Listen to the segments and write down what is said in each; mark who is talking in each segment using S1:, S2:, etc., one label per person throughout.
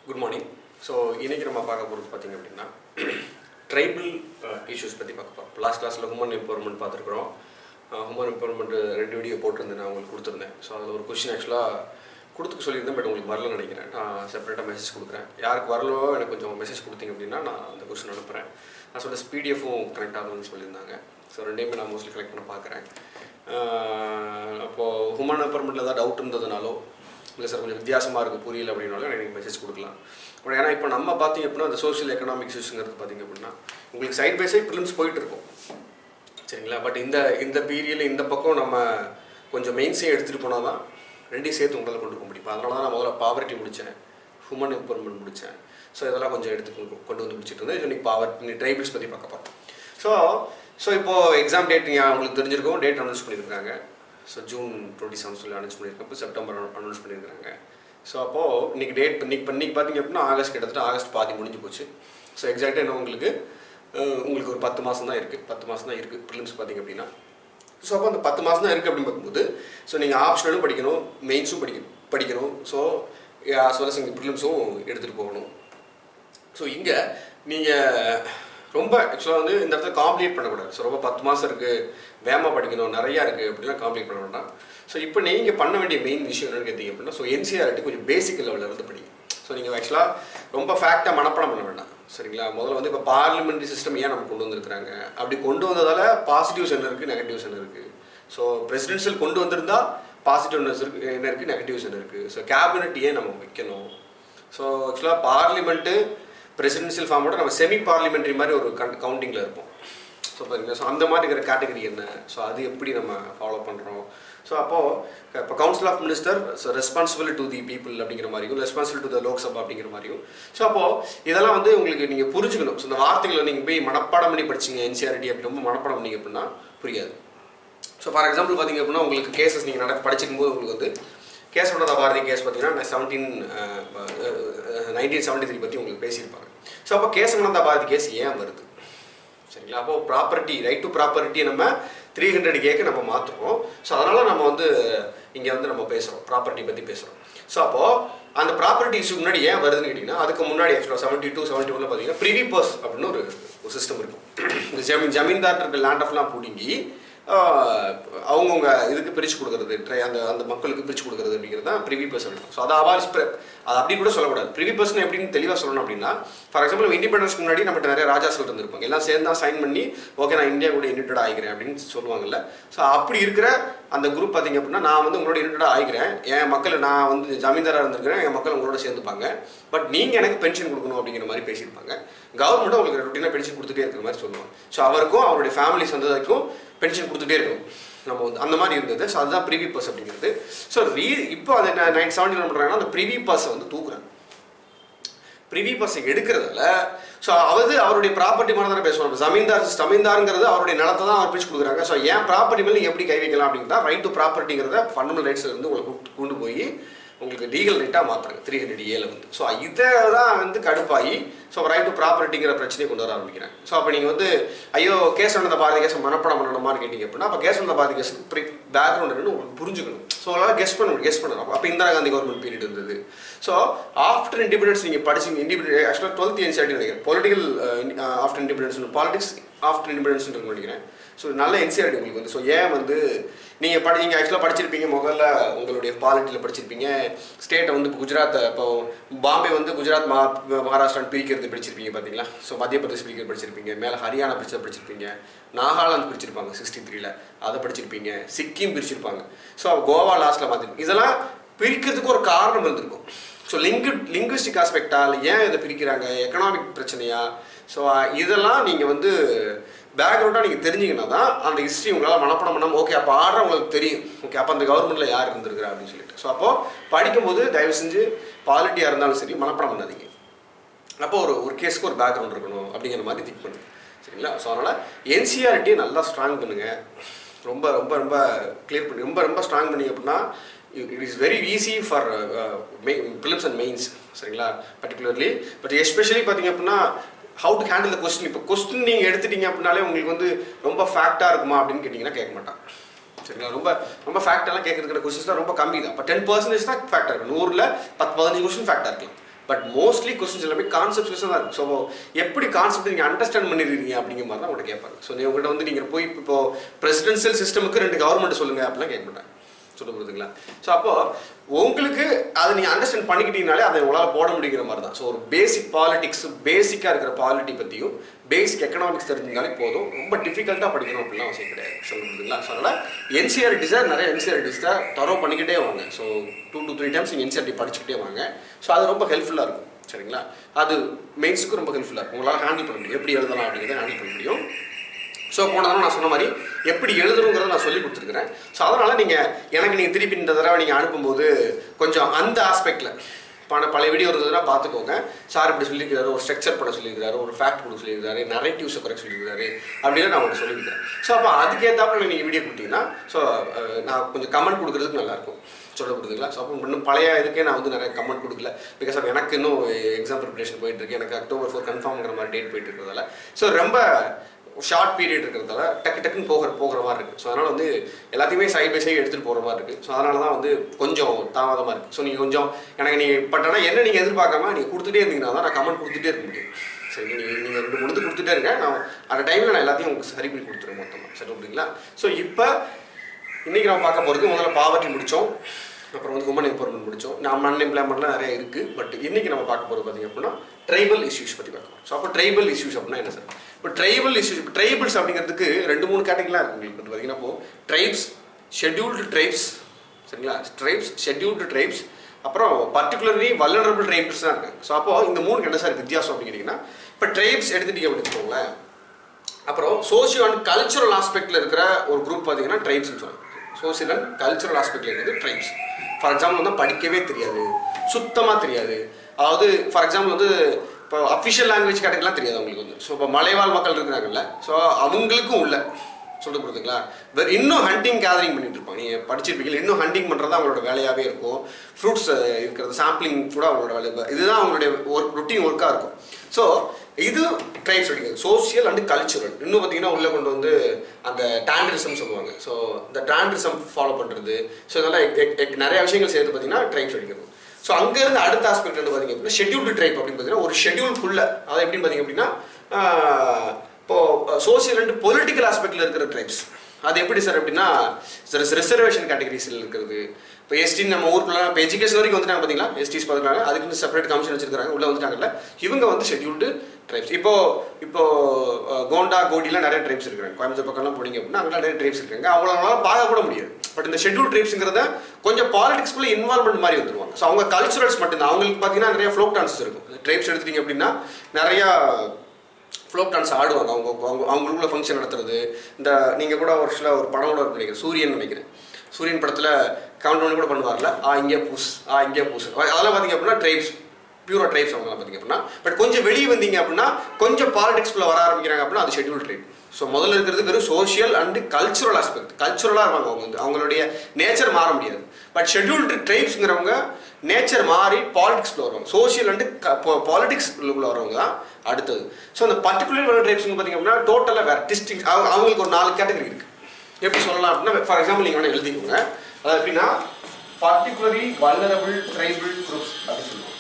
S1: Good morning so இன்றைக்கி நம்ம பார்க்க போகிறது பார்த்தீங்க அப்படின்னா ட்ரைபிள் இஷ்யூஸ் பற்றி பார்க்க போகிறோம் லாஸ்ட் கிளாஸில் ஹுமன் எம்பவர்மெண்ட் பார்த்துருக்குறோம் ஹுமன் எம்பவர்மெண்ட் ரெண்டு வீடியோ போட்டிருந்தேன் நான் உங்களுக்கு கொடுத்துருந்தேன் ஸோ அதில் ஒரு கொஷின் ஆக்சுவலாக கொடுத்துக்க சொல்லியிருந்தேன் பட் உங்களுக்கு வரலன்னு நினைக்கிறேன் நான் செப்பரேட்டாக மெசேஜ் கொடுக்குறேன் யாருக்கு வரலோ எனக்கு கொஞ்சம் மெசேஜ் கொடுத்தீங்க அப்படின்னா நான் அந்த கொஷின் அனுப்புகிறேன் நான் சொல்ல பிடிஎஃப்பும் கனெக்ட் ஆகணும்னு சொல்லியிருந்தாங்க ஸோ ரெண்டையுமே நான் மோஸ்ட்லி கலெக்ட் பண்ண பார்க்குறேன் அப்போது ஹுமன் எம்பவர்மெண்ட்டில் ஏதாவது டவுட் இருந்ததுனாலோ இல்லை சார் கொஞ்சம் வித்தியாசமாக இருக்குது புரியல அப்படின்னாலும் எனக்கு மெசேஜ் கொடுக்கலாம் பட் ஏன்னா இப்போ நம்ம பார்த்தீங்க அப்படின்னா அந்த சோஷியல் எக்கனாமிக் இஷ்யூஸுங்கிறது பார்த்தீங்க அப்படின்னா உங்களுக்கு சைட் பை சைட் ப்ரிலிம்ஸ் போயிட்டு இருக்கும் சரிங்களா பட் இந்த இந்த பீரியடில் இந்த பக்கம் நம்ம கொஞ்சம் மெயின்ஸையும் எடுத்துகிட்டு போனால் தான் ரெண்டையும் சேர்த்து உங்களால் கொண்டு போக முடியும் அதனால தான் நான் முதல்ல பாவர்ட்டி முடித்தேன் ஹியூமன் எம்பவர்மெண்ட் முடித்தேன் ஸோ இதெல்லாம் கொஞ்சம் எடுத்து கொண்டு- கொண்டு வந்து முடிச்சிட்டு இருந்தேன் இன்னைக்கு பாவர் இன்னைக்கு ட்ரைபிள்ஸ் பற்றி பார்க்க போகிறோம் ஸோ ஸோ இப்போது எக்ஸாம் டேட் நீங்கள் உங்களுக்கு தெரிஞ்சிருக்கும் டேட் அனௌன்ஸ் பண்ணியிருக்காங்க ஸோ ஜூன் டுவெண்ட்டி செவன் சொல்லி அனௌன்ஸ் பண்ணியிருக்கேன் இப்போ செப்டம்பர் அனௌன்ஸ் பண்ணியிருக்காங்க ஸோ அப்போது இன்னைக்கு டேட் இன்னைக்கு இப்போ இன்னைக்கு பார்த்தீங்க அப்படின்னா ஆகஸ்ட் கிட்டத்தட்ட ஆகஸ்ட் பாதி முடிஞ்சு போச்சு ஸோ எக்ஸாக்டாக என்ன உங்களுக்கு அஹ், உங்களுக்கு ஒரு பத்து மாதம் தான் இருக்குது பத்து மாதம் தான் இருக்குது ப்ரிலிம்ஸ் பார்த்தீங்க அப்படின்னா ஸோ அப்போ அந்த பத்து மாதம் தான் இருக்குது அப்படின்னு பார்க்கும்போது ஸோ நீங்கள் ஆப்ஷனலும் படிக்கணும் மெயின்ஸும் படிக்கணும் படிக்கணும் ஸோ as well as இங்கே ப்ரிலிம்ஸும் எடுத்துகிட்டு போகணும் ஸோ இங்கே நீங்கள் ரொம்ப ஆக்சுவலாக வந்து இந்த இடத்துல காம்ப்ளீட் பண்ணக்கூடாது ஸோ ரொம்ப பத்து மாதம் இருக்குது வேகமாக படிக்கணும் நிறையா இருக்குது அப்படிலாம் காம்ப்ளீட் பண்ண வேண்டாம் ஸோ இப்போ நீங்கள் பண்ண வேண்டிய மெயின் விஷயம் என்னன்னு கேட்டிங்க அப்படின்னா ஸோ என்சிஆர்டி கொஞ்சம் பேசிக் லெவலில் இருந்து படிங்க ஸோ நீங்கள் ஆக்சுவலாக ரொம்ப ஃபேக்டாக மனப்பாடம் பண்ண வேண்டாம் சரிங்களா முதல்ல வந்து இப்போ பார்லிமெண்ட்ரி சிஸ்டம் ஏன் நம்ம கொண்டு வந்திருக்கிறாங்க அப்படி கொண்டு வந்ததால் பாசிட்டிவ்ஸ் என்ன இருக்குது நெகட்டிவ்ஸ் என்ன இருக்குது ஸோ பிரசிடென்ஷியல் கொண்டு வந்திருந்தா பாசிட்டிவ்னஸ் இருக்கு என்ன இருக்குது நெகட்டிவ்ஸ் என்ன இருக்குது ஸோ கேபினட் ஏன் நம்ம வைக்கணும் ஸோ ஆக்சுவலாக பார்லிமெண்ட்டு பிரசிடென்ஷியல் ஃபார்மோட நம்ம செமி பார்லிமெண்ட்ரி மாதிரி ஒரு கவுண்டிங்கில் இருப்போம் ஸோ பாருங்க ஸோ அந்த மாதிரி இருக்கிற கேட்டகரி என்ன ஸோ அது எப்படி நம்ம ஃபாலோ பண்ணுறோம் ஸோ அப்போது இப்போ council of minister so responsible to the people அப்படிங்கிற மாதிரியும் ரெஸ்பான்சிபிள் டு த லோக்சபா அப்படிங்கிற மாதிரியும் ஸோ அப்போது இதெல்லாம் வந்து உங்களுக்கு நீங்கள் புரிஞ்சுக்கணும் ஸோ இந்த வார்த்தைகளை நீங்கள் போய் மனப்பாடம் பண்ணி படிச்சீங்க என்சிஆர்டி அப்படி ரொம்ப மனப்பாடம் பண்ணீங்க அப்படின்னா புரியாது ஸோ ஃபார் எக்ஸாம்பிள் பார்த்தீங்க அப்படின்னா உங்களுக்கு கேசஸ் நீங்கள் நட படிச்சிருக்கும் போது உங்களுக்கு வந்து கேசவனதா பாரதி கேஸ் பார்த்தீங்கன்னா செவன்டீன் நைன்டீன் செவன்டி த்ரீ பற்றி உங்களுக்கு பேசியிருப்பாங்க ஸோ அப்போ கேசவனதா பாரதி கேஸ் ஏன் வருது சரிங்களா அப்போ ப்ராப்பர்ட்டி ரைட் டு ப்ராப்பர்ட்டியை நம்ம த்ரீ ஹண்ட்ரட் கேக்கு நம்ம மாற்றுறோம் ஸோ அதனால் நம்ம வந்து இங்கே வந்து நம்ம பேசுகிறோம் ப்ராப்பர்ட்டி பற்றி பேசுகிறோம் ஸோ அப்போது அந்த ப்ராப்பர்ட்டி இஷ்யூ முன்னாடி ஏன் வருதுன்னு கேட்டிங்கன்னா அதுக்கு முன்னாடி ஆக்சுவலாக செவன்ட்டி டூ செவன்ட்டி ஒன்ல பார்த்தீங்கன்னா ப்ரிவி பர்ஸ் அப்படின்னு ஒரு ஒரு சிஸ்டம் இருக்கும் இந்த ஜமீன் ஜமீன்தார் இருக்க லேண்ட் ஆஃப்லாம் பிடுங்கி ஆஹ், அவங்கவங்க இதுக்கு பிரித்து கொடுக்குறது ட்ரை- அந்த அந்த மக்களுக்கு பிரித்து கொடுக்குறது அப்படிங்கிறது தான் ப்ரிவி பர்ஸ் அப்படின்னு ஸோ அதை அவாலிஸ் அது அப்படி கூட சொல்லக்கூடாது ப்ரிவி பர்சன் எப்படின்னு தெளிவாக சொல்லணும் அப்படின்னா ஃபார் எக்ஸாம்பிள் இண்டிபெண்டன்ஸ்க்கு முன்னாடி நம்மகிட்ட நிறைய ராஜாஸ்கள் இருந்திருப்பாங்க எல்லாம் சேர்ந்து தான் சைன் பண்ணி ஓகே நான் இந்தியா கூட யுனைடட் ஆகிக்கிறேன் அப்படின்னு சொல்லுவாங்கல்ல ஸோ அப்படி இருக்கிற அந்த குரூப் பார்த்தீங்க அப்படின்னா நான் வந்து உங்களோட யுனைடட் ஆகிக்கிறேன் என் மக்கள் நான் வந்து ஜமீன்தாராக இருந்திருக்கிறேன் என் மக்கள் உங்களோட சேர்ந்துப்பாங்க பட் நீங்கள் எனக்கு பென்ஷன் கொடுக்கணும் அப்படிங்கிற மாதிரி பேசியிருப்பாங்க கவர்மெண்ட்டும் உங்களுக்கு ரொட்டீனாக பென்ஷன் கொடுத்துட்டே இருக்கிற மாதிரி சொல்லுவாங்க ஸோ அவருக்கும் அவருடைய ஃபேமிலி சந்ததிக்கும் பென்ஷன் கொடுத்துட்டே இருக்கணும் நம்ம வந்து அந்த மாதிரி இருந்தது ஸோ அதுதான் ப்ரிவி பஸ் அப்படிங்கிறது ஸோ ரீ இப்போ அதை நைன் செவன்டி என்ன பண்ணுறாங்கன்னா அந்த ப்ரிவி பஸ்ஸை வந்து தூக்குறாங்க ப்ரிவி பஸ்ஸை எடுக்கிறதால ஸோ அவது அவருடைய ப்ராப்பர்ட்டி மேலே தானே பேசுவோம் நம்ம ஜமீன்தார் ஜமீன்தாருங்கிறது அவருடைய நிலத்தை தான் அவர் பிரிச்சு கொடுக்குறாங்க ஸோ ஏன் ப்ராப்பர்ட்டி மேலே எப்படி கை வைக்கலாம் அப்படின்னா ரைட் டு ப்ராப்பர்ட்டிங்கிறத ஃபண்டமெண்டல் ரைட்ஸ்ல இருந்து உங்களுக்கு கூட்டு- கொண்டு போய் உங்களுக்கு லீகல் ரைட்டாக மாற்றுறாங்க த்ரீ ஹண்ட்ரட் ஏல வந்து ஸோ இதை தான் வந்து கடுப்பாகி ஸோ ரைட் டு ப்ராப்பர்ட்டிங்கிற பிரச்சனையை கொண்டு வர ஆரம்பிக்கிறேன் ஸோ அப்போ நீங்கள் வந்து ஐயோ கேஸ் நடந்த பாதி கேஸ் மனப்படம் பண்ணணுமான்னு கேட்டிங்க அப்படின்னா அப்போ கேஸ் நடந்த பாதி கேஸுக்கு பேக்ரவுண்ட் என்னன்னு உங்களுக்கு புரிஞ்சுக்கணும் ஸோ அதனால் கெஸ் பண்ண கெஸ் பண்ணணும் அப்போ இந்திரா காந்தி கவர்மெண்ட் பீரியட் இருந்தது ஸோ ஆஃப்டர் இண்டிபெண்டன்ஸ் நீங்கள் படிச்சீங்க இண்டிபெண்டன்ஸ் ஆக்சுவலாக டுவெல்த் என்சிஆர்டி நினைக்கிறேன் political after independence politics after independence நினைக்கிறேன் ஸோ நல்ல என்சிஆர்டி உங்களுக்கு வந்து ஸோ ஏன் வந்து நீங்கள் படி நீங்கள் ஆக்சுவலாக படிச்சிருப்பீங்க முதல்ல உங்களுடைய பாலிட்டியில் படிச்சிருப்பீங்க ஸ்டேட்டை வந்து இப்போ குஜராத் இப்போ பாம்பே வந்து குஜராத் மா மகாராஷ்டிரான்னு பிரிக்கிறது படிச்சிருப்பீங்க பார்த்தீங்களா ஸோ மத்திய பிரதேஷ் பிரிக்கிறது படிச்சிருப்பீங்க மேலே ஹரியானா பிரிச்சதை படிச்சிருப்பீங்க நாகாலாந்து பிரிச்சிருப்பாங்க சிக்ஸ்டி த்ரீல அதை படிச்சிருப்பீங்க சிக்கிம் பிரிச்சிருப்பாங்க ஸோ கோவா லாஸ்ட்டில் மாற்றிருப்பீங்க இதெல்லாம் பிரிக்கிறதுக்கு ஒரு காரணம் இருந்திருக்கும் ஸோ லிங்கு லிங்குவிஸ்டிக் ஆஸ்பெக்டால் ஏன் இதை பிரிக்கிறாங்க எக்கனாமிக் பிரச்சனையா ஸோ இதெல்லாம் நீங்கள் வந்து பேக்ரவுண்டாக நீங்கள் தெரிஞ்சிங்கன்னா தான் அந்த ஹிஸ்ட்ரி உங்களால் மனப்படம் பண்ணாமல் ஓகே அப்போ ஆடுற உங்களுக்கு தெரியும் ஓகே அப்போ அந்த கவர்மெண்ட்டில் யார் இருந்திருக்கிறா அப்படின்னு சொல்லிட்டு ஸோ அப்போது படிக்கும்போது தயவு செஞ்சு பாலிட்டியாக இருந்தாலும் சரி மனப்படம் பண்ணாதீங்க அப்போ ஒரு ஒரு கேஸ்க்கு ஒரு பேக்ரவுண்ட் இருக்கணும் அப்படிங்கிற மாதிரி திங்க் பண்ணுங்க சரிங்களா ஸோ அதனால் என்சிஆர்டியை நல்லா ஸ்ட்ராங் பண்ணுங்க ரொம்ப ரொம்ப ரொம்ப கிளியர் பண்ணி ரொம்ப ரொம்ப ஸ்ட்ராங் பண்ணி அப்படின்னா it is very easy for prelims and mains சரிங்களா பர்டிகுலர்லி பட் எஸ்பெஷலி பார்த்தீங்க அப்படின்னா how to handle the question இப்போ கொஸ்டின் நீங்கள் எடுத்துட்டீங்க அப்படின்னாலே உங்களுக்கு வந்து ரொம்ப ஃபேக்டாக இருக்குமா அப்படின்னு கேட்டிங்கன்னா கேட்க மாட்டான் சரிங்களா ரொம்ப ரொம்ப ஃபேக்டெல்லாம் கேட்கறதுக்கிற கொஸ்டின்ஸ்லாம் ரொம்ப கம்மி தான் இப்போ டென் பர்சன்டேஜ் தான் ஃபேக்டாக இருக்கும் நூறில் பத்து பதினஞ்சு கொஸ்டின் ஃபேக்டாக இருக்கலாம் பட் மோஸ்ட்லி கொஸ்டின்ஸ் எல்லாமே கான்செப்ட் தான் இருக்கும் ஸோ எப்படி கான்செப்ட் நீங்கள் அண்டர்ஸ்டாண்ட் பண்ணிருக்கீங்க அப்படிங்கிற மாதிரி தான் உங்கள்கிட்ட கேட்பாங்க ஸோ நீ உங்கள்கிட்ட வந்து நீங்கள் போய் இப்போ பிரசிடென்சியல் சிஸ்டமுக்கு ரெண்டு கவர்மெண்ட் சொல்லுங்க அப்படிலாம் கேட்க மாட்டாங்க சொல்ல புரியுதுங்களா ஸோ அப்போ உங்களுக்கு அதை நீங்கள் அண்டர்ஸ்டாண்ட் பண்ணிக்கிட்டீங்கனாலே அதை உங்களால் போட முடியுங்கிற மாதிரி தான் ஸோ ஒரு பேசிக் பாலிடிக்ஸ் பேசிக்காக இருக்கிற பாலிட்டி பற்றியும் பேசிக் எக்கனாமிக்ஸ் தெரிஞ்சுனாலே போதும் ரொம்ப டிஃபிகல்ட்டாக படிக்கணும் அப்படிலாம் அவசியம் கிடையாது சொல்ல புரியுதுங்களா ஸோ அதனால் என்சிஆர்டிஸை நிறைய என்சிஆர்டிஸை தரோ பண்ணிக்கிட்டே வாங்க so two to three times நீங்கள் என்சிஆர்டி படிச்சுக்கிட்டே வாங்க ஸோ அது ரொம்ப ஹெல்ப்ஃபுல்லாக இருக்கும் சரிங்களா அது மெயின்ஸுக்கு ரொம்ப ஹெல்ப்ஃபுல்லாக இருக்கும் உங்களால் ஹேண்டில் பண்ண முடியும் எப்படி எழுதலாம் அப்படிங்கிறத ஹேண்டில் பண்ண முடியும் ஸோ போன தடவை நான் சொன்ன மாதிரி எப்படி எழுதணுங்கிறத நான் சொல்லி கொடுத்துருக்கிறேன் ஸோ அதனால் நீங்கள் எனக்கு நீங்கள் திருப்பி இந்த தடவை நீங்கள் அனுப்பும்போது கொஞ்சம் அந்த ஆஸ்பெக்டில் பல பழைய வீடியோ இருந்ததுன்னா பார்த்துக்கோங்க சார் இப்படி சொல்லியிருக்காரு ஒரு ஸ்ட்ரக்சர் பண்ண சொல்லியிருக்காரு ஒரு ஃபேக்ட் கொடுக்க சொல்லியிருக்காரு நரேட்டிவ்ஸை குறைக்க சொல்லியிருக்காரு அப்படின்னு நான் உங்களுக்கு சொல்லியிருக்கேன் ஸோ அப்போ அதுக்கேற்றாப்புல நீங்கள் வீடியோ கொடுத்தீங்கன்னா ஸோ நான் கொஞ்சம் கமெண்ட் கொடுக்குறதுக்கு நல்லாயிருக்கும் சொல்ல கொடுத்துங்களா ஸோ அப்போ இன்னும் பழைய இதுக்கே நான் வந்து நிறைய கமெண்ட் கொடுக்கல பிகாஸ் ஆஃப் எனக்கு இன்னும் எக்ஸாம் ப்ரிப்பரேஷன் போயிட்டு இருக்கு எனக்கு அக்டோபர் ஃபோர் கன்ஃபார்ம்ங்கிற மாதிரி டேட் போயிட்டு இருக்கிறதால ஸோ ரொம்ப ஷார்ட் பீரியட் இருக்கிறதால டக்கு டக்குன்னு போகிற போகிற மாதிரி இருக்குது ஸோ அதனால் வந்து எல்லாத்தையுமே சைட் பை சைடு எடுத்துகிட்டு போகிற மாதிரி இருக்குது ஸோ அதனால தான் வந்து கொஞ்சம் தாமதமாக இருக்குது ஸோ நீங்கள் கொஞ்சம் எனக்கு நீங்கள் பட் ஆனால் என்ன நீங்கள் எதிர்பார்க்காம நீங்கள் கொடுத்துட்டே இருந்தீங்கன்னா தான் நான் கமெண்ட் கொடுத்துட்டே இருக்க முடியும் சரி நீங்கள் நீங்கள் ரெண்டு முடிந்து கொடுத்துட்டே இருங்க நான் அந்த டைமில் நான் எல்லாத்தையும் உங்களுக்கு சரி பண்ணி கொடுத்துருவேன் மொத்தமாக சரி அப்படிங்களா ஸோ இப்போ இன்றைக்கி நம்ம பார்க்க போகிறது முதல்ல பாவர்ட்டி முடித்தோம் அப்புறம் வந்து உமன் எம்பவர்மெண்ட் முடித்தோம் நம்ம அன்எம்ப்ளாய்மெண்ட்லாம் நிறைய இருக்குது பட் இன்றைக்கி நம்ம பார்க்க போகிறது பார்த்திங்க அப்படின்னா ட்ரைபல் இஷ்யூஸ் பற்றி பார்க்கலாம் ஸோ அப்போ ட்ரைபல் இஷ்யூஸ் அப்படின்னா என்ன சார் இப்போ ட்ரைபல் இஷ்யூஸ் இப்போ ட்ரைபல்ஸ் அப்படிங்கிறதுக்கு ரெண்டு மூணு கேட்டகரிலாம் இருக்குது உங்களுக்கு வந்து பார்த்தீங்கன்னா இப்போ ட்ரைப்ஸ் ஷெட்யூல்டு ட்ரைப்ஸ் சரிங்களா ட்ரைப்ஸ் ஷெட்யூல்டு ட்ரைப்ஸ் அப்புறம் பர்டிகுலர்லி வல்லரபிள் ட்ரைப்ஸ் தான் இருக்காங்க ஸோ அப்போ இந்த மூணு என்ன சார் வித்தியாசம் அப்படின்னு கேட்டிங்கன்னா இப்போ ட்ரைப்ஸ் எடுத்துட்டீங்க அப்படின்னு வச்சுக்கோங்களேன் அப்புறம் சோஷியோ அண்ட் கல்ச்சுரல் ஆஸ்பெக்டில் இருக்கிற ஒரு குரூப் பார்த்தீங்கன்னா ட்ரைப்ஸ்னு சொல்லுவாங்க சோஷியல் அண்ட் கல்ச்சுரல் ஆஸ்பெக்டில் இருக்கிறது ட்ரைப்ஸ் ஃபார் எக்ஸாம்பிள் வந்து படிக்கவே தெரியாது சுத்தமாக தெரியாது அதாவது ஃபார் எக்ஸாம்பிள் வந்து இப்போ அஃபிஷியல் லாங்குவேஜ் கேட்டகரிலாம் தெரியாது அவங்களுக்கு வந்து ஸோ இப்போ மலைவாழ் மக்கள் இருக்கிறாங்கல்ல ஸோ அவங்களுக்கும் உள்ள சொல்ல போகிறதுங்களா வேறு இன்னும் ஹண்டிங் கேதரிங் பண்ணிட்டு இருப்பாங்க நீங்கள் படிச்சிருப்பீங்க இன்னும் ஹண்டிங் பண்ணுறது அவங்களோட வேலையாகவே இருக்கும் ஃப்ரூட்ஸ் இருக்கிறது சாம்பிளிங் கூட அவங்களோட வேலை இதுதான் அவங்களுடைய ஒர்க் ருட்டீன் ஒர்க்காக இருக்கும் ஸோ இது ட்ரைப்ஸ் அடிக்கிறது சோசியல் அண்ட் கல்ச்சுரல் இன்னும் பார்த்தீங்கன்னா உள்ளே கொண்டு வந்து அந்த டாண்டரிசம் சொல்லுவாங்க ஸோ இந்த டாண்டரிசம் ஃபாலோ பண்ணுறது ஸோ இதெல்லாம் எக்- எக்- எக் நிறைய விஷயங்கள் சேர்த்து பார்த்தீங்கன்னா ட்ரைப்ஸ் அடிக்கிறது ஸோ அங்கேருந்து அடுத்த ஆஸ்பெக்ட் வந்து பார்த்தீங்க அப்படின்னா ஷெட்யூல்டு ட்ரைப் அப்படின்னு பார்த்தீங்கன்னா ஒரு ஷெட்யூல்குள்ள அதை எப்படி பார்த்தீங்க அப்படின்னா ஆஹ், இப்போ சோசியல் அண்ட் பொலிட்டிக்கல் ஆஸ்பெக்டில் இருக்கிற ட்ரைப்ஸ் அது எப்படி சார் அப்படின்னா ரிசர்வேஷன் கேட்டகரிஸில் இருக்கிறது இப்போ எஸ்டி நம்ம ஊருக்குள்ள இப்போ எஜுகேஷன் வரைக்கும் வந்துட்டாங்க பார்த்தீங்களா எஸ்டிஸ் பார்த்துருக்காங்க அதுக்கு செப்பரேட் கமிஷன் வச்சிருக்காங்க உள்ள வந்துட்டாங்கல்ல இவங்க வந்து ஷெட்யூல்டு ட்ரைப்ஸ் இப்போ இப்போ அஹ், கோண்டா கோடிலாம் நிறைய ட்ரைப்ஸ் இருக்காங்க கோயம்புத்தூர் பக்கம்லாம் போனீங்க அப்படின்னா அங்கெல்லாம் நிறைய ட்ரைப்ஸ் இருக்காங்க அவங்களால பார்க்க கூட முடியாது பட் இந்த ஷெட்யூல் ட்ரைப்ஸுங்கிறத கொஞ்சம் பாலிடிக்ஸ்குள்ள இன்வால்மெண்ட் மாதிரி வந்துருவாங்க ஸோ அவங்க கல்ச்சுரல்ஸ் மட்டும்தான் அவங்களுக்கு பார்த்தீங்கன்னா நிறைய ஃப்ளோக் டான்ஸஸ் இருக்கும் ட்ரைப்ஸ் எடுத்துட்டீங்க அப்படின்னா நிறையா ஃப்ளோக் டான்ஸ் ஆடுவாங்க அவங்க அவங்க அவங்களுக்குள்ள ஃபங்க்ஷன் நடத்துறது இந்த நீங்கள் கூட ஒரு சில ஒரு படம் கூட இருக்கு நினைக்கிறேன் சூரியன் நினைக்கிறேன் சூரியன் படத்தில் கவுண்ட் டவுன் கூட பண்ணுவார்ல ஆ இங்கே பூஸ் ஆ இங்கே பூஸ் அதெல்லாம் பார்த்தீங்க அப்படின்னா ட்ரைப்ஸ் பியூரா ட்ரைப்ஸ் அவங்கலாம் பார்த்தீங்க அப்படின்னா பட் கொஞ்சம் வெளியே வந்தீங்க அப்படின்னா கொஞ்சம் பாலிடிக்ஸ்குள்ளே வர ஆரம்பிக்கிறாங்க அப்படின்னா அது ஷெட்யூல் ட்ரைப் ஸோ முதல்ல இருக்கிறது வெறும் சோஷியல் அண்ட் கல்ச்சுரல் ஆஸ்பெக்ட் கல்ச்சுரலாக இருப்பாங்க அவங்க வந்து அவங்களுடைய நேச்சர் மாற முடியாது பட் ஷெட்யூல்டு ட்ரைப்ஸ்ங்கிறவங்க நேச்சர் மாறி பாலிடிக்ஸ்குள்ள வருவாங்க சோஷியல் அண்டு பாலிடிக்ஸ் உள்ள வரவங்க தான் அடுத்தது ஸோ அந்த பர்டிகுலர் வர ட்ரைப்ஸ் பார்த்தீங்க அப்படின்னா டோட்டலாக வேறு டிஸ்டிங் அவங்களுக்கு ஒரு நாலு கேட்டகரி இருக்குது எப்படி சொல்லலாம் அப்படின்னா ஃபார் எக்ஸாம்பிள் நீங்கள் வேணால் எழுதிக்கோங்க அது எப்படின்னா பர்டிகுலரி வல்னரபிள் ட்ரைபிள் குரூப்ஸ் அப்படின்னு சொல்லுவாங்க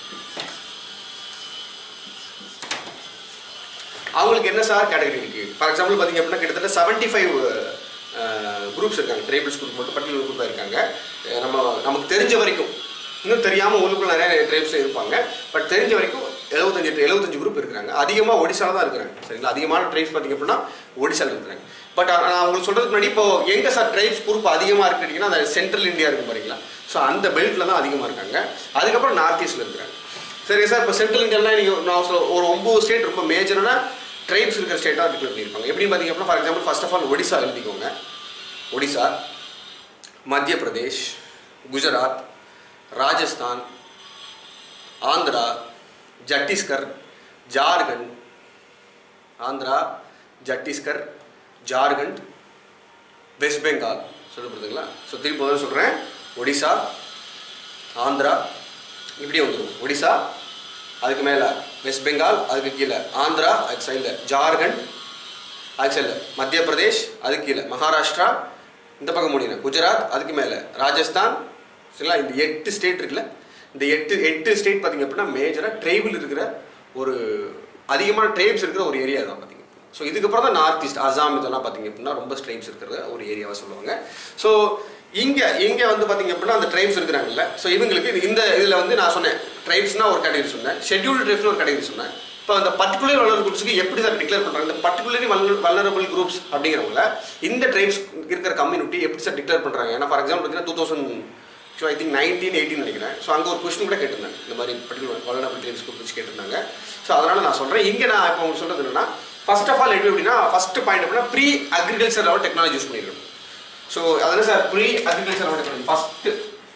S1: அவங்களுக்கு என்ன சார் கேட்டகரி இருக்கு ஃபார் எக்ஸாம்பிள் பார்த்தீங்க அப்படின்னா கிட்டத்தட்ட செவன்ட்டி ஃபைவ் குரூப்ஸ் இருக்காங்க ட்ரைபிள்ஸ் குரூப் மட்டும் பர்டிகுலர் குரூப்பாக இருக்காங்க அஹ் நம்ம நமக்கு தெரிஞ்ச வரைக்கும் இன்னும் தெரியாமல் ஊருக்குள்ள நிறைய ட்ரைப்ஸ் இருப்பாங்க பட் தெரிஞ்ச வரைக்கும் எழுபத்தஞ்சு எழுபத்தஞ்சு குரூப் இருக்கிறாங்க அதிகமாக ஒடிசால தான் இருக்கிறாங்க சரிங்களா அதிகமான ட்ரைப்ஸ் பார்த்தீங்க அப்படின்னா ஒடிசால இருக்கிறாங்க பட் நான் உங்களுக்கு சொல்கிறதுக்கு முன்னாடி இப்போ எங்கே சார் ட்ரைப்ஸ் குரூப் அதிகமாக இருக்குன்னு அந்த சென்ட்ரல் இந்தியா இருக்கு பாருங்களா ஸோ அந்த பெல்ட்டில் தான் அதிகமாக இருக்காங்க அதுக்கப்புறம் நார்த் ஈஸ்டில் இருக்கிறாங்க சரி சார் இப்போ சென்ட்ரல் இந்தியாலாம் நீங்கள் நான் சொல்ல ஒரு ஒம்பது ஸ்டேட் ரொம்ப மேஜரான ட்ரைப்ஸ் இருக்கிற ஸ்டேட்டாக டிக்ளேர் பண்ணியிருப்பாங்க எப்படின்னு பார்த்தீங்க அப்படின்னா for example first of all Odisha எழுதிக்கோங்க ஒடிசா மத்திய பிரதேஷ் குஜராத் ராஜஸ்தான் ஆந்திரா சத்தீஸ்கர் ஜார்க்கண்ட் ஆந்திரா சத்தீஸ்கர் ஜார்க்கண்ட் வெஸ்ட் பெங்கால் சொல்லப்படுதுங்களா ஸோ திருப்பி முதல்ல சொல்கிறேன் ஒடிசா ஆந்திரா இப்படி வந்துடும் ஒடிசா அதுக்கு மேலே வெஸ்ட் பெங்கால் அதுக்கு கீழே ஆந்திரா அதுக்கு சைடில் ஜார்க்கண்ட் அதுக்கு சைடில் மத்திய பிரதேஷ் அதுக்கு கீழே மகாராஷ்டிரா இந்த பக்கம் முடியல குஜராத் அதுக்கு மேலே ராஜஸ்தான் சரிங்களா இந்த எட்டு ஸ்டேட் இருக்குல்ல இந்த எட்டு எட்டு ஸ்டேட் பார்த்தீங்க அப்படின்னா மேஜராக ட்ரைபிள் இருக்கிற ஒரு அதிகமான ட்ரைப்ஸ் இருக்கிற ஒரு ஏரியா தான் பார்த்தீங்க ஸோ இதுக்கப்புறம் தான் நார்த் ஈஸ்ட் அசாம் இதெல்லாம் பார்த்தீங்க அப்படின்னா ரொம்ப ட்ரைப்ஸ் இருக்கிற ஒரு ஏரியாவை சொல்லுவாங்க ஸோ இங்கே இங்கே வந்து பார்த்தீங்க அப்படின்னா அந்த ட்ரைப்ஸ் இருக்கிறாங்கல்ல ஸோ இவங்களுக்கு இது- இந்த இதில் வந்து நான் சொன்னேன் ட்ரைப்ஸ்னா ஒரு கேட்டகரி சொன்னேன் ஷெட்யூல்டு ட்ரைப்ஸ்னு ஒரு கேட்டகரி சொன்னேன் இப்போ அந்த பர்டிகுலர் வல்லர் குரூப்ஸ்க்கு எப்படி சார் டிக்ளேர் பண்ணுறாங்க இந்த பர்டிகுலர்லி வல்லரபிள் குரூப்ஸ் அப்படிங்கிறவங்கள இந்த ட்ரைப்ஸ் இருக்கிற கம்யூனிட்டி எப்படி சார் டிக்ளேர் பண்ணுறாங்க ஏன்னா ஃபார் எக்ஸாம்பிள் பார்த்தீங்கன்னா two thousand so I think nineteen eighteen நினைக்கிறேன் ஸோ அங்கே ஒரு கொஸ்டின் கூட கேட்டிருந்தாங்க இந்த மாதிரி பர்டிகுலர் வல்லரபிள் ட்ரைப்ஸ் குரூப் வச்சு கேட்டிருந்தாங்க ஸோ அதனால் நான் சொல்கிறேன் இங்கே நான் இப்போ உங்களுக்கு சொல்கிறது என்னன்னா ஃபர்ஸ்ட் ஆஃப் ஆல் எப்படி அப்படின்னா ஃபர்ஸ்ட் பாயிண்ட் அப்படின்னா pre agriculture level technology use பண்ணிருக்கணும் ஸோ அதான் sir pre agriculture level technology first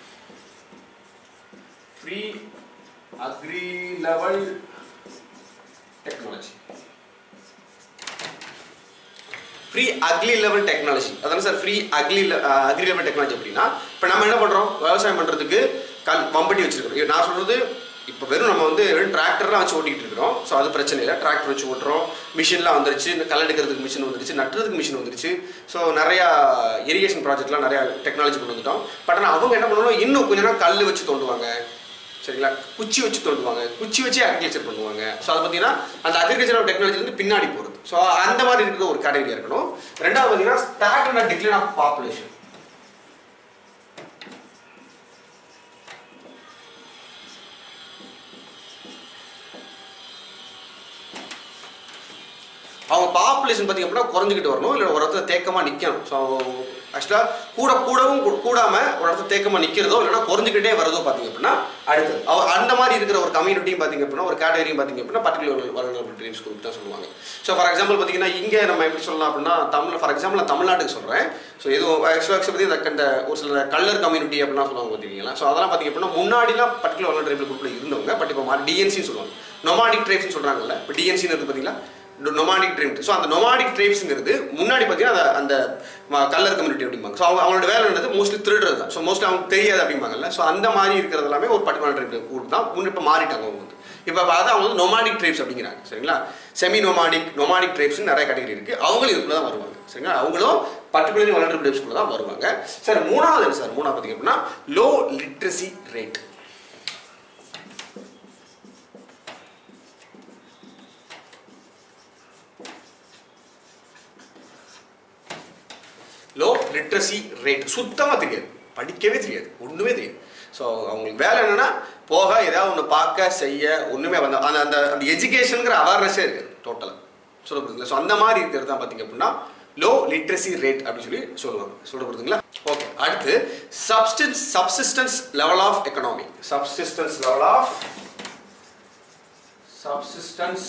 S1: pre agri level technology free agri level technology அதான sir free agri agri level technology அப்படின்னா இப்போ நம்ம என்ன பண்ணுறோம் விவசாயம் பண்ணுறதுக்கு கல் வம்பட்டி வச்சிருக்கிறோம் இது நான் சொல்கிறது இப்போ வெறும் நம்ம வந்து வெறும் டிராக்டர்லாம் வச்சு ஓட்டிகிட்டு இருக்கிறோம் ஸோ அது பிரச்சனை இல்லை டிராக்டர் வச்சு ஓட்டுறோம் மிஷின்லாம் வந்துருச்சு இந்த கள் எடுக்கிறதுக்கு மிஷின் வந்துருச்சு நட்டுறதுக்கு மிஷின் வந்துருச்சு ஸோ நிறையா இரிகேஷன் ப்ராஜெக்ட்லாம் நிறையா டெக்னாலஜி கொண்டு வந்துட்டோம் பட் ஆனால் அவங்க என்ன பண்ணணும் இன்னும் கொஞ்ச நேரம் கல் வச்சு தோண்டுவாங்க சரிங்களா குச்சி வச்சு தோண்டுவாங்க குச்சி வச்சு அக்ரிகல்ச்சர் பண்ணுவாங்க ஸோ அது பார்த்தீங்கன்னா அந்த அக்ரிகல்ச்சர் டெக்னாலஜி வந்து பின்னாடி போகிறது ஸோ அந்த மாதிரி இருக்கிற ஒரு கேட்டகரியாக இருக்கணும் ரெண்டாவது பார்த்தீங்கன்னா start and decline of population அவங்க பாப்புலேஷன் பார்த்திங்க அப்படின்னா குறைஞ்சிக்கிட்டு வரணும் இல்லை ஒரு இடத்துல தேக்கமாக நிற்கணும் ஸோ ஆக்சுவலாக கூட கூடவும் கூ- கூடாம ஒரு இடத்துல தேக்கமாக நிற்கிறதோ இல்லைன்னா குறைஞ்சிக்கிட்டே வரதோ பார்த்தீங்க அப்படின்னா அடுத்தது அவ அந்த மாதிரி இருக்கிற ஒரு கம்யூனிட்டியும் பார்த்தீங்க அப்படின்னா ஒரு கேட்டகரியும் பார்த்தீங்க அப்படின்னா பர்டிகுலர் வளர்ந்து ட்ரீம்ஸ் குரூப் தான் சொல்லுவாங்க ஸோ ஃபார் எக்ஸாம்பிள் பார்த்தீங்கன்னா இங்கே நம்ம எப்படி சொல்லலாம் அப்படின்னா தமிழ் ஃபார் எக்ஸாம்பிள் நான் தமிழ்நாட்டுக்கு சொல்கிறேன் ஸோ எதுவும் ஆக்சுவலாக பற்றி இந்த இந்த ஒரு சில கல்லர் கம்யூனிட்டி அப்படின்னா சொல்லுவாங்க பார்த்தீங்களா ஸோ அதெல்லாம் பார்த்தீங்க அப்படின்னா முன்னாடிலாம் பர்டிகுலர் வளர்ந்து ட்ரைபிள் குரூப்பில் இருந்தவங்க பட் இப்போ மாறி டிஎன்சின்னு சொல்லுவாங்க நொமாடிக் ட்ரைப்ஸ்னு சொல்கிறாங்கல்ல இப்போ டிஎன்சின்னு இருக்குது பார்த்தீங்களா நொமாடிக் ட்ரைப் ஸோ அந்த நொமாடிக் ட்ரைப்ஸுங்கிறது முன்னாடி பார்த்தீங்கன்னா அந்த அந்த ம- கல்லர் கம்யூனிட்டி அப்படிம்பாங்க ஸோ அவங்க அவங்களோட வேலை என்னது மோஸ்ட்லி திருடுறது தான் ஸோ மோஸ்ட்லி அவங்க தெரியாது அப்படிம்பாங்கல்ல ஸோ அந்த மாதிரி இருக்கிறது எல்லாமே ஒரு பர்டிகுலர் ட்ரைப் குரூப் தான் முன்ன இப்போ மாறிட்டாங்க அவங்க வந்து இப்போ அதை அவங்க வந்து நொமாடிக் ட்ரைப்ஸ் அப்படிங்கிறாங்க சரிங்களா செமி நொமாடிக் நொமாடிக் ட்ரைப்ஸ் நிறைய கேட்டகரி இருக்குது அவங்களும் இதுக்குள்ள தான் வருவாங்க சரிங்களா அவங்களும் பர்டிகுலர்லி வளர்ந்து ட்ரைப்ஸ்குள்ள தான் வருவாங்க சார் மூணாவது என்ன சார் மூணாவது பார்த்தீங்க அப்படின்னா low literacy rate low literacy rate சுத்தமாக தெரியாது படிக்கவே தெரியாது ஒன்றுமே தெரியாது ஸோ அவங்களுக்கு வேலை என்னன்னா போக ஏதாவது ஒன்று பார்க்க செய்ய ஒன்றுமே அந்த அந்த அந்த அந்த எஜுகேஷனுங்கிற அவேர்னஸே இருக்குது டோட்டலாக சொல்ல புரியுதுங்களா ஸோ அந்த மாதிரி இருக்கிறது தான் பார்த்தீங்க அப்படின்னா லோ லிட்ரஸி ரேட் அப்படின்னு சொல்லி சொல்லுவாங்க சொல்ல புரியுதுங்களா ஓகே அடுத்து substance subsistence level of economy subsistence level of subsistence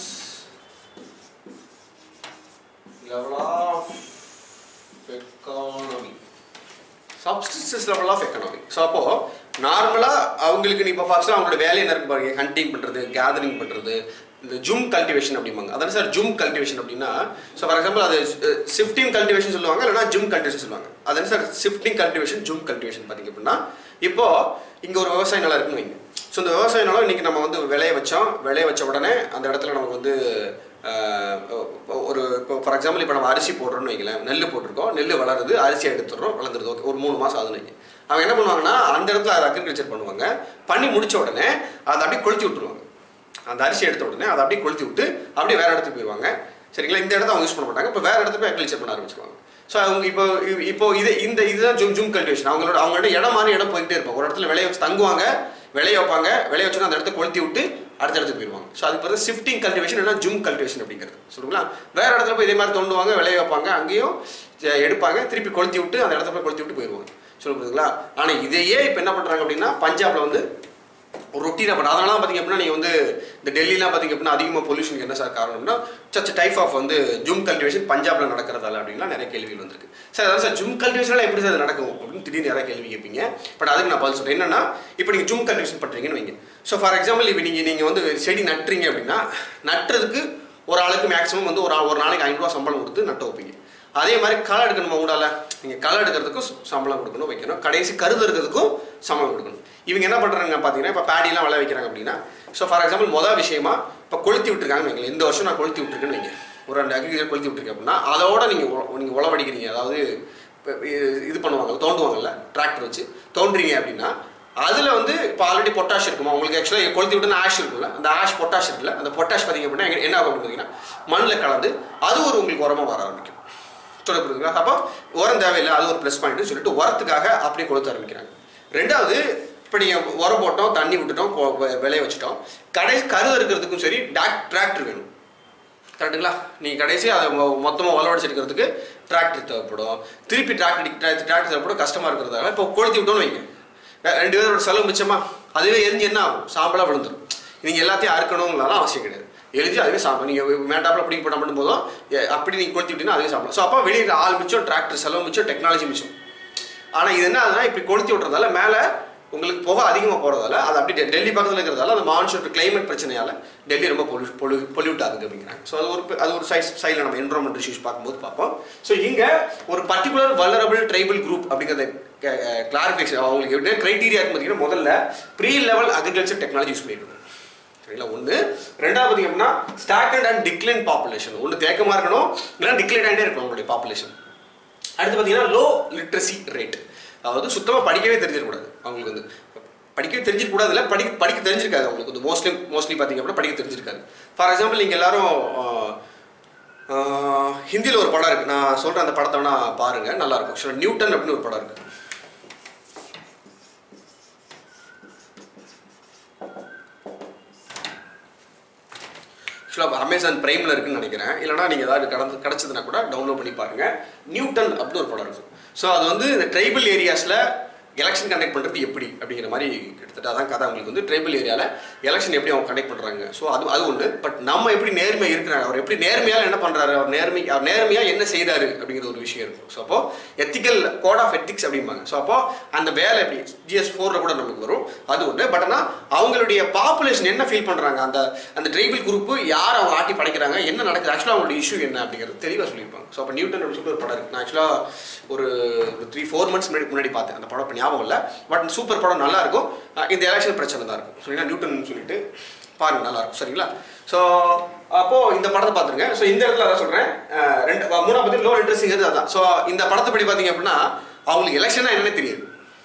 S1: level of economy subsistence level of economy so அப்போ நார்மலாக அவங்களுக்கு நீ இப்போ ஃபர்ஸ்ட் அவங்களோட வேலை என்ன இருக்கு பாருங்க ஹண்டிங் பண்ணுறது கேதரிங் பண்ணுறது இந்த ஜும் கல்டிவேஷன் அப்படிம்பாங்க அதான் சார் ஜும் கல்டிவேஷன் அப்படின்னா ஸோ ஃபார் எக்ஸாம்பிள் அது ஷிஃப்டிங் கல்டிவேஷன் சொல்லுவாங்க இல்லைனா ஜும் கல்டிவேஷன் சொல்லுவாங்க அதான் sir shifting cultivation jhum cultivation பார்த்தீங்க அப்படின்னா இப்போ இங்கே ஒரு விவசாய நிலம் இருக்குன்னு வைங்க ஸோ இந்த விவசாய நிலம் இன்னைக்கு நம்ம வந்து விளைய வச்சோம் விளைய வச்ச உடனே அந்த இடத்துல நமக்கு வந்து ஆஹ், ஒரு இப்போ ஃபார் எக்ஸாம்பிள் இப்போ நம்ம அரிசி போடுறோம்னு வைங்களேன் நெல் போட்டிருக்கோம் நெல் வளருது அரிசியை எடுத்துடுறோம் வளர்ந்துருது ஓகே ஒரு மூணு மாதம் ஆகுதுன்னு வைங்க அவங்க என்ன பண்ணுவாங்கன்னா அந்த இடத்துல அதை அக்ரிகல்ச்சர் பண்ணுவாங்க பண்ணி முடிச்ச உடனே அதை அப்படியே கொளுத்தி விட்டுருவாங்க அந்த அரிசி எடுத்த உடனே அதை அப்படியே கொளுத்தி விட்டு அப்படியே வேற இடத்துக்கு போயிடுவாங்க சரிங்களா இந்த இடத்த அவங்க யூஸ் பண்ண மாட்டாங்க இப்போ வேற இடத்துல போய் அக்ரிகல்ச்சர் பண்ண ஆரம்பிச்சிருவாங்க ஸோ அவங்க இப்போ இ- இப்போ இது இந்த இதுதான் ஜும் ஜும் கல்டிவேஷன் அவங்களோட அவங்களோட இடம் மாறி இடம் போயிட்டே இருப்பாங்க ஒரு இடத்துல விளைய வச்சு தங்குவாங்க விளைய வைப்பாங்க விளைய வச்சுன்னா அந்த இடத்த கொளுத்தி விட்டு அடுத்த இடத்துக்கு போயிடுவாங்க ஸோ அதுக்கு பிறகு ஷிஃப்டிங் கல்டிவேஷன் இல்லைனா ஜும் கல்டிவேஷன் அப்படிங்கிறது சொல்லுங்களா வேற இடத்துல போய் இதே மாதிரி தோண்டுவாங்க விளைய வைப்பாங்க அங்கேயும் ஜ- எடுப்பாங்க திருப்பி கொளுத்தி விட்டு அந்த இடத்துல போய் கொளுத்தி விட்டு போயிடுவாங்க சொல்ல புரியுதுங்களா ஆனால் இதையே இப்போ என்ன பண்ணுறாங்க அப்படின்னா பஞ்சாப்ல வந்து ஒரு ரொட்டீனாக பண்ண அதனால தான் பார்த்தீங்க அப்படின்னா நீங்கள் வந்து இந்த டெல்லிலாம் பார்த்தீங்க அப்படின்னா அதிகமாக பொல்யூஷனுக்கு என்ன சார் காரணம்னா சச் டைப் ஆஃப் வந்து ஜும் கல்டிவேஷன் பஞ்சாப்ல நடக்கிறதால அப்படின்லாம் நிறைய கேள்விகள் வந்திருக்கு சார் அதான் சார் ஜும் கல்டிவேஷன்லாம் எப்படி சார் அது நடக்கும் அப்படின்னு திடீர்னு நிறைய கேள்வி கேட்பீங்க பட் அதுக்கு நான் பதில் சொல்கிறேன் என்னன்னா இப்போ நீங்கள் ஜும் கல்டிவேஷன் பண்ணுறீங்கன்னு வைங்க ஸோ ஃபார் எக்ஸாம்பிள் இப்போ நீங்கள் நீங்கள் வந்து செடி நட்டுறீங்க அப்படின்னா நட்டுறதுக்கு ஒரு ஆளுக்கு மேக்ஸிமம் வந்து ஒரு ஆள் ஒரு நாளைக்கு ஐநூறுரூவா சம்பளம் கொடுத்து நட்டு வைப்பீங்க அதே மாதிரி களை எடுக்கணுமா உங்களால நீங்கள் களை எடுக்கிறதுக்கும் ச- சம்பளம் கொடுக்கணும் வைக்கணும் கடைசி கருது இருக்கிறதுக்கும் சம்பளம் கொடுக்கணும் இவங்க என்ன பண்ணுறாங்க பார்த்தீங்கன்னா இப்போ பேடிலாம் விளை வைக்கிறாங்க அப்படின்னா ஸோ ஃபார் எக்ஸாம்பிள் மொதல் விஷயமா இப்போ கொளுத்தி விட்டுருக்காங்கன்னு வைங்களேன் இந்த வருஷம் நான் கொளுத்தி விட்டுருக்கேன்னு வைங்க ஒரு ரெண்டு அக்ரிகல்ச்சர் கொளுத்தி விட்டுருக்கேன் அப்படின்னா அதோட நீங்கள் நீங்கள் உழவடிக்கிறீங்க அதாவது இப்ப இது பண்ணுவாங்க தோண்டுவாங்கல்ல டிராக்டர் வச்சு தோண்டுறீங்க அப்படின்னா அதில் வந்து இப்போ ஆல்ரெடி பொட்டாஷ் இருக்குமா உங்களுக்கு ஆக்சுவலாக கொளுத்தி விட்டுனா ஆஷ் இருக்குல்ல அந்த ஆஷ் பொட்டாஷ் இருக்குல்ல அந்த பொட்டாஷ் பார்த்தீங்க அப்படின்னா எங்க- என்ன ஆகும் அப்படின்னு பார்த்தீங்கன்னா மண்ணில் கலந்து அது ஒரு உங்களுக்கு உரமாக வர ஆரம்பிக்கும் சொல்ல புரியுதுங்களா அப்போ உரம் தேவையில்லை அது ஒரு ப்ளஸ் பாயிண்ட் சொல்லிட்டு உரத்துக்காக அப்படியே கொளுத்த ஆரம்பிக்கிறாங்க ரெண்டாவது இப்போ நீங்கள் உரம் போட்டோம் தண்ணி விட்டுட்டோம் கொ- வெ- விளைய வச்சுட்டோம் கடை கரு இருக்கிறதுக்கும் சரி டாக் டிராக்டர் வேணும் கரெக்டுங்களா நீங்கள் கடைசி அதை மொத்தமாக வளவடைச்சு எடுக்கிறதுக்கு டிராக்டர் தேவைப்படும் திருப்பி டிராக்டர் டிராக்டர் தேவைப்படும் கஷ்டமாக இருக்கிறதால இப்போ கொளுத்தி விட்டோம்னு வைங்க வே- ரெண்டு பேரோட செலவு மிச்சமா அதுவே எரிஞ்சு என்ன ஆகும் சாம்பலாக விழுந்துடும் நீங்கள் எல்லாத்தையும் அறுக்கணுங்களால அவசியம் கிடையாது எரிஞ்சு அதுவே சாம்பல் நீங்கள் மேட்டாப்பில் பிடிக்க போட்டால் மட்டும் போதும் எ- அப்படி நீங்கள் கொளுத்தி விட்டீங்கன்னா அதுவே சாம்பலாம் ஸோ அப்போ வெளியில் ஆள் மிச்சம் டிராக்டர் செலவு மிச்சம் டெக்னாலஜி மிச்சம் ஆனால் இது என்ன ஆகுதுன்னா இப்படி கொளுத்தி விட்டுறதால மேலே உங்களுக்கு புகை அதிகமாக போகிறதால அது அப்படி டெ- டெல்லி பக்கத்தில் இருக்கிறதால அந்த மான்சூன் கிளைமேட் பிரச்சனையால் டெல்லி ரொம்ப பொலு பொலு பொல்யூட் ஆகுது அப்படிங்கிறாங்க ஸோ அது ஒரு பெ- அது ஒரு சைஸ் சைடில் நம்ம என்வரான்மெண்ட் இஷ்யூஸ் பார்க்கும்போது பார்ப்போம் ஸோ இங்கே ஒரு பர்டிகுலர் வல்லரபிள் ட்ரைபல் குரூப் அப்படிங்கிறத கிளாரிஃபிகேஷன் அவங்களுக்கு எப்படி க்ரைட்டீரியா பார்த்தீங்கன்னா முதல்ல pre level agriculture technology use பண்ணிருக்கணும் சரிங்களா ஒன்று ரெண்டாவது பார்த்தீங்கன்னா ஸ்டாக்கண்ட் அண்ட் டிக்ளைன் பாப்புலேஷன் ஒன்று தேக்கமாக இருக்கணும் இல்லைன்னா டிக்ளைன் ஆகிட்டே இருக்கணும் உங்களுடைய பாப்புலேஷன் அடுத்து பார்த்தீங்கன்னா லோ லிட்ரஸி ரேட் அதாவது சுத்தமாக படிக்கவே தெரிஞ்சிடக்கூடாது அவங்களுக்கு வந்து படிக்கவே தெரிஞ்சிருக்கூடாது இல்லை படிக்க படிக்க தெரிஞ்சிருக்காது அவங்களுக்கு வந்து மோஸ்ட்லி மோஸ்ட்லி பார்த்தீங்க அப்படின்னா படிக்க தெரிஞ்சிருக்காது ஃபார் எக்ஸாம்பிள் நீங்கள் எல்லாரும் ஹிந்தியில் ஒரு படம் இருக்குது நான் சொல்கிறேன் அந்த படத்தை வேணா பாருங்கள் நல்லாயிருக்கும் ஆக்சுவலாக நியூட்டன் அப்படின்னு ஒரு படம் இருக்குது ஆக்சுவலாக அமேசான் பிரைமில் இருக்குன்னு நினைக்கிறேன் இல்லைனா நீங்கள் ஏதாவது கடந்து கிடச்சதுன்னா கூட டவுன்லோட் பண்ணி பாருங்கள் நியூட்டன் அப்படின்னு ஒரு படம் இருக்கும் ஸோ அது வந்து இந்த ட்ரைபல் ஏரியாஸில் எலெக்ஷன் கண்டக்ட் பண்ணுறது எப்படி அப்படிங்கிற மாதிரி கிட்டத்தட்ட அதான் கதை அவங்களுக்கு வந்து ட்ரைபல் ஏரியாவில் எலெக்ஷன் எப்படி அவங்க கண்டக்ட் பண்ணுறாங்க ஸோ அது அது ஒன்று பட் நம்ம எப்படி நேர்மை இருக்கிறாங்க அவர் எப்படி நேர்மையால் என்ன பண்ணுறாரு அவர் நேர்மை அவர் நேர்மையாக என்ன செய்தாரு அப்படிங்கிற ஒரு விஷயம் இருக்கும் ஸோ அப்போ எத்திக்கல் கோட் ஆஃப் எத்திக்ஸ் அப்படிம்பாங்க ஸோ அப்போ அந்த வேலை எப்படி ஜிஎஸ் ஃபோரில் கூட நமக்கு வரும் அது ஒன்று பட் ஆனால் அவங்களுடைய பாப்புலேஷன் என்ன ஃபீல் பண்ணுறாங்க அந்த அந்த ட்ரைபல் குரூப்பு யார் அவங்க ஆட்டி படைக்கிறாங்க என்ன நடக்குது ஆக்சுவலாக அவங்களுடைய இஷ்யூ என்ன அப்படிங்கிறது தெளிவாக சொல்லியிருப்பாங்க ஸோ அப்போ நியூட்டன் அப்படின்னு சொல்லிட்டு ஒரு படம் இருக்குது நான் ஆக்சுவலாக ஒரு த்ரீ ஃபோர் மந்த்ஸ் முன்னாடி முன்னாடி பார்த்தேன் அந்த படம் இப்போ ஞாபகம் இல்லை பட் சூப்பர் படம் நல்லா இருக்கும் அஹ் இந்த எலெக்ஷன் பிரச்சனை தான் இருக்கும் சரிங்களா நியூட்டன் சொல்லிட்டு பாருங்க நல்லா இருக்கும் சரிங்களா ஸோ அப்போ இந்த படத்தை பார்த்துருங்க ஸோ இந்த இடத்துல அதான் சொல்கிறேன் ரெண்டு மூணாவது பற்றி லோ இன்ட்ரெஸ்டிங்கிறது அதான் ஸோ இந்த படத்தை படி பார்த்தீங்க அப்படின்னா அவங்களுக்கு எலெக்ஷனா என்னன்னே தெரியாது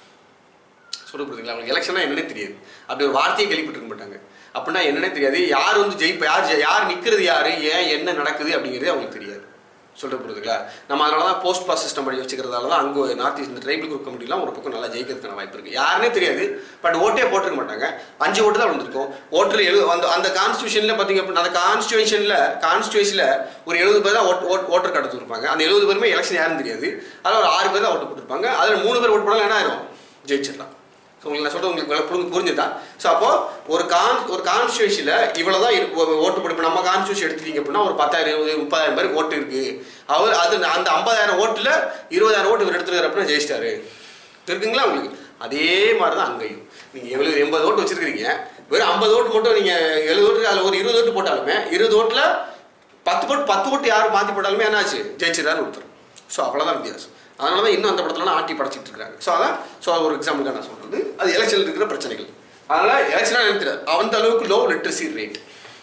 S1: சொல்ல புரியுதுங்களா அவங்களுக்கு எலெக்ஷனா என்னன்னே தெரியாது அப்படி ஒரு வார்த்தையை கேள்விப்பட்டிருக்க மாட்டாங்க அப்படின்னா என்னன்னே தெரியாது யார் வந்து ஜெயிப்பா யார் ஜெ- யார் நிற்கிறது யார் ஏன் என்ன நடக்குது அப்படிங்கிறதே அவங்களுக்கு தெரியாது சொல்ல புரியுதுங்களா நம்ம அதனால தான் போஸ்ட் பாஸ் சிஸ்டம் படி வச்சுக்கிறதால தான் அங்கே நார்த் ஈஸ்ட் இந்த ட்ரைபல் குரூப் கமிட்டிலாம் ஒரு பக்கம் நல்லா ஜெயிக்கிறதுக்கான வாய்ப்பு இருக்குது யாருனே தெரியாது பட் ஓட்டே போட்டிருக்க மாட்டாங்க அஞ்சு ஓட்டு தான் விழுந்திருக்கும் ஓட்டில் எழு அந்த அந்த கான்ஸ்டியூஷனில் பார்த்தீங்க அப்படின்னா அந்த கான்ஸ்டியூஷனில் கான்ஸ்டியூஷனில் ஒரு எழுபது பேர் தான் ஓட் ஓட் ஓட்டர் கார்டு கொடுத்துருப்பாங்க அந்த எழுபது பேருமே எலெக்ஷன் யாரும் தெரியாது அதில் ஒரு ஆறு பேர் தான் ஓட்டு போட்டிருப்பாங்க அதில் மூணு பேர் ஓட்டு போட்டாலும் என்ன ஆயிரும் ஜெயிச்சிடலாம் ஸோ உங்களுக்கு நான் சொல்றது உங்களுக்கு நல்லா புரிஞ்சு புரிஞ்சுதா ஸோ அப்போ ஒரு கான் ஒரு கான்ஸ்டியூஷனில் இவ்வளோ தான் இருக்கு ஒரு ஓட்டு போட்டு இப்போ நம்ம கான்ஸ்டியூஷன் எடுத்துட்டீங்க அப்படின்னா ஒரு பத்தாயிரம் இருபது முப்பதாயிரம் பேர் ஓட்டு இருக்கு அவர் அது அந்த ஐம்பதாயிரம் ஓட்டில் இருபதாயிரம் ஓட்டு இவர் எடுத்துருக்காரு அப்படின்னா ஜெயிச்சிட்டாரு இருக்குங்களா உங்களுக்கு அதே மாதிரி தான் அங்கேயும் நீங்கள் எவ்வளோ எண்பது ஓட்டு வச்சிருக்கீங்க வெறும் ஐம்பது ஓட்டு மட்டும் நீங்கள் எழுபது ஓட்டு அதில் ஒரு இருபது ஓட்டு போட்டாலுமே இருபது ஓட்டில் பத்து ஓட்டு பத்து ஓட்டு யார் மாற்றி போட்டாலுமே என்னாச்சு ஜெயிச்சிடாரு ஒருத்தர் ஸோ அவ்வளோதான் வித்தியாசம் அதனால தான் இன்னும் அந்த படத்துலலாம் ஆட்டி படைச்சிட்டு இருக்காங்க ஸோ அதான் ஸோ அது ஒரு எக்ஸாம்பிளுக்காக நான் சொல்கிறது அது எலெக்ஷனில் இருக்கிற பிரச்சனைகள் அதனால் எலெக்ஷனாக நினைக்கிறது அந்த அளவுக்கு லோ லிட்ரஸி ரேட்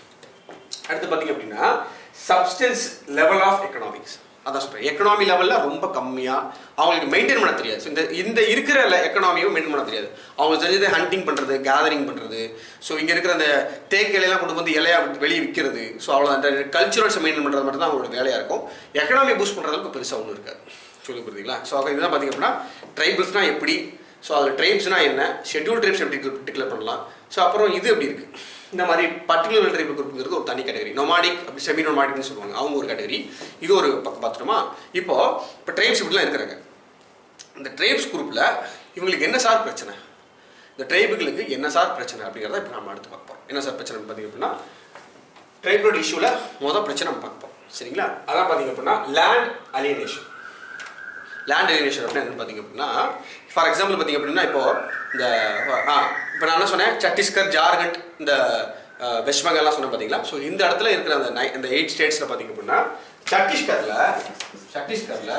S1: அடுத்து பார்த்தீங்க அப்படின்னா சப்ஸ்டன்ஸ் லெவல் ஆஃப் எக்கனாமிக்ஸ் அதான் சொல்கிறேன் எக்கனாமி லெவலில் ரொம்ப கம்மியாக அவங்களுக்கு மெயின்டைன் பண்ண தெரியாது ஸோ இந்த இந்த இருக்கிற எக்கனாமியும் மெயின்டைன் பண்ண தெரியாது அவங்களுக்கு தெரிஞ்சது ஹண்டிங் பண்ணுறது கேதரிங் பண்ணுறது ஸோ இங்கே இருக்கிற அந்த தேக்கிலையெல்லாம் கொண்டு வந்து இலையா வெளியே விற்கிறது ஸோ அவ்வளோ அந்த கல்ச்சுரல்ஸை மெயின்டைன் பண்ணுறது மட்டும் தான் அவங்களோட வேலையாக இருக்கும் எக்கனாமி பூஸ்ட் பண்ணுறதுக்கு பெருசாக ஒன்றும் இருக்காது சொல்லி புரியுதுங்களா ஸோ இதுதான் பார்த்தீங்க அப்படின்னா ட்ரைபிள்ஸ்னால் எப்படி ஸோ அதில் ட்ரைப்ஸ்னால் என்ன ஷெட்யூல் ட்ரைப்ஸ் எப்படி டிக்ளேர் பண்ணலாம் ஸோ அப்புறம் இது எப்படி இருக்குது இந்த மாதிரி பர்டிகுலர் ட்ரைபல் குரூப்புங்கிறது ஒரு தனி கேட்டகரி நொமாடிக் அப்படி செமி நொமாடிக்னு சொல்லுவாங்க அவங்க ஒரு கேட்டகரி இது ஒரு பக்கம் பார்த்துட்டோமா இப்போ இப்போ ட்ரைப்ஸ் இப்படிலாம் இருக்கிறாங்க இந்த ட்ரைப்ஸ் குரூப்பில் இவங்களுக்கு என்ன சார் பிரச்சனை இந்த ட்ரைபுகளுக்கு என்ன சார் பிரச்சனை அப்படிங்கிறத இப்போ நம்ம அடுத்து பார்க்க போகிறோம் என்ன சார் பிரச்சனை பார்த்தீங்க அப்படின்னா ட்ரைபோட இஷ்யூவில் மொதல் பிரச்சனை நம்ம பார்க்க போகிறோம் சரிங்களா அதான் பார்த்தீங்க அப்படின்னா லேண்ட் அலியனேஷன் லேண்ட் அலியனேஷன் அப்படின்னு என்ன பார்த்தீங்க அப்படின்னா ஃபார் எக்ஸாம்பிள் பார்த்தீங்க அப்படின்னா இப்போ இந்த ஆ இப்போ நான் என்ன சொன்னேன் சத்தீஸ்கர் ஜார்க்கண்ட் இந்த அஹ், வெஸ்ட் பெங்கால்லாம் சொன்னேன் பார்த்தீங்களா ஸோ இந்த இடத்துல இருக்கிற அந்த நை இந்த எயிட் ஸ்டேட்ஸில் பார்த்தீங்க அப்படின்னா சத்தீஸ்கரில் சத்தீஸ்கரில்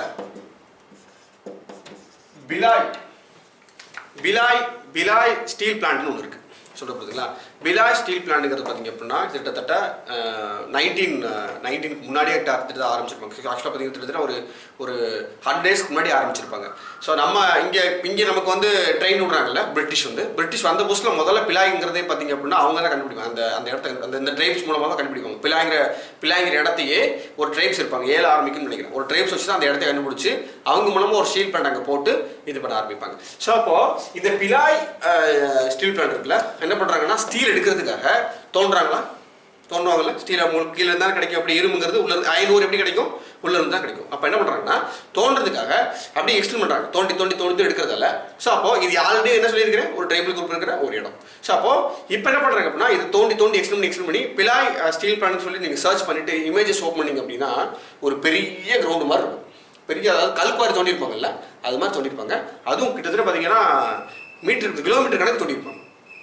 S1: பிலாய் பிலாய் பிலாய் ஸ்டீல் பிளான்ட்னு ஒன்று இருக்குது சொல்ல போகிறதுங்களா பிலாய் ஸ்டீல் பிளான்ட்டுங்கிறது பார்த்தீங்க அப்படின்னா கிட்டத்தட்ட நைன்டீன் நைன்டீன் முன்னாடியே கிட்டத்தட்ட ஆரம்பிச்சிருப்பாங்க ஆக்சுவலாக பார்த்தீங்கன்னா கிட்டத்தட்ட ஒரு ஒரு ஹண்ட்ரட் டேஸ்க்கு முன்னாடி ஆரம்பிச்சிருப்பாங்க ஸோ நம்ம இங்கே இங்கே நமக்கு வந்து ட்ரெயின் விடுறாங்கல்ல பிரிட்டிஷ் வந்து பிரிட்டிஷ் வந்த புதுசில் முதல்ல பிலாய்ங்கிறதே பார்த்தீங்க அப்படின்னா அவங்க தான் கண்டுபிடிப்பாங்க அந்த அந்த இடத்த அந்த இந்த ட்ரைப்ஸ் மூலமாக தான் கண்டுபிடிப்பாங்க பிலாங்கிற பிலாங்கிற இடத்தையே ஒரு ட்ரைப்ஸ் இருப்பாங்க ஏழு ஆரம்பிக்கும்னு நினைக்கிறேன் ஒரு ட்ரைப்ஸ் வச்சு தான் அந்த இடத்த கண்டுபிடிச்சி அவங்க மூலமாக ஒரு ஸ்டீல் பிளான்ட் அங்கே போட்டு இது பண்ண ஆரம்பிப்பாங்க ஸோ அப்போ இந்த பிலாய் ஸ்டீல் பிளான்ட் இருக்குல்ல என்ன பண்ணுறாங்கன்னா ஸ்டீல் எடுக்கிறதுக்காக தோன்றாங்களா தோன்றுவாங்கல்ல ஸ்டீல் உங்களுக்கு கீழே இருந்தால் கிடைக்கும் அப்படி இரும்புங்கிறது உள்ள இருந்து ஐநூறு எப்படி கிடைக்கும் உள்ள இருந்து தான் கிடைக்கும் அப்போ என்ன பண்ணுறாங்கன்னா தோன்றதுக்காக அப்படியே எக்ஸ்டெண்ட் பண்ணுறாங்க தோண்டி தோண்டி தோண்டி எடுக்கிறதால ஸோ அப்போ இது ஆல்ரெடி என்ன சொல்லியிருக்கிறேன் ஒரு ட்ரைபிள் குரூப் இருக்கிற ஒரு இடம் ஸோ அப்போ இப்போ என்ன பண்ணுறாங்க அப்படின்னா இது தோண்டி தோண்டி எக்ஸ்டெண்ட் பண்ணி எக்ஸ்டெண்ட் பண்ணி பிலாய் ஸ்டீல் பிளான் சொல்லி நீங்கள் சர்ச் பண்ணிட்டு இமேஜஸ் ஓப்பன் பண்ணீங்க அப்படின்னா ஒரு பெரிய கிரவுண்டு மாதிரி இருக்கும் பெரிய அதாவது கல்குவாரி தோண்டியிருப்பாங்கல்ல அது மாதிரி தோண்டியிருப்பாங்க அதுவும் கிட்டத்தட்ட பார்த்தீங்கன்னா மீட்டர் கிலோமீட்டர் கணக்கு தோண்டியிருப்பாங்க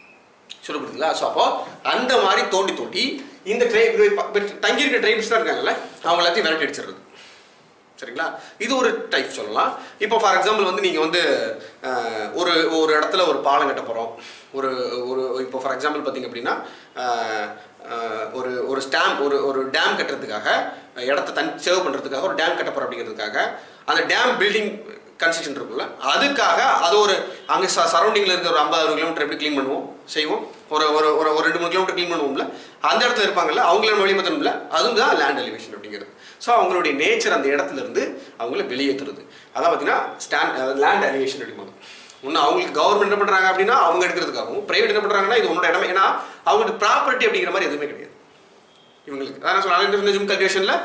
S1: சொல்ல புரியுதுங்களா ஸோ அப்போ அந்த மாதிரி தோண்டி தோண்டி இந்த ட்ரைப் தங்கியிருக்க ட்ரைப்ஸ் தான் இருக்காங்கல்ல அவங்க எல்லாத்தையும் விரட்டி அடிச்சிடுறது சரிங்களா இது ஒரு டைப் சொல்லலாம் இப்போ ஃபார் எக்ஸாம்பிள் வந்து நீங்கள் வந்து அஹ், ஒரு ஒரு இடத்துல ஒரு பாலம் கட்ட போகிறோம் ஒரு ஒரு இப்போ ஃபார் எக்ஸாம்பிள் பார்த்தீங்க அப்படின்னா அஹ், அஹ், ஒரு ஒரு ஸ்டாம் ஒரு ஒரு டேம் கட்டுறதுக்காக இடத்த தன் சேவ் பண்ணுறதுக்காக ஒரு டேம் கட்ட போகிறோம் அப்படிங்கிறதுக்காக அந்த டேம் பில்டிங் கன்ஸ்ட்ரக்ஷன் இருக்குல்ல அதுக்காக அது ஒரு அங்கே சரௌண்டிங்கில் இருக்கிற ஒரு ஐம்பது அறுபது கிலோமீட்டர் எப்படி க்ளீன் பண்ணுவோம் செய்வோம் ஒரு ஒரு ஒரு ஒரு ரெண்டு மூணு கிலோமீட்டர் க்ளீன் பண்ணுவோம்ல அந்த இடத்துல இருப்பாங்கல்ல அவங்கள வெளிப்படுத்தணும்ல அதுவும் தான் லேண்ட் எலிவேஷன் அப்படிங்கிறது ஸோ அவங்களுடைய நேச்சர் அந்த இடத்துல இருந்து அவங்கள வெளியேற்றுறது அதான் பார்த்தீங்கன்னா ஸ்டாண்ட் லேண்ட் எலிவேஷன் அப்படிம்பாங்க ஒன்று அவங்களுக்கு கவர்மெண்ட் என்ன பண்ணுறாங்க அப்படின்னா அவங்க எடுக்கிறதுக்காகவும் பிரைவேட் என்ன பண்ணுறாங்கன்னா இது உன்னோட இடமே ஏன்னா அவங்களுக்கு ப்ராப்பர்ட்டி அப்படிங்கிற மாதிரி எதுவுமே கிடையாது இவங்களுக்கு அதான் சொல்லுவாங்க ஜிம் கல்டிவேஷனில்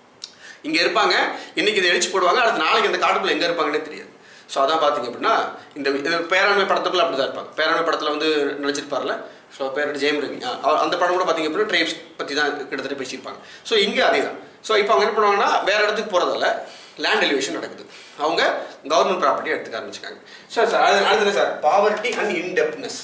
S1: இங்கே இருப்பாங்க இன்னைக்கு இதை எழிச்சு போடுவாங்க அடுத்த நாளைக்கு அந்த காட்டுக்குள்ள எங்கே இருப்பாங்கன்னே தெரியாது ஸோ அதான் பார்த்தீங்க அப்படின்னா இந்த இது பேராண்மை படத்துக்குள்ள அப்படி தான் இருப்பாங்க பேராண்மை படத்தில் வந்து நினச்சிருப்பார்ல ஸோ பேர் ஜெயம் ரவி ஆ, அவர் அந்த படம் கூட பார்த்தீங்க அப்படின்னா ட்ரைப்ஸ் பற்றி தான் கிட்டத்தட்ட பேசியிருப்பாங்க ஸோ இங்கே அதே தான் ஸோ இப்போ அவங்க என்ன பண்ணுவாங்கன்னா வேற இடத்துக்கு போகிறதால லேண்ட் எலிவேஷன் நடக்குது அவங்க கவர்மெண்ட் ப்ராப்பர்ட்டி எடுத்துக்க ஆரம்பிச்சிருக்காங்க சார் சார் அது அடுத்தது சார் பாவர்ட்டி அண்ட் இன்டெப்ட்னஸ்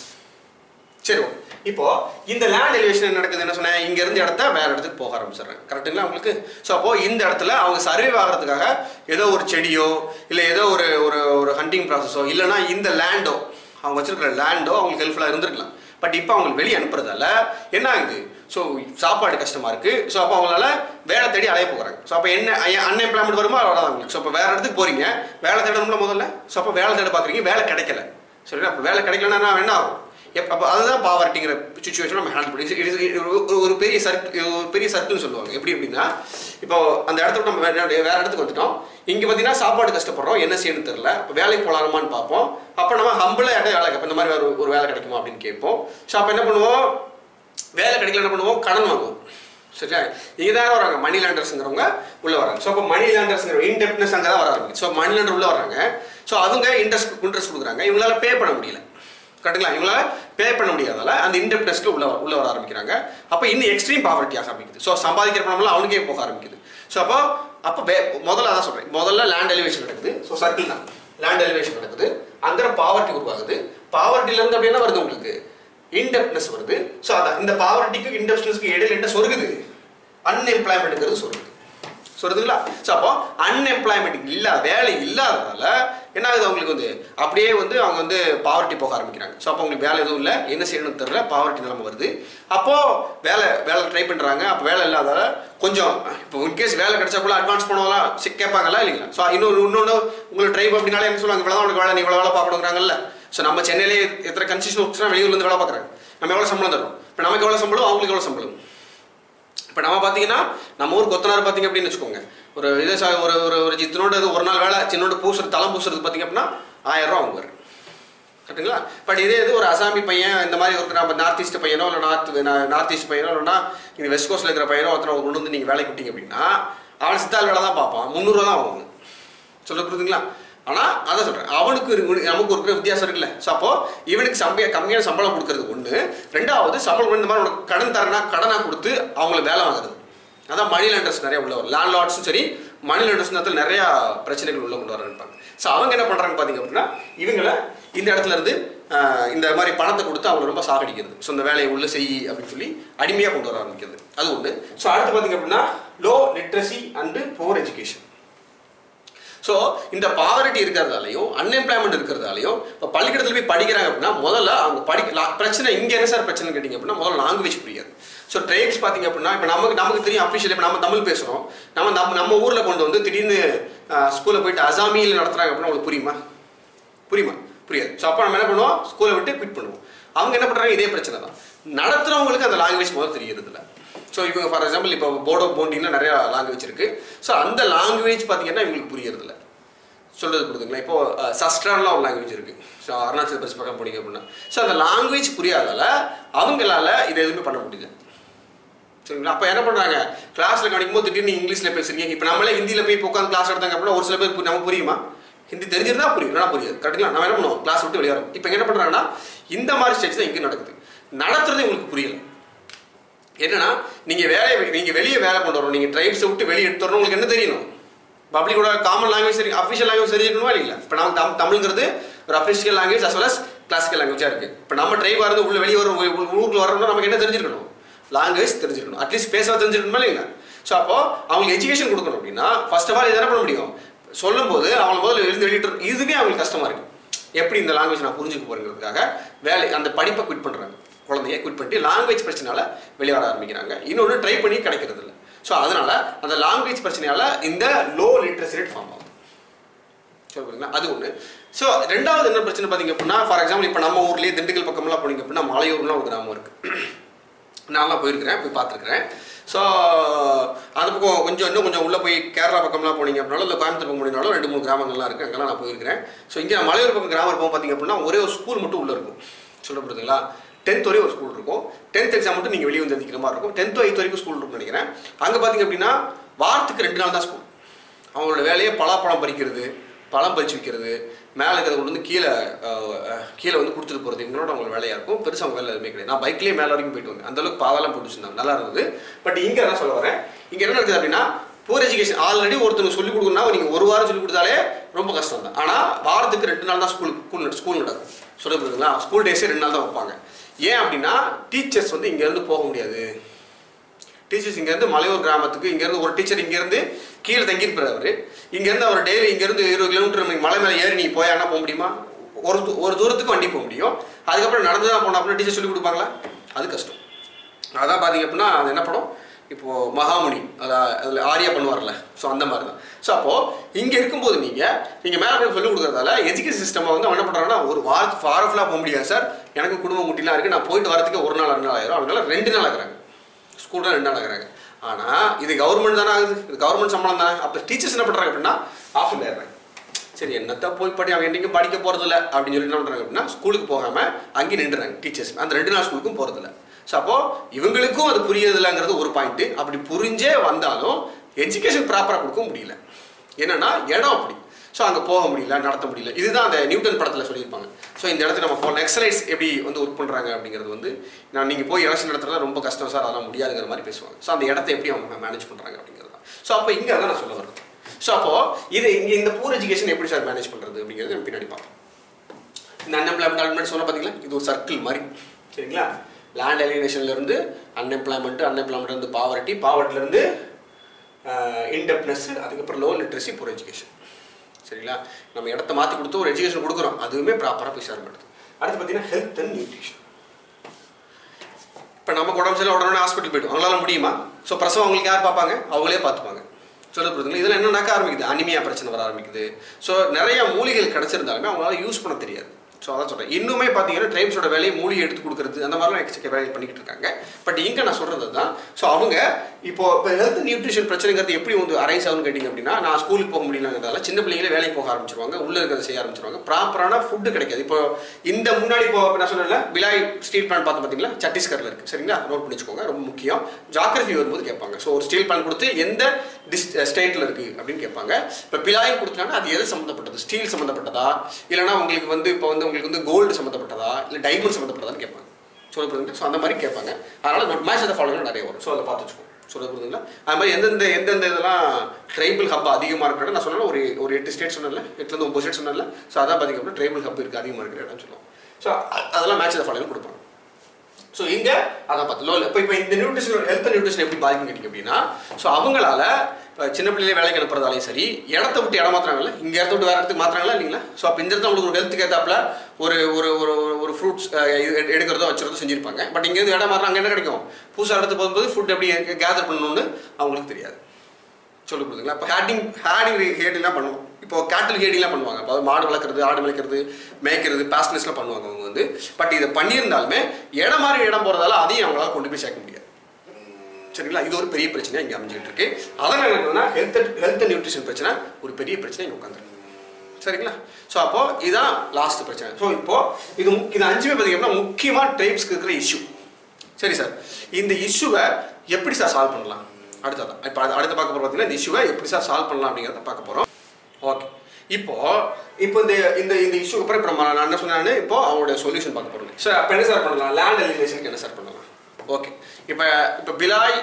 S1: சரி ஓகே. இப்போ இந்த லேண்ட் எலிவேஷன் என்ன நடக்குது என்ன சொன்னேன் இங்க இருந்து இடத்த வேற இடத்துக்கு போக ஆரம்பிச்சிடுறேன் கரெக்ட்டுங்களா உங்களுக்கு ஸோ அப்போ இந்த இடத்துல அவங்க சர்வே ஆகிறதுக்காக ஏதோ ஒரு செடியோ இல்லை ஏதோ ஒரு ஒரு ஒரு ஹண்டிங் ப்ராசஸோ இல்லைன்னா இந்த லேண்டோ அவங்க வச்சிருக்கிற லேண்டோ அவங்களுக்கு ஹெல்ப்ஃபுல்லாக இருந்திருக்கலாம் பட் இப்போ அவங்களுக்கு வெளியே அனுப்புறதால என்ன ஆகுது ஸோ சாப்பாடு கஷ்டமா இருக்கு ஸோ அப்போ அவங்களால வேலை தேடி அலைய போகிறாங்க ஸோ அப்போ என்ன அன்எம்ப்ளாய்மெண்ட் வருமா அவ்வளோதான் அவங்களுக்கு ஸோ அப்போ வேற இடத்துக்கு போறீங்க வேலை தேடணும்ல முதல்ல ஸோ அப்போ வேலை தேட பார்க்குறீங்க வேலை கிடைக்கல சரிங்களா அப்போ வேலை கிடைக்கலன்னா என்ன ஆகும் எப் அப்போ அதுதான் பாவர்ட்டிங்கிற சுச்சுவேஷன் நம்ம ஹேண்டில் பண்ணி இது- இது- இது ஒரு- ஒரு பெரிய சர்க்கிள் ஒரு பெரிய சர்க்கிள்னு சொல்லுவாங்க எப்படி அப்படின்னா இப்போ அந்த இடத்த விட்டு நம்ம வேற வேற இடத்துக்கு வந்துட்டோம் இங்கே பார்த்தீங்கன்னா சாப்பாடு கஷ்டப்படுறோம் என்ன செய்யணும்னு தெரியல இப்போ வேலைக்கு போகலாமான்னு பார்ப்போம் அப்போ நம்ம ஹம்பிளாக யார்ட்ட வேலை கேட்போம் இந்த மாதிரி ஒரு ஒரு வேலை கிடைக்குமா அப்படின்னு கேட்போம் ஸோ அப்போ என்ன பண்ணுவோம் வேலை கிடைக்கல என்ன பண்ணுவோம் கடன் வாங்குவோம் சரியா இங்கே தான் வராங்க மணி லேண்டர்ஸுங்கிறவங்க உள்ள வராங்க ஸோ அப்போ மணி லேண்டர்ஸ்ங்கிற இன்டெப்ட்னஸ் அங்கே தான் வராங்க ஸோ மணி லேண்டர் உள்ள வராங்க ஸோ அவங்க இன்ட்ரெஸ்ட் இன்ட்ரெஸ்ட் கொடுக்குறாங்க இவங்களால பே பண்ண முடியல கரெக்டுங்களா இவங்களால பே பண்ண முடியாதால அந்த இன்டெப்ட்னஸ்க்கு உள்ள வர- உள்ள வர ஆரம்பிக்கிறாங்க அப்போ இன்னும் எக்ஸ்ட்ரீம் பாவர்ட்டி ஆக ஆரம்பிக்குது ஸோ சம்பாதிக்கிற பணம்லாம் அவனுக்கே போக ஆரம்பிக்குது ஸோ அப்போ அப்போ வே முதல்ல அதான் சொல்கிறேன் முதல்ல லேண்ட் எலிவேஷன் நடக்குது ஸோ சர்க்கிள் தான் லேண்ட் எலிவேஷன் நடக்குது அங்கே பாவர்ட்டி உருவாகுது பாவர்ட்டிலேருந்து அப்படி என்ன வருது உங்களுக்கு இன்டெப்ட்னஸ் வருது ஸோ அதான் இந்த பாவர்ட்டிக்கு இன்டெப்ட்னஸ்க்கு இடையில என்ன சொருகுது அன்எம்ப்ளாய்மெண்ட்டுங்கிறது சொருகுது சொல்லுதுங்களா ஸோ அப்போ அன்எம்ப்ளாய்மெண்ட் இல்லா வேலை இல்லாததால என்ன ஆகுது அவங்களுக்கு வந்து அப்படியே வந்து அவங்க வந்து பாவர்ட்டி போக ஆரம்பிக்கிறாங்க ஸோ அப்போ அவங்களுக்கு வேலை எதுவும் இல்லை என்ன செய்யணும்னு தெரியல பாவர்ட்டி நிலைமை வருது அப்போ வேலை வேலை ட்ரை பண்ணுறாங்க அப்போ வேலை இல்லாதால கொஞ்சம் இப்போ இன்கேஸ் வேலை கிடைச்சா கூட அட்வான்ஸ் பண்ணுவாங்களா சி- கேட்பாங்களா இல்லைங்களா ஸோ இன்னொரு இன்னொன்று உங்களுக்கு ட்ரைப் அப்படின்னாலே என்ன சொல்லுவாங்க இவ்வளோ உனக்கு வேலை நீ இவ்வளோ வேலை பார்க்கணுங்கிறாங்கல்ல ஸோ நம்ம சென்னையிலே எத்தனை கன்சிஷன் வச்சுனா வெளியூர்லேருந்து வேலை பார்க்குறாங்க நம்ம எவ்வளோ சம்பளம் தரோம் இப்போ நமக்கு எவ்வளோ சம்பளம் அவங்களுக்கு எவ்வளோ சம்பளம் இப்போ நம்ம பார்த்தீங்கன்னா நம்ம ஊர் கொத்தனார் பார்த்தீங்க அப்படின்னு வச்சுக்கோங்க ஒரு இதே சா ஒரு ஒரு ஒரு சித்தனோட இது ஒரு நாள் வேலை சின்னோட பூசுறது தலை பூசுறது பார்த்தீங்க அப்படின்னா ஆயிரம் ரூபா அவங்க கரெக்டுங்களா பட் இதே இது ஒரு அசாமி பையன் இந்த மாதிரி ஒரு நம்ம நார்த் ஈஸ்ட் பையனோ இல்லை நார்த் நார்த் ஈஸ்ட் பையனோ இல்லைன்னா நீங்கள் வெஸ்ட் கோஸ்ட்டில் இருக்கிற பையனோ ஒருத்தனை கொண்டு வந்து நீங்கள் வேலைக்கு விட்டீங்க அப்படின்னா அவன் சித்தாள் வேலை தான் பார்ப்பான் முந்நூறுவா தான் ஆகும் சொல்ல புரியுதுங்களா ஆனால் அதான் சொல்கிறேன் அவனுக்கு இருக்கு- நமக்கு இருக்கிற வித்தியாசம் இருக்குல்ல ஸோ அப்போ இவனுக்கு சம்பளம் கம்மியான சம்பளம் கொடுக்கறது ஒன்று ரெண்டாவது சம்பளம் இந்த மாதிரி உனக்கு கடன் தரேன்னா கடனாக கொடுத்து அவங்கள வேலை வாங்குறது அதான் மணி லேண்டர்ஸ் நிறைய உள்ள வரும் லேண்ட் லார்ட்ஸும் சரி மணி லேண்டர்ஸ் நேரத்தில் நிறைய பிரச்சனைகள் உள்ள கொண்டு வர இருப்பாங்க ஸோ அவங்க என்ன பண்ணுறாங்க பார்த்தீங்க அப்படின்னா இவங்கள இந்த இடத்துல இருந்து ஆஹ், இந்த மாதிரி பணத்தை கொடுத்து அவங்க ரொம்ப சாகடிக்கிறது ஸோ இந்த வேலையை உள்ள செய் அப்படின்னு சொல்லி அடிமையாக கொண்டு வர ஆரம்பிக்கிறது அது ஒன்று ஸோ அடுத்து பார்த்தீங்க அப்படின்னா low literacy and poor education so இந்த பாவரிட்டி இருக்கிறதாலையும் அன்எம்ப்ளாய்மெண்ட் இருக்கிறதாலையும் இப்போ பள்ளிக்கூடத்தில் போய் படிக்கிறாங்க அப்படின்னா முதல்ல அவங்க படிக்க லா- பிரச்சனை இங்கே என்ன சார் பிரச்சனை கேட்டிங்க அப்படின்னா முதல்ல லாங்குவேஜ் புரியாது ஸோ ட்ரைப்ஸ் பார்த்தீங்க அப்படின்னா இப்போ நமக்கு நமக்கு தெரியும் அஃபிஷியல் இப்போ நம்ம தமிழ் பேசுகிறோம் நம்ம நம்ம நம்ம ஊரில் கொண்டு வந்து திடீர்னு ஸ்கூலில் போயிட்டு அசாமியில் நடத்துகிறாங்க அப்படின்னா உங்களுக்கு புரியுமா புரியுமா புரியாது ஸோ அப்போ நம்ம என்ன பண்ணுவோம் ஸ்கூலை விட்டு குவிட் பண்ணுவோம் அவங்க என்ன பண்ணுறாங்க இதே பிரச்சனை தான் நடத்துகிறவங்களுக்கு அந்த லாங்குவேஜ் முதல்ல தெரியறது இல்லை ஸோ இவங்க ஃபார் எக்ஸாம்பிள் இப்போ போடோ போண்டின்னு நிறைய லாங்குவேஜ் இருக்குது ஸோ அந்த லாங்குவேஜ் பார்த்தீங்கன்னா இவங்களுக்கு புரியறது இல்லை சொல்றது புரியுதுங்களா இப்போ சஸ்ட்ரான்லாம் ஒரு லாங்குவேஜ் இருக்கு ஸோ அருணாச்சல் பிரதேஷ் பக்கம் போனீங்க அப்படின்னா ஸோ அந்த லாங்குவேஜ் புரியாதால அவங்களால இதை எதுவுமே பண்ண முடியல சரிங்களா அப்போ என்ன பண்ணுறாங்க கிளாஸில் கவனிக்கும் போது திடீர்னு இங்கிலீஷில் பேசுறீங்க இப்போ நம்மளே ஹிந்தியில் போய் உட்காந்து கிளாஸ் எடுத்தாங்க அப்படின்னா ஒரு சில பேர் புரி- நமக்கு புரியுமா ஹிந்தி தெரிஞ்சிருந்தா புரியும் இல்லைனா புரியாது கரெக்டுங்களா நம்ம என்ன பண்ணுவோம் கிளாஸ் விட்டு வெளியாகிறோம் இப்போ என்ன பண்ணுறாங்கன்னா இந்த மாதிரி ஸ்டேஜ் தான் இங்கே நடக்குது நடத்துறது உங்களுக்கு புரியல என்னன்னா நீங்க வேலை நீங்க வெளியே வேலை கொண்டு வரணும் நீங்க ட்ரைப்ஸை விட்டு வெளியே எடுத்து வரணும் உங்களுக்கு என்ன தெரியணும் பப்ளிக்கோட காமன் லாங்குவேஜ் சரி அஃபிஷியல் லாங்குவேஜ் தெரிஞ்சிருக்கணுமா இல்லைங்களா இப்போ நமக்கு தம் தமிழ்ங்கிறது ஒரு official language as well as classical லாங்குவேஜாக இருக்கு இப்போ நம்ம ட்ரைவாக இருந்து உள்ள வெளியே வரும் உ- ஊருக்குள்ள வரணும்னா நமக்கு என்ன தெரிஞ்சிருக்கணும் லாங்குவேஜ் தெரிஞ்சிருக்கணும் அட்லீஸ்ட் பேச தெரிஞ்சிருக்கணுமா இல்லைங்களா ஸோ அப்போ அவங்களுக்கு எஜுகேஷன் கொடுக்கணும் அப்படின்னா ஃபர்ஸ்ட் ஆஃப் ஆல் இது என்ன பண்ண முடியும் சொல்லும்போது அவங்க முதல்ல எழுந்து வெளியிட்டு இதுவே அவங்களுக்கு கஷ்டமா இருக்கு எப்படி இந்த லாங்குவேஜ் நான் புரிஞ்சுக்க போறேங்கிறதுக்காக வேலை அந்த படிப்பை குவிட் பண்றாங்க குழந்தைய குவிட் பண்ணிட்டு லாங்குவேஜ் பிரச்சனால வெளியே வர ஆரம்பிக்கிறாங்க இன்னொன்று ட்ரை பண்ணி கிடைக்கிறது இல்லை ஸோ அதனால அந்த லாங்குவேஜ் பிரச்சனையால இந்த லோ லிட்ரஸி ரேட் ஃபார்ம் ஆகும் சொல்லுங்களா அது ஒன்று ஸோ ரெண்டாவது என்ன பிரச்சனை பார்த்தீங்க அப்படின்னா ஃபார் எக்ஸாம்பிள் இப்போ நம்ம ஊர்லேயே திண்டுக்கல் பக்கம்லாம் போனீங்க அப்படின்னா மலையூர்லாம் ஒரு கிராமம் இருக்கு நான்லாம் போயிருக்கிறேன் போய் பார்த்துருக்குறேன் ஸோ அந்த பக்கம் கொஞ்சம் இன்னும் கொஞ்சம் உள்ளே போய் கேரளா பக்கம்லாம் போனீங்க அப்படின்னாலும் இல்லை கோயம்புத்தூர் பக்கம் போனீங்கனாலும் ரெண்டு மூணு கிராமங்கள்லாம் இருக்குது அங்கெல்லாம் நான் போயிருக்கிறேன் ஸோ இங்கே மலையூர் பக்கம் கிராமம் போகும் பார்த்தீங்க அப்படின்னா ஒரே ஒரு ஸ்கூல் மட்டும் உள்ளே இருக்கும் சொல்ல போகிறதுங்களா டென்த் வரையும் ஒரு ஸ்கூல் இருக்கும் டென்த் எக்ஸாம் மட்டும் நீங்கள் வெளியே வந்து எழுதிக்கிற மாதிரி இருக்கும் டென்த் எயித் வரைக்கும் ஸ்கூல் இருக்கும்னு நினைக்கிறேன் அங்கே பார்த்தீங்க அப்படின்னா வாரத்துக்கு ரெண்டு நாள் தான் ஸ்கூல் அவங்களோட வேலையே பலாப்பழம் பறிக்கிறது பழம் பறிச்சு விற்கிறது மேலே இருக்கிறத கொண்டு வந்து கீழே அஹ், அஹ், கீழே வந்து கொடுத்துட்டு போகிறது இவங்களோட அவங்க வேலையாக இருக்கும் பெருசாக அவங்க வேலை எதுவுமே கிடையாது நான் பைக்லேயே மேலே வரைக்கும் போயிட்டு வந்தேன் அந்த அளவுக்கு பாதெல்லாம் போட்டு வச்சிருந்தாங்க நல்லா இருந்தது பட் இங்கே என்ன சொல்ல வரேன் இங்கே என்ன நடக்குது அப்படின்னா பூர் எஜுகேஷன் ஆல்ரெடி ஒருத்தருக்கு சொல்லிக் கொடுக்கணும்னா நீங்கள் ஒரு வாரம் சொல்லிக் கொடுத்தாலே ரொம்ப கஷ்டம் தான் ஆனால் வாரத்துக்கு ரெண்டு நாள் தான் ஸ்கூல் ஸ்கூல் ஸ்கூல் நடக்கும் சொல்ல புரியுதுங்களா ஸ்கூல் டேஸே ரெண்டு நாள் தான் வைப்பாங்க ஏன் அப்படின்னா டீச்சர்ஸ் வந்து இங்கேருந்து போக முடியாது டீச்சர்ஸ் இங்கேருந்து மலையூர் கிராமத்துக்கு இங்கேருந்து ஒரு டீச்சர் இங்கேருந்து கீழே தங்கியிருப்பார் அவர் இங்கேருந்து அவர் டெய்லி இங்கேருந்து இருபது கிலோமீட்டர் நீங்க மலை மேலே ஏறி நீ போயானா போக முடியுமா ஒரு து- ஒரு தூரத்துக்கு வண்டி போக முடியும் அதுக்கப்புறம் நடந்து தான் போனோம் அப்படின்னா டீச்சர் சொல்லி கொடுப்பாங்களா அது கஷ்டம் அதான் பார்த்தீங்க அப்படின்னா அது என்ன படம் இப்போ மகாமுனி அதான் அதில் ஆரியா பண்ணுவார்ல ஸோ அந்த மாதிரி தான் ஸோ அப்போது இங்கே இருக்கும்போது நீங்கள் நீங்கள் மேலே போய் சொல்லிக் கொடுக்குறதால எஜுகேஷன் சிஸ்டம் வந்து அவன் என்ன பண்ணுறாங்கன்னா ஒரு வாரத்து ஃபாரஃபுல்லாக போக முடியாது சார் எனக்கு குடும்பம் குட்டிலாம் இருக்குது நான் போயிட்டு வரதுக்கு ஒரு நாள் ரெண்டு நாள் ஆயிரும் அதனால ரெண்டு நாள் ஆகுறாங்க ஸ்கூல் தான் ரெண்டு நாள் ஆகுறாங்க ஆனால் இது கவர்மெண்ட் தானே ஆகுது இது கவர்மெண்ட் சம்பளம் தானே அப்போ டீச்சர்ஸ் என்ன பண்ணுறாங்க அப்படின்னா ஆஃப் ஆயிடுறாங்க சரி என்னத்த போய் படி அவங்க என்றைக்கும் படிக்க போகிறதில்ல அப்படின்னு சொல்லி என்ன பண்ணுறாங்க அப்படின்னா ஸ்கூலுக்கு போகாமல் அங்கேயே நின்றுறாங்க டீச்சர்ஸ் அந்த ரெண்டு நாள் ஸ்கூலுக்கும் போகிறதில்ல ஸோ அப்போ இவங்களுக்கும் அது புரியதில்லைங்கிறது ஒரு பாயிண்ட் அப்படி புரிஞ்சே வந்தாலும் எஜுகேஷன் ப்ராப்பராக கொடுக்க முடியல என்னன்னா இடம் அப்படி ஸோ அங்கே போக முடியல நடத்த முடியல இதுதான் அந்த நியூட்டன் படத்தில் சொல்லியிருப்பாங்க ஸோ இந்த இடத்துல நம்ம போகலாம் எக்ஸலைட்ஸ் எப்படி வந்து ஒர்க் பண்ணுறாங்க அப்படிங்கிறது வந்து நான் நீங்கள் போய் எலெக்ஷன் நடத்துறதா ரொம்ப கஷ்டம் சார் அதெல்லாம் முடியாதுங்கிற மாதிரி பேசுவாங்க ஸோ அந்த இடத்த எப்படி அவங்க மேனேஜ் பண்ணுறாங்க அப்படிங்கிறது தான் ஸோ அப்போ இங்கே தான் நான் சொல்ல வரேன் ஸோ அப்போ இது இங்கே இந்த பூர் எஜுகேஷன் எப்படி சார் மேனேஜ் பண்ணுறது அப்படிங்கிறது நம்ம பின்னாடி பார்ப்போம் இந்த அன்எம்ப்ளாய்மெண்ட் சொன்ன பார்த்தீங்களா இது ஒரு சர்க்கிள் மாதிரி சரிங்களா லேண்ட் எலினேஷன்ல இருந்து அன்எம்ப்ளாய்மெண்ட் அன்எம்ப்ளாய்மெண்ட் இருந்து பாவர்ட்டி பாவர்ட்டில இருந்து இன்டெப்னஸ் அதுக்கப்புறம் லோ லிட்ரஸி புர் எஜுகேஷன் சரிங்களா நம்ம இடத்த மாற்றி கொடுத்து ஒரு எஜுகேஷன் கொடுக்குறோம் அதுவுமே ப்ராப்பராக போய் சேர மாட்டேது அடுத்து பார்த்தீங்கன்னா ஹெல்த் அண்ட் நியூட்ரிஷன் இப்போ நமக்கு உடம்பு சரியில்லை உடனே ஹாஸ்பிட்டல் போய்ட்டு அவங்களால முடியுமா ஸோ பிரசவம் அவங்களுக்கு யார் பார்ப்பாங்க அவங்களே பார்த்துப்பாங்க சொல்ல புரியுதுங்களா இதில் என்ன நடக்க ஆரம்பிக்குது அனிமியா பிரச்சனை வர ஆரம்பிக்குது ஸோ நிறைய மூலிகைகள் கிடைச்சிருந்தாலுமே அவங்களால யூஸ் பண்ண தெரியாது ஸோ அதான் சொல்கிறேன் இன்னுமே பார்த்தீங்கன்னா ட்ரைப்ஸோட வேலையை மூலிகை எடுத்து கொடுக்குறது அந்த மாதிரிலாம் எக்ஸ்ட்ரா வேலை பண்ணிக்கிட்டு இருக்காங்க பட் இங்கே நான் சொல்கிறது தான் ஸோ அவங்க இப்போ இப்போ ஹெல்த் நியூட்ரிஷன் பிரச்சனைங்கிறது எப்படி வந்து அரைஸ் ஆகும்னு கேட்டிங்க அப்படின்னா நான் ஸ்கூலுக்கு போக முடியலங்கிறதால சின்ன பிள்ளைங்களே வேலைக்கு போக ஆரம்பிச்சிருவாங்க உள்ளே இருக்கிறத செய்ய ஆரம்பிச்சிருவாங்க ப்ராப்பரான ஃபுட்டு கிடைக்காது இப்போ இந்த முன்னாடி இப்போ நான் சொன்னேன்ல பிலாய் ஸ்டீல் பிளான் பார்த்து பார்த்தீங்களா சத்தீஸ்கரில் இருக்குது சரிங்களா நோட் பண்ணி வச்சுக்கோங்க ரொம்ப முக்கியம் ஜாகிரஃபி வரும்போது கேட்பாங்க ஸோ ஒரு ஸ்டீல் பிளான் கொடுத்து எந்த டிஸ் ஸ்டேட்டில் இருக்குது அப்படின்னு கேட்பாங்க இப்போ பிலாய் கொடுத்தாங்கன்னா அது எது சம்மந்தப்பட்டது ஸ்டீல் சம்மந்தப்பட்டதா இல்லைனா உங்களுக்கு வந்து இப்போ வந்து உங்களுக்கு வந்து கோல்டு சம்மந்தப்பட்டதா இல்லை டைமண்ட் சம்மந்தப்பட்டதான்னு கேட்பாங்க சொல்ல புரியுதுங்களா ஸோ அந்த மாதிரி கேட்பாங்க அதனால் நோட் மேட்ச் அதை ஃபாலோ நிறைய வரும் ஸோ அதை பார்த்து வச்சுக்கோங்க சொல்ல புரியுதுங்களா அது மாதிரி எந்தெந்த எந்தெந்த இதெல்லாம் ட்ரைபிள் ஹப் அதிகமாக இருக்கிற நான் சொன்னேன் ஒரு ஒரு எட்டு ஸ்டேட் சொன்னேன்ல எட்டுலேருந்து ஒம்பது ஸ்டேட் சொன்னேன்ல ஸோ அதான் பார்த்தீங்க அப்படின்னா ட்ரைபிள் ஹப் இருக்குது அதிகமாக இருக்கிற இடம்னு சொல்லுவோம் ஸோ அதெல்லாம் மேட்ச் அதை ஃபாலோ கொடுப்பாங்க ஸோ இங்கே அதை பார்த்து லோ இப்போ இப்போ இந்த நியூட்ரிஷன் ஹெல்த் நியூட்ரிஷன் எப்படி பாதிக்கும் கேட்டிங்க அப்படின்னா ஸோ அவங்களால இப்போ சின்ன பிள்ளையிலே வேலைக்கு அனுப்புறதாலையும் சரி இடத்த விட்டு இடம் மாத்துறாங்கல்ல இங்கே இடத்த விட்டு வேறு இடத்துக்கு மாத்துறாங்களா இல்லைங்களா ஸோ அப்போ இந்த இடத்துல உங்களுக்கு ஒரு ஹெல்த்துக்கு ஏற்றாப்புல ஒரு ஒரு ஒரு ஒரு- ஒரு ஃப்ரூட்ஸ் எடுக்கிறதோ வச்சுறதோ செஞ்சிருப்பாங்க பட் இங்கேருந்து இடம் மாத்திரம் அங்கே என்ன கிடைக்கும் புதுசாக இடத்துக்கு போகும்போது ஃபுட் எப்படி கேதர் பண்ணணும்னு அவங்களுக்கு தெரியாது சொல்லி கொடுத்துங்களா இப்போ ஹேட்டிங் ஹேடிங் ஹேடிங்லாம் பண்ணுவோம் இப்போ கேட்டில் ஹேடிங்லாம் பண்ணுவாங்க இப்போ மாடு வளர்க்குறது ஆடு வளர்க்குறது மேய்க்கிறது பேஸ்னஸ்லாம் பண்ணுவாங்க அவங்க வந்து பட் இதை பண்ணியிருந்தாலுமே இடம் மாதிரி இடம் போகிறதால அதையும் அவங்களால கொண்டு போய் சேர்க்க முடியாது சரிங்களா இது ஒரு பெரிய பிரச்சனை இங்கே அமைஞ்சிட்டு இருக்கு அதனால் என்னன்னா ஹெல்த் ஹெல்த் அண்ட் நியூட்ரிஷன் பிரச்சனை ஒரு பெரிய பிரச்சனை இங்கே உட்காந்துருக்கு சரிங்களா ஸோ அப்போ இதுதான் லாஸ்ட் பிரச்சனை ஸோ இப்போ இது முக்- இது அஞ்சுமே பார்த்தீங்கன்னா முக்கியமாக ட்ரைப்ஸ்க்கு இருக்கிற இஷ்யூ சரி சார் இந்த இஷ்யூவை எப்படி சார் சால்வ் பண்ணலாம் அடுத்ததான் இப்போ அது அடுத்து பார்க்க போகிறோம் பார்த்தீங்கன்னா இந்த இஷ்யூவை எப்படி சார் சால்வ் பண்ணலாம் அப்படிங்கிறத பார்க்க போகிறோம் ஓகே இப்போ இப்போ இந்த இந்த இந்த இஷ்யூக்கு அப்புறம் இப்போ நம்ம நான் என்ன சொன்னேன் இப்போ அவங்களுடைய சொல்யூஷன் பார்க்க போகிறோம் சார் அப்போ என்ன சார் பண்ணலாம் லேண்ட் எலிமினேஷனுக்கு என்ன சார் பண்ணலாம் ஓகே இப்போ இப்போ பிலாய்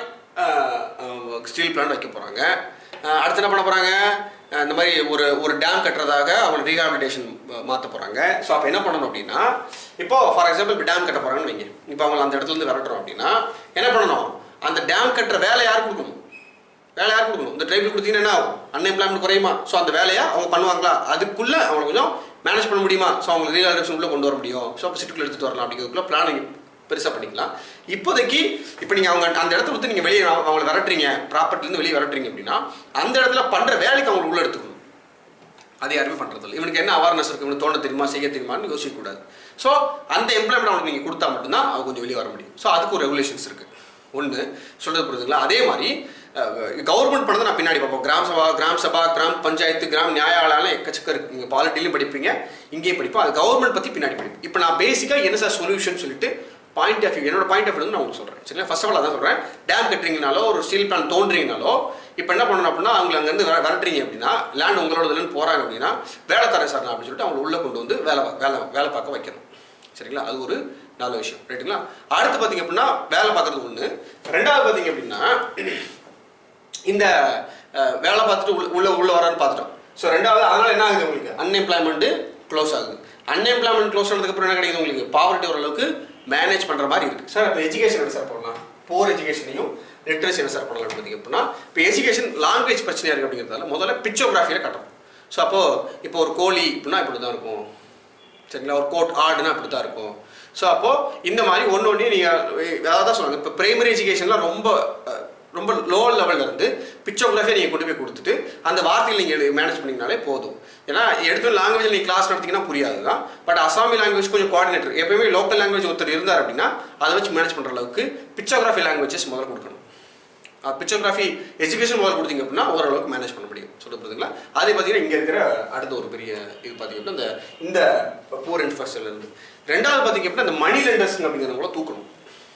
S1: ஸ்டீல் பிளான்ட் வைக்க போகிறாங்க அடுத்து என்ன பண்ண போகிறாங்க இந்த மாதிரி ஒரு ஒரு டேம் கட்டுறதாக அவங்க ரீஹாபிலிட்டேஷன் மாற்ற போகிறாங்க ஸோ அப்போ என்ன பண்ணணும் அப்படின்னா இப்போ ஃபார் எக்ஸாம்பிள் இப்போ டேம் கட்ட போகிறாங்கன்னு வைங்க இப்போ அவங்க அந்த இடத்துல இருந்து விரட்டுறோம் அப்படின்னா என்ன பண்ணணும் அந்த டேம் கட்டுற வேலை யார் கொடுக்கணும் வேலை யார் கொடுக்கணும் இந்த ட்ரைபிள் கொடுத்தீங்கன்னா என்ன ஆகும் அன்எம்ப்ளாய்மெண்ட் குறையுமா ஸோ அந்த வேலையை அவங்க பண்ணுவாங்களா அதுக்குள்ளே அவங்க கொஞ்சம் மேனேஜ் பண்ண முடியுமா ஸோ அவங்க ரீஹாபிலிட்டேஷன் உள்ள கொண்டு வர முடியும் ஸோ அப்போ சிட்டிக்குள்ள எடுத்துட்டு வரலாம் அப்படிங்கிறதுக்குள்ள பிளானிங் பெருசாக பண்ணிக்கலாம் இப்போதைக்கு இப்போ நீங்கள் அவங்க அந்த இடத்த விட்டு நீங்கள் வெளியே அவங்களை விரட்டுறீங்க ப்ராப்பர்ட்டிலேருந்து வெளியே விரட்டுறீங்க அப்படின்னா அந்த இடத்துல பண்ணுற வேலைக்கு அவங்க உள்ள எடுத்துக்கணும் அது யாருமே பண்ணுறது இல்லை இவனுக்கு என்ன அவேர்னஸ் இருக்கு இவனுக்கு தோண தெரியுமா செய்ய தெரியுமான்னு யோசிக்கக்கூடாது ஸோ அந்த எம்ப்ளாய்மெண்ட் அவனுக்கு நீங்கள் கொடுத்தா மட்டும்தான் அவங்க கொஞ்சம் வெளியே வர முடியும் ஸோ அதுக்கு ஒரு ரெகுலேஷன்ஸ் இருக்குது ஒன்று சொல்கிறது புரியுதுங்களா அதே மாதிரி கவர்மெண்ட் பண்ணதை நான் பின்னாடி பார்ப்போம் கிராம சபா கிராம சபா கிராம பஞ்சாயத்து கிராம நியாயாலயம் எக்கச்சக்க இருக்கு நீங்கள் பாலிட்டிலையும் படிப்பீங்க இங்கேயும் படிப்போம் அது கவர்மெண்ட் பற்றி பின்னாடி படிப்போம் இப்போ நான் பேசிக்காக என்ன சார் சொல்யூஷன் சொல்லிட்டு பாயிண்ட் ஆஃப் வியூ என்னோட பாயிண்ட் ஆஃப் வியூ நான் உங்களுக்கு சொல்கிறேன் சரிங்களா ஃபர்ஸ்ட் ஆஃப் ஆல் அதான் சொல்கிறேன் டேம் கட்டுறீங்கனாலோ ஒரு ஸ்டீல் பிளான் தோன்றீங்கனாலோ இப்போ என்ன பண்ணணும் அப்படின்னா அவங்க அங்கேருந்து வர விரட்டுறீங்க அப்படின்னா லேண்ட் உங்களோடதுலன்னு போகிறாங்க அப்படின்னா வேலை தரேன் சார் நான் அப்படின்னு சொல்லிட்டு அவங்க உள்ளே கொண்டு வந்து வேலை வேலை வேலை பார்க்க வைக்கணும் சரிங்களா அது ஒரு நல்ல விஷயம் ரைட்டுங்களா அடுத்து பார்த்தீங்க அப்படின்னா வேலை பார்க்குறது ஒன்று ரெண்டாவது பார்த்தீங்க அப்படின்னா இந்த அஹ், வேலை பார்த்துட்டு உள்ள உள்ள உள்ள வரான்னு பார்த்துட்டோம் ஸோ ரெண்டாவது அதனால என்ன ஆகுது உங்களுக்கு அன்எம்ப்ளாய்மெண்ட்டு க்ளோஸ் ஆகுது அன்எம்ப்ளாய்மெண்ட் க்ளோஸ் ஆனதுக்கப்புறம் என்ன கிடைக்குது உங்களுக்கு பாவர்ட்டி ஓரளவுக்கு மேனேஜ் பண்ணுற மாதிரி இருக்குது சார் இப்போ எஜுகேஷன் என்ன சார் பண்ணலாம் போர் எஜுகேஷனையும் லிட்ரஸி என்ன சார் பண்ணலாம் பார்த்தீங்க அப்படின்னா இப்போ எஜுகேஷன் லாங்குவேஜ் பிரச்சனையாக இருக்குது அப்படிங்கிறதால முதல்ல பிக்சோகிராஃபியில் கட்டணும் ஸோ அப்போது இப்போ ஒரு கோழி அப்படின்னா இப்படி தான் இருக்கும் சரிங்களா ஒரு கோட் ஆடுனா அப்படி தான் இருக்கும் ஸோ அப்போது இந்த மாதிரி ஒன்று ஒன்று நீங்கள் அதாவது தான் சொல்லுவாங்க இப்போ பிரைமரி எஜுகேஷன்லாம் ரொம்ப அஹ், ரொம்ப லோ லெவலில் இருந்து பிக்சோகிராஃபியை நீங்கள் கொண்டு போய் கொடுத்துட்டு அந்த வார்த்தையில் நீங்கள் மேனேஜ் பண்ணிங்கனாலே போதும் ஏன்னா எடுத்து லாங்குவேஜ் நீங்கள் கிளாஸ் நடத்திங்கன்னா புரியாது தான் பட் அசாமி லாங்குவேஜ் கொஞ்சம் கோஆர்டினேட்டர் எப்பயுமே லோக்கல் லாங்குவேஜ் ஒருத்தர் இருந்தார் அப்படின்னா அதை வச்சு மேனேஜ் பண்ணுற அளவுக்கு பிக்சோகிராஃபி லாங்குவேஜஸ் முதல்ல கொடுக்கணும் பிக்சோகிராஃபி எஜுகேஷன் முதல்ல கொடுத்தீங்க அப்படின்னா ஓரளவுக்கு மேனேஜ் பண்ண முடியும் சொல்ல புரியுதுங்களா அதே பார்த்தீங்கன்னா இங்கே இருக்கிற அடுத்த ஒரு பெரிய இது பார்த்தீங்க அப்படின்னா இந்த இந்த பூர் இன்ஃப்ராஸ்ட்ரக்சர்ல இருந்து ரெண்டாவது பார்த்தீங்க அப்படின்னா இந்த மணி லெண்டர்ஸ் அப்படிங்கிறவங்கள தூக்கணும்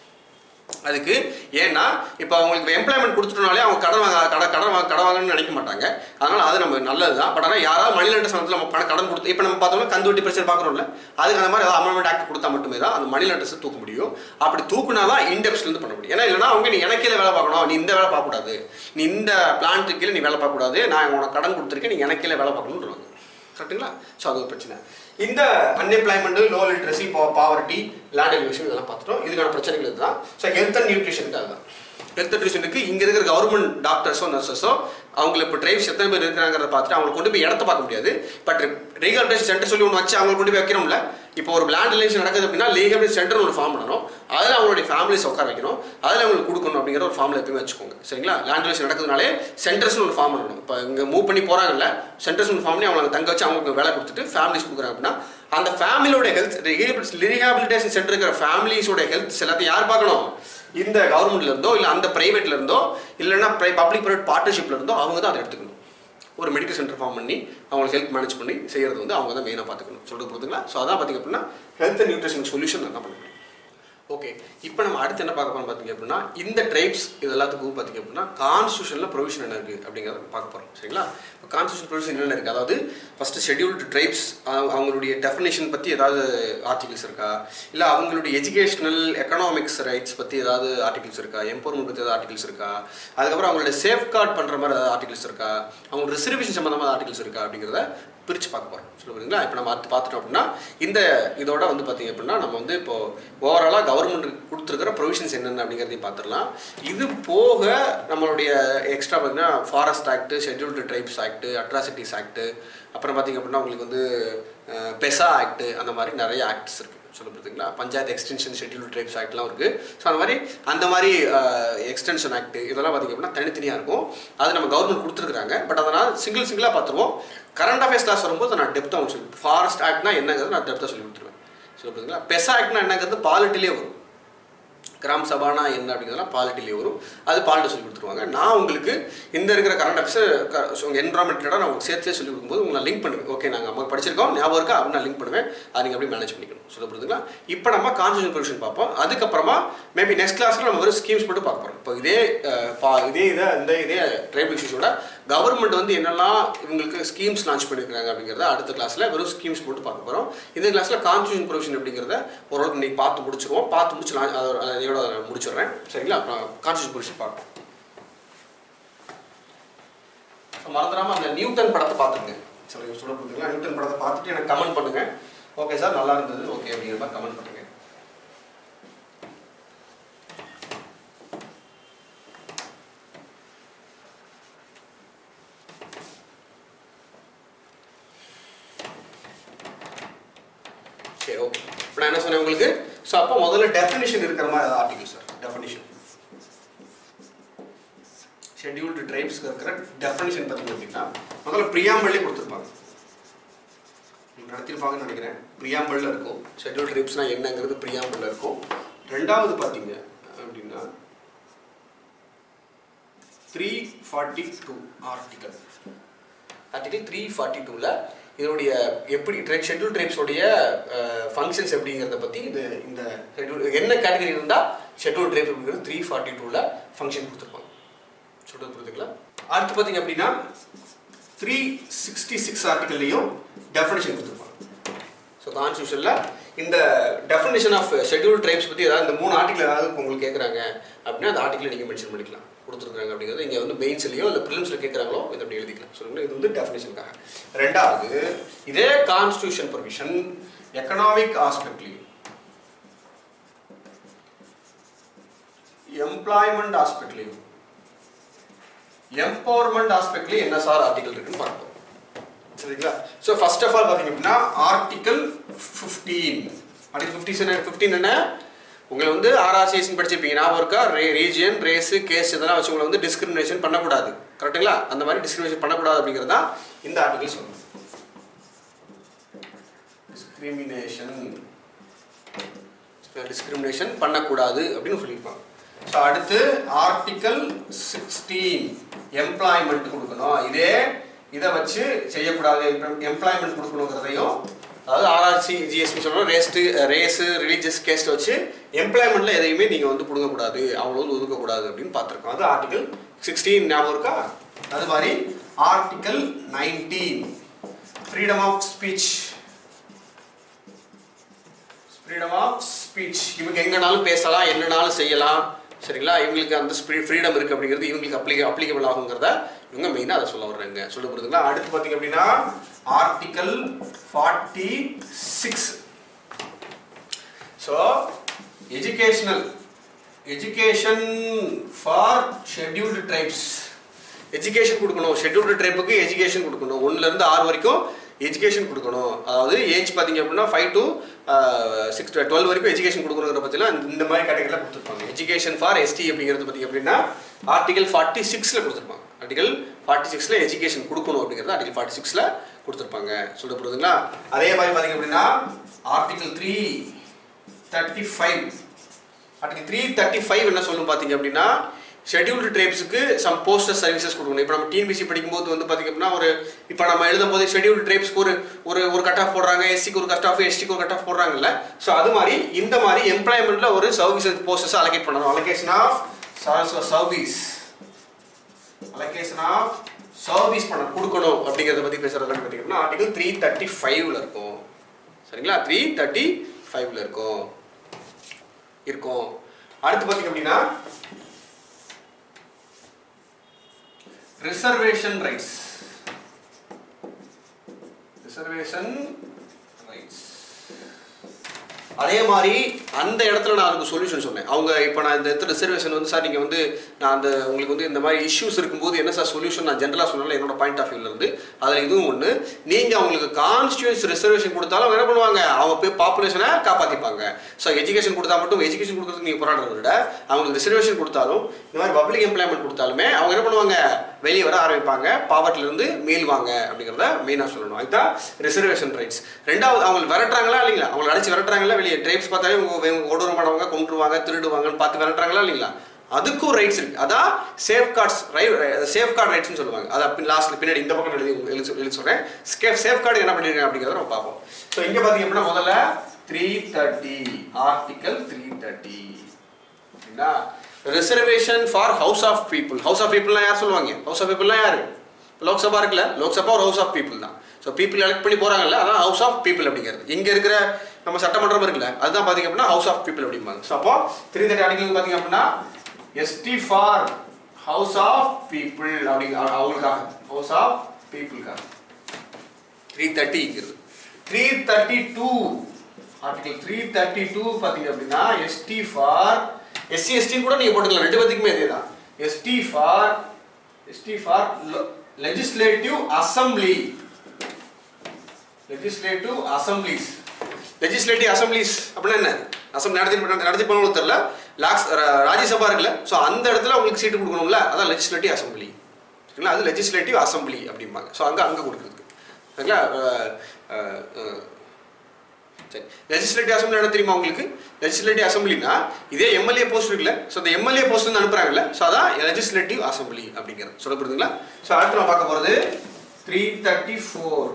S1: அதுக்கு ஏன்னா இப்போ அவங்களுக்கு எம்ப்ளாய்மெண்ட் கொடுத்துட்டோனாலே அவங்க கடன் வாங்க கடன் கடன் வாங்க கடன் வாங்கணும்னு நினைக்க மாட்டாங்க அதனால அது நம்ம நல்லது தான் பட் ஆனால் யாராவது மணி லெண்டர் சமயத்தில் நம்ம பணம் கடன் கொடுத்து இப்போ நம்ம பார்த்தோம்னா கந்து வட்டி பிரச்சனை பார்க்குறோம்ல அதுக்கு அந்த மாதிரி ஏதாவது அமெண்ட்மெண்ட் ஆக்ட் கொடுத்தா மட்டுமே தான் அந்த மணி லெண்டர்ஸை தூக்க முடியும் அப்படி தூக்குனா தான் இண்டெப்ஸ்லேருந்து பண்ண முடியும் ஏன்னா இல்லைனா அவங்க நீ எனக்கு கீழே வேலை பார்க்கணும் நீ இந்த வேலை பார்க்கக்கூடாது நீ இந்த பிளான்ட்டு கீழே நீ வேலை பார்க்கக்கூடாது நான் உனக்கு கடன் கொடுத்துருக்கேன் நீ எனக்கு கீழே வேலை பார்க்கணுன்றாங்க கரெக்ட்டுங்களா ஸோ அது ஒரு பிரச்சனை இந்த unemployment low literacy poverty land alienation இதெல்லாம் பார்த்துட்டோம் இதுக்கான பிரச்சனைகள் இதுதான் ஸோ ஹெல்த் அண்ட் நியூட்ரிஷனுக்கு அதுதான் ஹெல்த் நியூட்ரிஷனுக்கு இங்கே இருக்கிற கவர்மெண்ட் டாக்டர்ஸோ நர்சஸோ அவங்கள இப்போ டிரைவ்ஸ் எத்தனை பேர் இருக்கிறாங்கிறத பார்த்துட்டு அவங்களை கொண்டு போய் இடத்த பார்க்க முடியாது பட் ரீஹாபிலிட்டேஷன் சென்டர் சொல்லி ஒன்று வச்சு அவங்களை கொண்டு போய் வைக்கிறோம்ல இப்போ ஒரு லேண்ட் ரிலேஷன் நடக்குது அப்படின்னா ரீஹாபிலிட்டேஷன் சென்டர் ஒரு ஃபார்ம் பண்ணணும் அதில் அவங்களுடைய ஃபேமிலிஸ் உட்கார வைக்கணும் அதில் அவங்களுக்கு கொடுக்கணும் அப்படிங்கிற ஒரு ஃபார்மில் எப்பயுமே வச்சுக்கோங்க சரிங்களா லேண்ட் ரிலேஷன் நடக்குதுனாலே சென்டர்ஸ்னு ஒரு ஃபார்ம் பண்ணணும் இப்போ இங்கே மூவ் பண்ணி போகிறாங்கல்ல சென்டர்ஸ் ஒரு ஃபார்ம் பண்ணி அவங்களை தங்க வச்சு அவங்களுக்கு வேலை கொடுத்துட்டு ஃபேமிலிஸ் கொடுக்குறாங்க அப்படின்னா அந்த ஃபேமிலியோட ஹெல்த் ரீஹாபிலிட்டேஷன் சென்டர் இருக்கிற ஃபேமிலிஸோட ஹெல்த் எல்லாத்தையும் யார் பார்க்கணும் இந்த கவர்மெண்ட்ல இருந்தோ இல்லை அந்த பிரைவேட்ல இருந்தோ இல்லைன்னா பப்ளிக் ப்ரைவேட் பார்ட்னர்ஷிப்ல இருந்தோ அவங்க தான் அதை எடுத்துக்கணும் ஒரு மெடிக்கல் சென்டர் ஃபார்ம் பண்ணி அவங்களுக்கு ஹெல்த் மேனேஜ் பண்ணி செய்யறது வந்து அவங்க தான் மெயினாக பார்த்துக்கணும் சொல்றது புரியுதுங்களா ஸோ அதான் பார்த்தீங்க அப்படின்னா ஹெல்த் அண்ட் நியூட்ரிஷன் சொல்யூஷன் தான் பண்ண முடியும் ஓகே இப்போ நம்ம அடுத்து என்ன பார்க்க போறோம் பார்த்தீங்க அப்படின்னா இந்த ட்ரைப்ஸ் இது எல்லாத்துக்கும் பார்த்தீங்க அப்படின்னா கான்ஸ்டியூஷனில் ப்ரொவிஷன் என்ன இருக்குது அப்படிங்கிறத பார்க்க போகிறோம் சரிங்களா இப்போ கான்ஸ்டியூஷன் ப்ரொவிஷன் என்னென்ன இருக்குது அதாவது ஃபஸ்ட்டு ஷெட்யூல்டு ட்ரைப்ஸ் அவங்களுடைய டெஃபினேஷன் பற்றி ஏதாவது ஆர்டிகல்ஸ் இருக்கா இல்லை அவங்களுடைய எஜுகேஷனல் எக்கனாமிக்ஸ் ரைட்ஸ் பற்றி ஏதாவது ஆர்டிகல்ஸ் இருக்கா எம்பவர்மெண்ட் பற்றி ஏதாவது ஆர்டிகல்ஸ் இருக்கா அதுக்கப்புறம் அவங்களுடைய சேஃப் கார்டு பண்ணுற மாதிரி ஏதாவது ஆர்டிகல்ஸ் இருக்கா அவங்களோட ரிசர்வேஷன் சம்மந்தமாக ஆர்டிகல்ஸ் இருக்கா அப்படிங்கிறத பிரித்து பார்க்க போகிறோம் சொல்ல புரியுங்களா இப்போ நம்ம அடுத்து பார்த்துட்டோம் அப்படின்னா இந்த இதோட வந்து பார்த்தீங்க அப்படின்னா நம்ம வந்து இப்போ ஓவராலாக கவர்மெண்ட் கொடுத்துருக்கிற ப்ரொவிஷன்ஸ் என்னென்ன அப்படிங்கிறதையும் பார்த்துடலாம் இது போக நம்மளுடைய எக்ஸ்ட்ரா பார்த்தீங்கன்னா forest act scheduled tribes act atrocities act அப்புறம் பார்த்தீங்க அப்படின்னா உங்களுக்கு வந்து பெசா ஆக்ட் அந்த மாதிரி நிறைய ஆக்ட்ஸ் இருக்குது சொல்ல பார்த்தீங்களா பஞ்சாயத்து எக்ஸ்டென்ஷன் ஷெட்யூல்டு ட்ரைப்ஸ் ஆக்ட்லாம் இருக்குது ஸோ அந்த மாதிரி அந்த மாதிரி எக்ஸ்டென்ஷன் ஆக்ட் இதெல்லாம் பார்த்தீங்க அப்படின்னா தனித்தனியாக இருக்கும் அது நம்ம கவர்மெண்ட் கொடுத்துருக்காங்க பட் அதனால் சிங்கிள் சிங்கிளாக பார்த்துருவோம் கரண்ட் அஃபேர்ஸ் கிளாஸ் வரும்போது நான் டெப்த்தாக ஒன்று சொல்லி ஃபாரஸ்ட் ஆக்ட்னா என்னங்கிறது நான் டெப்த்தாக சொல்லி கொடுத்துருவேன் சொல்ல பார்த்தீங்களா பெசா ஆக்ட்னா என்னங்கிறது பாலிட்டிலே வரும் கிராம சபானா என்ன அப்படிங்கிறதுலாம் பாலிட்டிலே வரும் அது பாலிட்டி சொல்லி கொடுத்துருவாங்க நான் உங்களுக்கு இந்த இருக்கிற கரண்ட் அஃபேர்ஸ் உங்கள் என்வரான்மெண்ட்டோட நான் உங்களுக்கு சேர்த்தே சொல்லி கொடுக்கும்போது உங்களை லிங்க் பண்ணுவேன் ஓகே நாங்கள் நம்ம படிச்சிருக்கோம் ஞாபகம் இருக்கா அப்படின்னு நான் லிங்க் பண்ணுவேன் அதை நீங்கள் அப்படியே மேனேஜ் பண்ணிக்கணும் சொல்ல புரியுதுங்களா இப்போ நம்ம கான்ஸ்டியூஷன் ப்ரொவிஷன் பார்ப்போம் அதுக்கப்புறமா மேபி நெக்ஸ்ட் கிளாஸில் நம்ம வெறும் ஸ்கீம்ஸ் மட்டும் பார்க்க போகிறோம் இப்போ இதே அஹ், பா- இதே இதை இந்த இதே ட்ரைபல் இஷ்யூஸோட கவர்மெண்ட் வந்து என்னெல்லாம் இவங்களுக்கு ஸ்கீம்ஸ் லான்ச் பண்ணியிருக்காங்க அப்படிங்கிறத அடுத்த கிளாஸில் வெறும் ஸ்கீம்ஸ் மட்டும் பார்க்க போகிறோம் இந்த கிளாஸில் கான்ஸ்டியூஷன் ப்ரொவிஷன் அப்படிங்கிறத ஓரளவுக்கு இன்னைக்கு பார்த்து முடிச்சிருவோம் பார்த்து முடிச்சு நான் அதோட இதோட நான் முடிச்சிடுறேன் சரிங்களா அப்புறம் கான்ஸ்டியூஷன் ப்ரொவிஷன் பார்ப்போம் மறந்துடாம அந்த நியூட்டன் படத்தை பார்த்துருங்க சரி சொல்ல புரியுதுங்களா நியூட்டன் படத்தை பார்த்துட்டு எனக்கு கமெண்ட் பண்ணுங்க ஓகே சார் நல்லா இருந்தது ஓகே அப்படிங்கிற மாதிரி கமெண்ட் பண்ணுங்க சரி ஓகே இப்போ நான் என்ன சொன்னேன் உங்களுக்கு ஸோ அப்போ முதல்ல டெஃபினிஷன் இருக்கிற மாதிரி ஆர்டிகல் சார் டெஃபினிஷன் ஷெட்யூல்டு ட்ரைப்ஸ்க்கு இருக்கிற டெஃபினிஷன் பார்த்தீங்க அப்படின்னா முதல்ல ப்ரியாம்பள்ளி கொடுத்துருப்பாங்க நீங்க நடத்திருப்பாங்கன்னு நினைக்கிறேன் ப்ரியாம்பள்ல இருக்கும் ஷெட்யூல் ட்ரைப்ஸ்னால் என்னங்கிறது ப்ரியாம்பள்ல இருக்கும் ரெண்டாவது பார்த்தீங்க அப்படின்னா three forty two article article three forty டூவில் இதனுடைய எப்படி ட்ரெக் ஷெட்யூல் ட்ரைப்ஸோடைய ஃபங்க்ஷன்ஸ் எப்படிங்கிறத பற்றி இது இந்த ஷெட்யூல் என்ன கேட்டகரி இருந்தால் ஷெட்யூல் ட்ரைப் அப்படிங்கிறது த்ரீ ஃபார்ட்டி டூவில் ஃபங்க்ஷன் கொடுத்துருப்பாங்க சொல்றது புரியுதுங்களா அடுத்து பார்த்தீங்க அப்படின்னா த்ரீ சிக்ஸ்டி சிக்ஸ் ஆர்டிகல்லையும் டெஃபினேஷன் கொடுத்துருப்பாங்க ஸோ கான்ஸ்டியூஷனில் இந்த டெஃபினேஷன் ஆஃப் ஷெட்யூல் ட்ரைப்ஸ் பற்றி ஏதாவது இந்த மூணு ஆர்டிகல் ஏதாவது உங்களுக்கு கேட்குறாங்க அப்படின்னா அந்த ஆர்டிகலை நீங்கள் மென்ஷன் பண்ணிக்கலாம் கொடுத்துருக்காங்க அப்படிங்கிறது இங்கே வந்து மெயின்ஸ்லையோ இல்லை ப்ரிலிம்ஸில் கேட்குறாங்களோ இதை அப்படி எழுதிக்கலாம் சொல்லுங்க இது வந்து டெஃபினேஷனுக்காக ரெண்டாவது இதே கான்ஸ்டியூஷன் ப்ரொவிஷன் எக்கனாமிக் ஆஸ்பெக்ட்லையும் எம்ப்ளாய்மெண்ட் ஆஸ்பெக்ட்லையும் எம்பவர்மெண்ட் ஆஸ்பெக்ட்லையும் என்ன சார் ஆர்டிகல் இருக்குன்னு பார்ப்போம் சரிங்களா ஸோ ஃபர்ஸ்ட் ஆஃப் ஆல் பார்த்தீங்க அப்படின்னா article fifteen article fifteen fifteen என்ன உங்களை வந்து ஆர்ஆர்சிஎஸ்னு படிச்சிருப்பீங்க ஞாபகம் இருக்கா ரே ரீஜியன் ரேஸு கேஸ் இதெல்லாம் வச்சு உங்களை வந்து டிஸ்கிரிமினேஷன் பண்ணக்கூடாது கரெக்ட்டுங்களா அந்த மாதிரி டிஸ்கிரிமினேஷன் பண்ணக்கூடாது அப்படிங்கிறது தான் இந்த ஆர்டிகல் சொல்லுது டிஸ்கிரிமினேஷன் டிஸ்கிரிமினேஷன் பண்ணக்கூடாது அப்படின்னு சொல்லியிருப்பாங்க ஸோ அடுத்து ஆர்டிக்கல் சிக்ஸ்டீன் எம்ப்ளாய்மெண்ட் கொடுக்கணும் இதே இதை வச்சு செய்யக்கூடாது எம்ப்ளாய்மெண்ட் கொடுக்கணுங்கிறதையும் அதாவது ஆர்ஆர்சி ஜிஎஸ்பி சொல்கிறோம் ரேஸ்ட்டு ரேஸு ரிலீஜியஸ் கேஸ்ட்டை வச்சு எம்ப்ளாய்மெண்ட்டில் எதையுமே நீங்கள் வந்து பிடுங்கக்கூடாது அவங்கள வந்து ஒதுக்கக்கூடாது அப்படின்னு பார்த்துருக்கோம் அது ஆர்டிகல் சிக்ஸ்டீன் ஞாபகம் இருக்கா அது மாதிரி article nineteen freedom of speech freedom of speech இவங்க எங்கனாலும் பேசலாம் என்னனாலும் செய்யலாம் சரிங்களா இவங்களுக்கு அந்த ஃப்ரீடம் இருக்கு அப்படிங்கிறது இவங்களுக்கு அப்ளிக அப்ளிகபிள் ஆகுங்கிறத இவங்க மெயினாக அதை சொல்ல வர்றாங்க சொல்ல போகிறதுங்களா அடுத்து பார்த்தீங்க அப்படின்னா article forty six so educational education for scheduled tribes education கொடுக்கணும் ஷெட்யூல்டு ட்ரைப்புக்கு எஜுகேஷன் கொடுக்கணும் ஒன்றுலேருந்து ஆறு வரைக்கும் எஜுகேஷன் கொடுக்கணும் அதாவது ஏஜ் பார்த்தீங்க அப்படின்னா ஃபைவ் டு சிக்ஸ் டுவெல் வரைக்கும் எஜுகேஷன் கொடுக்கணுங்கிற பற்றிலாம் இந்த மாதிரி கேட்டகரியில் கொடுத்துருப்பாங்க எஜுகேஷன் ஃபார் எஸ்டி அப்படிங்கிறது பார்த்தீங்க அப்படின்னா ஆர்டிகல் ஃபார்ட்டி சிக்ஸில் கொடுத்துருப்பாங்க ஆர்டிகல் ஃபார்ட்டி சிக்ஸில் எஜுகேஷன் கொடுக்கணும் அப்படிங்கிறது ஆர்டிகல் ஃபார்ட்டி சிக்ஸில் கொடுத்துருப்பாங்க சொல்ல போகிறதுங்களா அதே மாதிரி பார்த்தீங்க அப்படின்னா article three thirty five article three thirty five என்ன சொல்லும் பார்த்தீங்க அப்படின்னா ஷெட்யூல்டு ட்ரைப்ஸுக்கு சம் போஸ்டர் சர்வீசஸ் கொடுக்கணும் இப்போ நம்ம டிஎன்பிசி படிக்கும்போது வந்து பார்த்தீங்க அப்படின்னா ஒரு இப்போ நம்ம எழுதும் போது ஷெட்யூல்டு ட்ரைப்ஸ்க்கு ஒரு ஒரு ஒரு கட் ஆஃப் போடுறாங்க எஸ்சிக்கு ஒரு கட் ஆஃப் எஸ்டிக்கு ஒரு கட் ஆஃப் போடுறாங்கல்ல ஸோ அது மாதிரி இந்த மாதிரி எம்ப்ளாய்மெண்ட்டில் ஒரு சர்வீஸ் போஸ்டர்ஸ் அலகேட் பண்ணணும் allocation of service allocation of service பண்ண கொடுக்கணும் அப்படிங்கிறத பற்றி பேசுறது பார்த்தீங்கன்னா ஆர்டிகல் த்ரீ தேர்ட்டி ஃபைவ்ல இருக்கும் சரிங்களா த்ரீ தேர்ட்டி ஃபைவ்ல இருக்கும் இருக்கும் அடுத்து பார்த்தீங்க அப்படின்னா ரிசர்வேஷன் ரைட்ஸ் ரிசர்வேஷன் ரைட்ஸ் அதே மாதிரி அந்த இடத்துல நான் அதுக்கு சொல்யூஷன் சொன்னேன் அவங்க இப்போ நான் இந்த இடத்துல ரிசர்வேஷன் வந்து சார் நீங்கள் வந்து நான் அந்த உங்களுக்கு வந்து இந்த மாதிரி இஷ்யூஸ் இருக்கும்போது என்ன சார் சொல்யூஷன் நான் ஜென்ரலாக சொன்னால என்னோட பாயிண்ட் ஆஃப் வியூல இருந்து அதில் இதுவும் ஒன்று நீங்கள் அவங்களுக்கு கான்ஸ்டியூன்ஸ் ரிசர்வேஷன் கொடுத்தாலும் அவங்க என்ன பண்ணுவாங்க அவங்க போய் பாப்புலேஷனை காப்பாற்றிப்பாங்க ஸோ எஜுகேஷன் கொடுத்தா மட்டும் எஜுகேஷன் கொடுக்கறதுக்கு நீங்கள் போராடுறத விட அவங்களுக்கு ரிசர்வேஷன் கொடுத்தாலும் இந்த மாதிரி பப்ளிக் எம்ப்ளாய்மெண்ட் கொடுத்தாலுமே அவங்க என்ன பண்ணுவாங்க வெளியே வர ஆரம்பிப்பாங்க பாவர்ட்டிலேருந்து மீள்வாங்க அப்படிங்கிறத மெயினாக சொல்லணும் அதுதான் ரிசர்வேஷன் ரைட்ஸ் ரெண்டாவது அவங்க விரட்டுறாங்களா இல்லைங்களா அவங்களை அடிச்சு விரட்டுறாங்களா வெளியே ட்ரைப்ஸ் பார்த்தாலே இவங்க இவங்க கொடூரமானவங்க கொண்டுருவாங்க திருடுவாங்கன்னு பார்த்து விரட்டுறாங்களா இல்லைங்களா அதுக்கும் ரைட்ஸ் இருக்கு அதான் சேஃப் கார்ட்ஸ் சேஃப் கார்டு ரைட்ஸ்னு சொல்லுவாங்க அதை பின் லாஸ்ட்ல பின்னாடி இந்த பக்கம் எழுதி எழுதி சொல்- எழுதி சொல்றேன் சேஃப் கார்டு என்ன பண்ணிருக்காங்க அப்படிங்கிறத நம்ம பார்ப்போம் ஸோ இங்க பாத்தீங்க அப்படின்னா முதல்ல three thirty article three thirty சரிங்களா reservation for house of people house of பீப்புள்லாம் யார் சொல்லுவாங்க ஹவுஸ் ஆஃப் பீப்புள்லாம் யாரு லோக்சபா இருக்குல்ல லோக்சபா ஒரு ஹவுஸ் ஆஃப் பீப்புள் தான் ஸோ பீப்புள் எலெக்ட் பண்ணி போறாங்கல்ல அதான் ஹவுஸ் ஆஃப் பீப்புள் அப்படிங்கிறது இங்க இருக்கிற நம்ம சட்டமன்றம் இருக்குல்ல அதுதான் பாத்தீங்க அப்படின்னா ஹவுஸ் ஆஃப் பீப்புள் அப்படிம்பாங்க ஸோ அப்போ த்ரீ தேர்ட்டி ஆர்டிகல் பாத்தீங்க அப்படின்னா ST for house of people அப்படிங்க அவ- அவங்களுக்காக ஹவுஸ் ஆஃப் பீப்புளுக்காக த்ரீ தேர்ட்டிங்கிறது three thirty two article three thirty two பார்த்தீங்க அப்படின்னா எஸ்டி ஃபார் எஸ்சி எஸ்டி கூட நீங்கள் போட்டுக்கலாம் ரெண்டு பேத்துக்குமே இதே தான் ST for ST for legislative assembly legislative assemblies legislative assemblies அப்படின்னா என்ன அசம்பிளி நடத்தி நடத்தி பண்ணணும் தெரியல லாக்ஸ் ரா- ராஜ்யசபா இருக்குல்ல ஸோ அந்த இடத்துல உங்களுக்கு சீட்டு கொடுக்கணும்ல அதான் லெஜிஸ்லேட்டிவ் அசம்பிளி சரிங்களா அது லெஜிஸ்லேட்டிவ் அசம்பிளி அப்படிம்பாங்க ஸோ அங்கே அங்கே கொடுக்குறது சரிங்களா அஹ், அஹ், அஹ், சரி லெஜிஸ்லேட்டிவ் அசம்பிளி என்ன தெரியுமா உங்களுக்கு லெஜிஸ்லேட்டிவ் அசம்பிளினா இதே எம்எல்ஏ போஸ்ட் இருக்குல்ல ஸோ அந்த எம்எல்ஏ போஸ்ட் வந்து அனுப்புறாங்கல்ல ஸோ அதான் லெஜிஸ்லேட்டிவ் அசம்பிளி அப்படிங்கிறது சொல்ல புரியுதுங்களா ஸோ அடுத்து நம்ம பார்க்க போகிறது three thirty four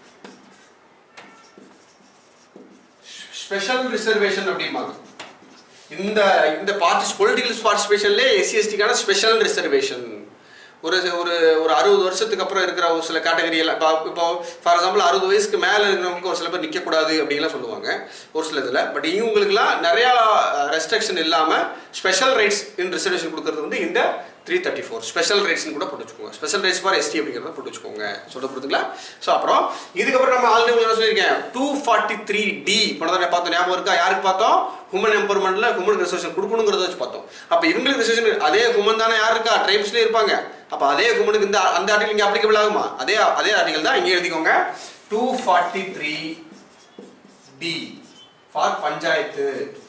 S1: special reservation அப்படிம்பாங்க இந்த இந்த பார்ட்டிஸ் பொலிட்டிக்கல் பார்ட்டிசிபேஷன்லேயே எஸ்சி எஸ்டிக்கான ஸ்பெஷல் ரிசர்வேஷன் ஒரு ஒரு ஒரு அறுபது வருஷத்துக்கு அப்புறம் இருக்கிற ஒரு சில கேட்டகரி எல்லாம் இப்போ இப்போ ஃபார் எக்ஸாம்பிள் அறுபது வயசுக்கு மேலே இருக்கிறவங்களுக்கு ஒரு சில பேர் நிற்கக்கூடாது அப்படின்லாம் சொல்லுவாங்க ஒரு சில இதில் பட் இவங்களுக்குலாம் நிறையா ரெஸ்ட்ரிக்ஷன் இல்லாமல் ஸ்பெஷல் ரைட்ஸ் இன் ரிசர்வேஷன் கொடுக்கறது வந்து இந்த த்ரீ தேர்ட்டி ஃபோர் ஸ்பெஷல் ரைட்ஸ்னு கூட போட்டு வச்சுக்கோங்க ஸ்பெஷல் ரைட்ஸ் ஃபார் எஸ்டி அப்படிங்கிறத போட்டு வச்சுக்கோங்க சொல்ல புரியுதுங்களா ஸோ அப்புறம் இதுக்கப்புறம் நம்ம ஆல்ரெடி உங்களுக்கு என்ன சொல்லியிருக்கேன் டூ ஃபார்ட்டி த்ரீ டி போனதை பார்த்தோம் ஞாபகம் இருக்கா யாருக்கு பார்த்தோம் ஹுமன் எம்பவர்மெண்ட்ல ஹுமன் ரிசர்வேஷன் கொடுக்கணுங்கிறத வச்சு பார்த்தோம் அப்போ இவங்களுக்கு ரிசர்வேஷன் அதே ஹுமன் தானே யார் இருக்கா ட்ரைப்ஸ்லேயே இருப்பாங்க அப்போ அதே ஹுமனுக்கு இந்த அந்த ஆர்டிகல் இங்கே அப்ளிகபிள் ஆகுமா அதே அதே ஆர்டிகல் தான் இங்கே எழுதிக்கோங்க two forty three T for panchayat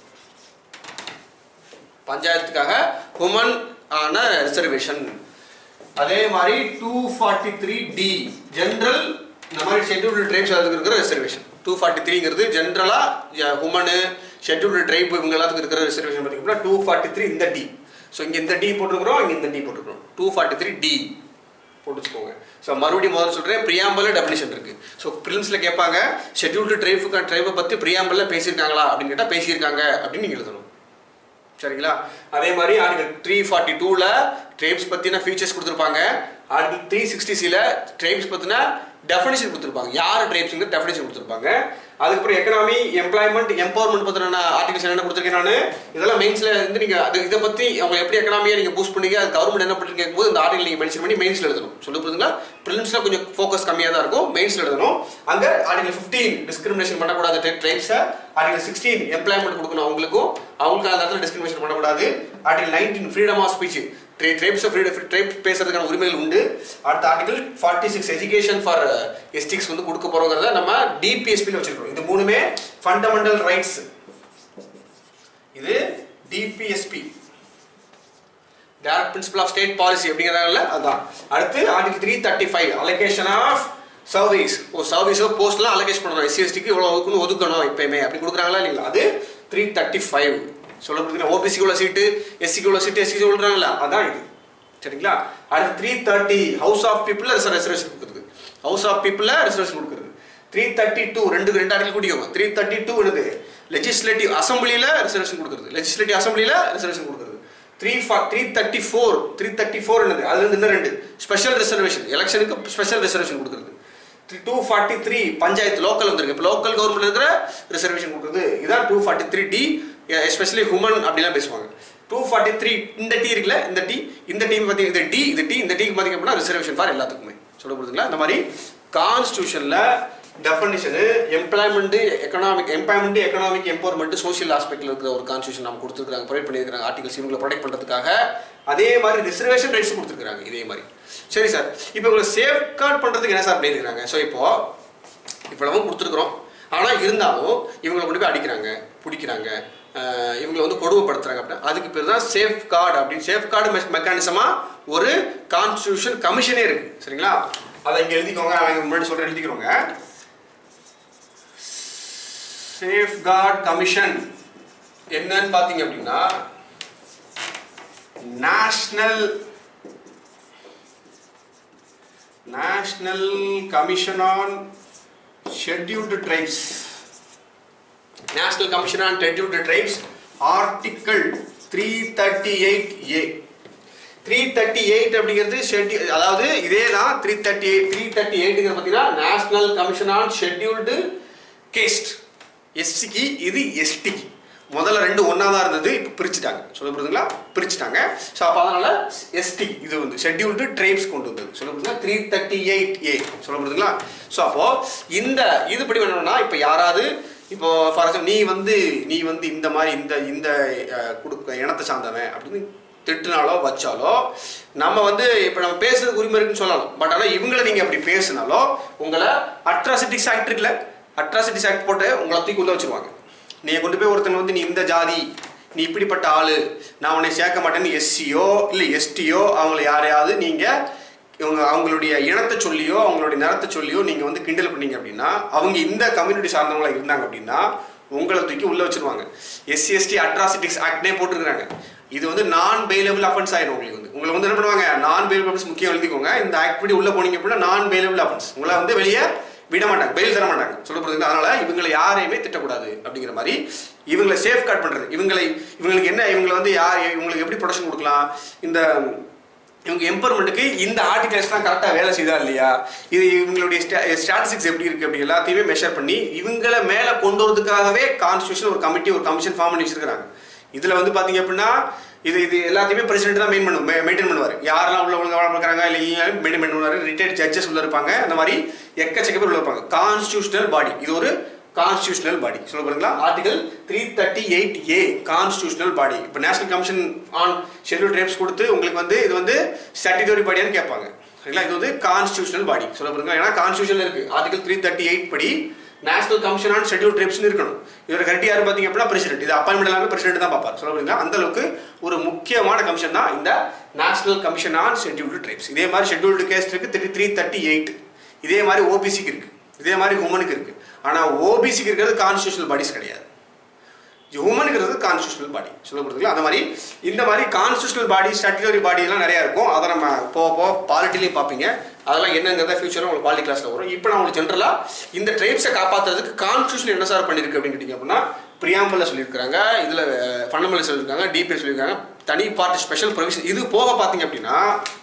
S1: பஞ்சாயத்துக்காக உமன் ஆன ரிசர்வேஷன் அதே மாதிரி two forty three T general இந்த மாதிரி ஷெட்யூல்டு ட்ரைப்ஸ் அதுக்கு இருக்கிற ரிசர்வேஷன் டூ ஃபார்ட்டி த்ரீங்கிறது ஜென்ரலாக உமனு ஷெட்யூல்டு ட்ரைப் இவங்க எல்லாத்துக்கும் இருக்கிற ரிசர்வேஷன் பார்த்தீங்கன்னா டூ ஃபார்ட்டி த்ரீ இந்த டி ஸோ இங்கே இந்த டி போட்டுருக்குறோம் இங்கே இந்த டி போட்டுருக்குறோம் டூ ஃபார்ட்டி த்ரீ டி போட்டு வச்சுக்கோங்க ஸோ மறுபடியும் முதல்ல சொல்கிறேன் பிரியாம்பல டெஃபினிஷன் இருக்கு ஸோ ப்ரிலிம்ஸில் கேட்பாங்க ஷெட்யூல்டு ட்ரைபுக்கு ட்ரைபை பற்றி பிரியாம்பல்ல பேசியிருக்காங்களா அப்படின்னு கேட்டால் பேசியிருக்காங்க அப்படின்னு நீங்கள் எழுதணும் சரிங்களா அதே மாதிரி ஆர்டிகல் த்ரீ ஃபார்ட்டி டூவில் ட்ரைப்ஸ் பற்றின ஃபீச்சர்ஸ் கொடுத்துருப்பாங்க ஆர்டிகல் த்ரீ சிக்ஸ்டி சியில் ட்ரைப்ஸ் பற்றின டெஃபினேஷன் கொடுத்துருப்பாங்க யார் ட்ரைப்ஸுங்கிற டெஃபினேஷன் கொடுத்துருப்பாங்க அதுக்கப்புறம் எக்கனாமி எம்ப்ளாய்மெண்ட் எம்பவர்மெண்ட் பற்றின ஆர்டிகல்ஸ் என்ன கொடுத்துருக்கேன் நான் இதெல்லாம் மெயின்ஸில் வந்து நீங்கள் அது இதை பற்றி அவங்க எப்படி எக்கனாமியை நீங்கள் பூஸ்ட் பண்ணீங்க அது கவர்மெண்ட் என்ன பண்ணிட்டு கேட்கும்போது இந்த ஆர்டிகல் நீங்கள் மென்ஷன் பண்ணி மெயின்ஸில் எழுதணும் சொல்லி புரியுதுங்களா ப்ரிலிம்ஸில் கொஞ்சம் ஃபோக்கஸ் கம்மியாக தான் இருக்கும் மெயின்ஸில் எழுதணும் அங்கே ஆர்டிகல் ஃபிஃப்டீன் டிஸ்கிரிமினேஷன் பண்ணக்கூடாத ட்ரைப்ஸை ஆர்டிகல் சிக்ஸ்டீன் எம்ப்ளாய்மெண்ட் கொடுக்கணும் அவங்களுக்கும் அவங்களுக்கு அந்த இடத்துல டிஸ்கிரிமினேஷன் பண்ணக்கூடாது article nineteen freedom of speech tri tribes freedom tribe பேசுறதுக்கான உரிமைகள் உண்டு அடுத்த article forty six education for எஸ்டிக்ஸ் வந்து கொடுக்க போறோங்கிறத நம்ம டிபிஎஸ்பியில் வச்சிருக்கோம் இது மூணுமே ஃபண்டமெண்டல் ரைட்ஸ் இது DPSP direct principle of state policy அப்படிங்கிறாங்கல்ல அதான் அடுத்து article three thirty five allocation of service ஓ சர்வீஸோ போஸ்ட்லாம் அலோகேஷன் பண்ணணும் எஸ்சி எஸ்டிக்கு இவ்வளோ ஒதுக்கணும் ஒதுக்கணும் எப்பயுமே அப்படி கொடுக்குறாங்களா இல்லைங்களா அது த்ரீ தேர்ட்டி ஃபைவ் சொல்ல கொடுக்குறேன் ஓபிசிக்கு உள்ள சீட்டு எஸ்சிக்கு உள்ள சீட்டு எஸ்சிக்கு சொல்கிறாங்களா அதான் இது சரிங்களா அடுத்து த்ரீ தேர்ட்டி ஹவுஸ் ஆஃப் பீப்புளில் ரிசர்வேஷன் கொடுக்குறது ஹவுஸ் ஆஃப் பீப்புளில் ரிசர்வேஷன் கொடுக்குறது த்ரீ தேர்ட்டி டூ ரெண்டு ரெண்டு ஆர்டிகல் கூட்டிக்கோங்க த்ரீ தேர்ட்டி டூ என்னது லெஜிஸ்லேட்டிவ் அசம்பிளியில் ரிசர்வேஷன் கொடுக்குறது லெஜிஸ்லேட்டிவ் அசம்பிளியில் ரிசர்வேஷன் கொடுக்குறது three four three thirty four three thirty four என்னது அதுல இருந்து இன்னும் ரெண்டு ஸ்பெஷல் ரிசர்வேஷன் எலெக்ஷனுக்கு ஸ்பெஷல் ரிசர்வேஷன் கொடுக்குறது two forty three panchayat local வந்திருக்கு இப்போ லோக்கல் கவர்மெண்ட் இருக்கிற ரிசர்வேஷன் கொடுக்குறது இதான் two forty three D especially women அப்படிலாம் பேசுவாங்க டூ ஃபார்ட்டி த்ரீ இந்த டி இருக்குல்ல இந்த டி இந்த டீம் பற்றி இந்த டி இந்த டி இந்த டிக்கு பார்த்தீங்க அப்படின்னா ரிசர்வேஷன் ஃபார் எல்லாத்துக்குமே சொல்ல போகுதுங்களா இந்த மாதிரி கான்ஸ்டியூஷனில் definition employment economic employment economic empowerment social ஆஸ்பெக்ட்ல இருக்கிற ஒரு கான்ஸ்டியூஷன் நம்ம கொடுத்துருக்காங்க ப்ரொவைட் பண்ணியிருக்காங்க ஆர்டிகல்ஸ் இவங்களை ப்ரொடெக்ட் பண்ணுறதுக்காக அதே மாதிரி ரிசர்வேஷன் ரைட்ஸ் கொடுத்துருக்காங்க இதே மாதிரி சரி சார் இப்போ உங்களை சேஃப் கார்டு பண்ணுறதுக்கு என்ன சார் பண்ணியிருக்காங்க ஸோ இப்போ இவ்வளவும் கொடுத்துருக்குறோம் ஆனால் இருந்தாலும் இவங்களை கொண்டு போய் அடிக்கிறாங்க பிடிக்கிறாங்க அஹ் இவங்களை வந்து கொடுமைப்படுத்துறாங்க அப்படின்னா அதுக்கு பேர் தான் சேஃப் கார்டு அப்படின்னு சேஃப் கார்டு மெக்கானிசமாக ஒரு கான்ஸ்டியூஷன் கமிஷனே இருக்கு சரிங்களா அதை இங்கே எழுதிக்கோங்க அவங்க முன்னாடி சொல்ற எழுதிக்கிறோங்க சேஃப் கார்டு கமிஷன் என்னன்னு பார்த்தீங்க அப்படின்னா national national commission on scheduled tribes national commission on scheduled tribes article three thirty eight A three thirty eight அப்படிங்கிறது ஷெட்யூ அதாவது இதே தான் three thirty eight three thirty எயிட்டுங்கிறது பார்த்தீங்கன்னா national commission on scheduled caste எஸ்சிக்கு இது எஸ்டிக்கு முதல்ல ரெண்டு ஒன்றா தான் இருந்தது இப்போ பிரிச்சுட்டாங்க சொல்ல புரியுதுங்களா பிரிச்சுட்டாங்க ஸோ அப்போ அதனால எஸ்டி இது வந்து ஷெட்யூல்டு ட்ரைப்ஸ் கொண்டு வந்தது சொல்ல புரியுதுங்களா த்ரீ தேர்ட்டி எயிட் ஏ சொல்ல புரியுதுங்களா ஸோ அப்போ இந்த இது படி வேணும்னா இப்போ யாராவது இப்போ ஃபார் எக்ஸாம்பிள் நீ வந்து நீ வந்து இந்த மாதிரி இந்த இந்த அஹ், குடுக்க இனத்தை சார்ந்தவன் அப்படின்னு திட்டுனாலோ வச்சாலோ நம்ம வந்து இப்போ நம்ம பேசுறதுக்கு உரிமை இருக்குன்னு சொல்லலாம் பட் ஆனால் இவங்களை நீங்கள் அப்படி பேசினாலோ உங்களை அட்ராசிட்டிஸ் ஆக்ட் இருக்குல்ல அட்ராசிட்டிஸ் ஆக்ட் போட்டு உங்களை தூக்கி உள்ள வச்சிருவாங்க நீ கொண்டு போய் ஒருத்தன் வந்து நீ இந்த ஜாதி நீ இப்படிப்பட்ட ஆளு நான் உன்னை சேர்க்க மாட்டேன்னு எஸ்சியோ இல்லை எஸ்டியோ அவங்கள யாரையாவது நீங்கள் இவங்க அவங்களுடைய இனத்தை சொல்லியோ அவங்களுடைய நிறத்தை சொல்லியோ நீங்கள் வந்து கிண்டல் பண்ணீங்க அப்படின்னா அவங்க இந்த கம்யூனிட்டி சார்ந்தவங்களா இருந்தாங்க அப்படின்னா உங்களை தூக்கி உள்ள வச்சிருவாங்க எஸ்சி எஸ்டி அட்ராசிட்டிஸ் ஆக்ட்னே போட்டிருக்காங்க இது வந்து நான் பெயிலபிள் அஃபென்ஸ் ஆயிடும் உங்களுக்கு வந்து உங்களை வந்து என்ன பண்ணுவாங்க நான் பெயிலபிள் அஃபென்ஸ் முக்கியம் எழுதிக்கோங்க இந்த ஆக்ட் படி உள்ள போனீங்க அப்படின்னா நான் பெயிலபிள் அஃபென்ஸ் உங்களை வந்து வெளியே விட மாட்டாங்க பெயில் தர மாட்டாங்க சொல்ல போறதுங்க அதனால இவங்களை யாரையுமே திட்டக்கூடாது அப்படிங்கிற மாதிரி இவங்களை சேஃப் கார்ட் பண்றது இவங்களை இவங்களுக்கு என்ன இவங்களை வந்து யார் இவங்களுக்கு எப்படி ப்ரொடக்ஷன் கொடுக்கலாம் இந்த இவங்க எம்பவர்மெண்ட்டுக்கு இந்த ஆர்டிகல்ஸ்லாம் கரெக்டாக வேலை செய்தா இல்லையா இது இவங்களுடைய ஸ்டாட்டிஸ்டிக்ஸ் எப்படி இருக்கு அப்படி எல்லாத்தையுமே மெஷர் பண்ணி இவங்களை மேலே கொண்டு வரதுக்காகவே கான்ஸ்டியூஷன் ஒரு கமிட்டி ஒரு கமிஷன் ஃபார்ம் பண்ணி வச்சிருக்காங்க இதில் வந்து பார்த்தீங்க அப்படின்னா இது இது எல்லாத்தையுமே பிரசிடென்ட் தான் மெயின் பண்ணும் மெயின்டைன் பண்ணுவார் யாரெல்லாம் உள்ள ஒழுங்காக இருக்கிறாங்க இல்லை மெயின்டைன் பண்ணுவார் ரிட்டையர்ட் ஜட்ஜஸ் உள்ள இருப்பாங்க அந்த மாதிரி எக்கச்சக்க பேர் உள்ள இருப்பாங்க கான்ஸ்டியூஷனல் பாடி இது ஒரு கான்ஸ்டியூஷனல் பாடி சொல்ல போறீங்களா article three thirty eight A constitutional body இப்போ national commission on schedule tribes கொடுத்து உங்களுக்கு வந்து இது வந்து ஸ்டாட்டிட்டரி பாடியான்னு கேட்பாங்க சரிங்களா இது வந்து கான்ஸ்டியூஷனல் பாடி சொல்ல போறீங்களா ஏன்னா கான்ஸ்டியூஷன் இருக்கு ஆர்டிகல் த்ரீ தேர்ட்டி எயிட் படி நேஷனல் கமிஷன் ஆன் ஷெட்யூல் ட்ரைப்ஸ்னு இருக்கணும் இவர் கரெக்ட் யார் பார்த்தீங்க அப்படின்னா பிரசிடென்ட் இது அப்பாயின்மெண்ட் எல்லாமே பிரசிடென்ட் தான் பார்ப்பார் சொல்ல போறீங்களா அந்த அளவுக்கு ஒரு முக்கியமான கமிஷன் தான் இந்த national commission on scheduled tribes இதே மாதிரி ஷெட்யூல்டு கேஸ்ட் இருக்கு த்ரீ த்ரீ தேர்ட்டி எயிட் இதே மாதிரி ஓபிசிக்கு இருக்கு இதே மாதிரி உமனுக்கு இருக்கு ஆனா ஓபிசிக்கு இருக்கிறது கான்ஸ்டியூஷனல் பாடிஸ் கிடையாது ஹியூமனுங்கிறது கான்ஸ்டியூஷனல் பாடி சொல்ல போகிறதுல அந்த மாதிரி இந்த மாதிரி கான்ஸ்டியூஷனல் பாடி ஸ்டாட்டுட்டரி பாடி எல்லாம் நிறையா இருக்கும் அதை நம்ம போக போக பாலிட்டிலையும் பார்ப்பீங்க அதெல்லாம் என்னங்கிறத ஃபியூச்சரில் உங்களுக்கு பாலிட்டி கிளாஸில் வரும் இப்போ நான் உங்களுக்கு ஜென்ரலாக இந்த ட்ரைப்ஸை காப்பாற்றுறதுக்கு கான்ஸ்டியூஷன் என்ன சார் பண்ணியிருக்கு அப்படின்னு கேட்டிங்க அப்படின்னா பிரியாம்பலில் சொல்லியிருக்காங்க இதில் ஃபண்டமெண்டல் சொல்லியிருக்காங்க டிபிஎல் சொல்லியிருக்காங்க தனி பார்ட் ஸ்பெஷல் ப்ரொவிஷன் இது போக பார்த்தீங்க அப்படின்னா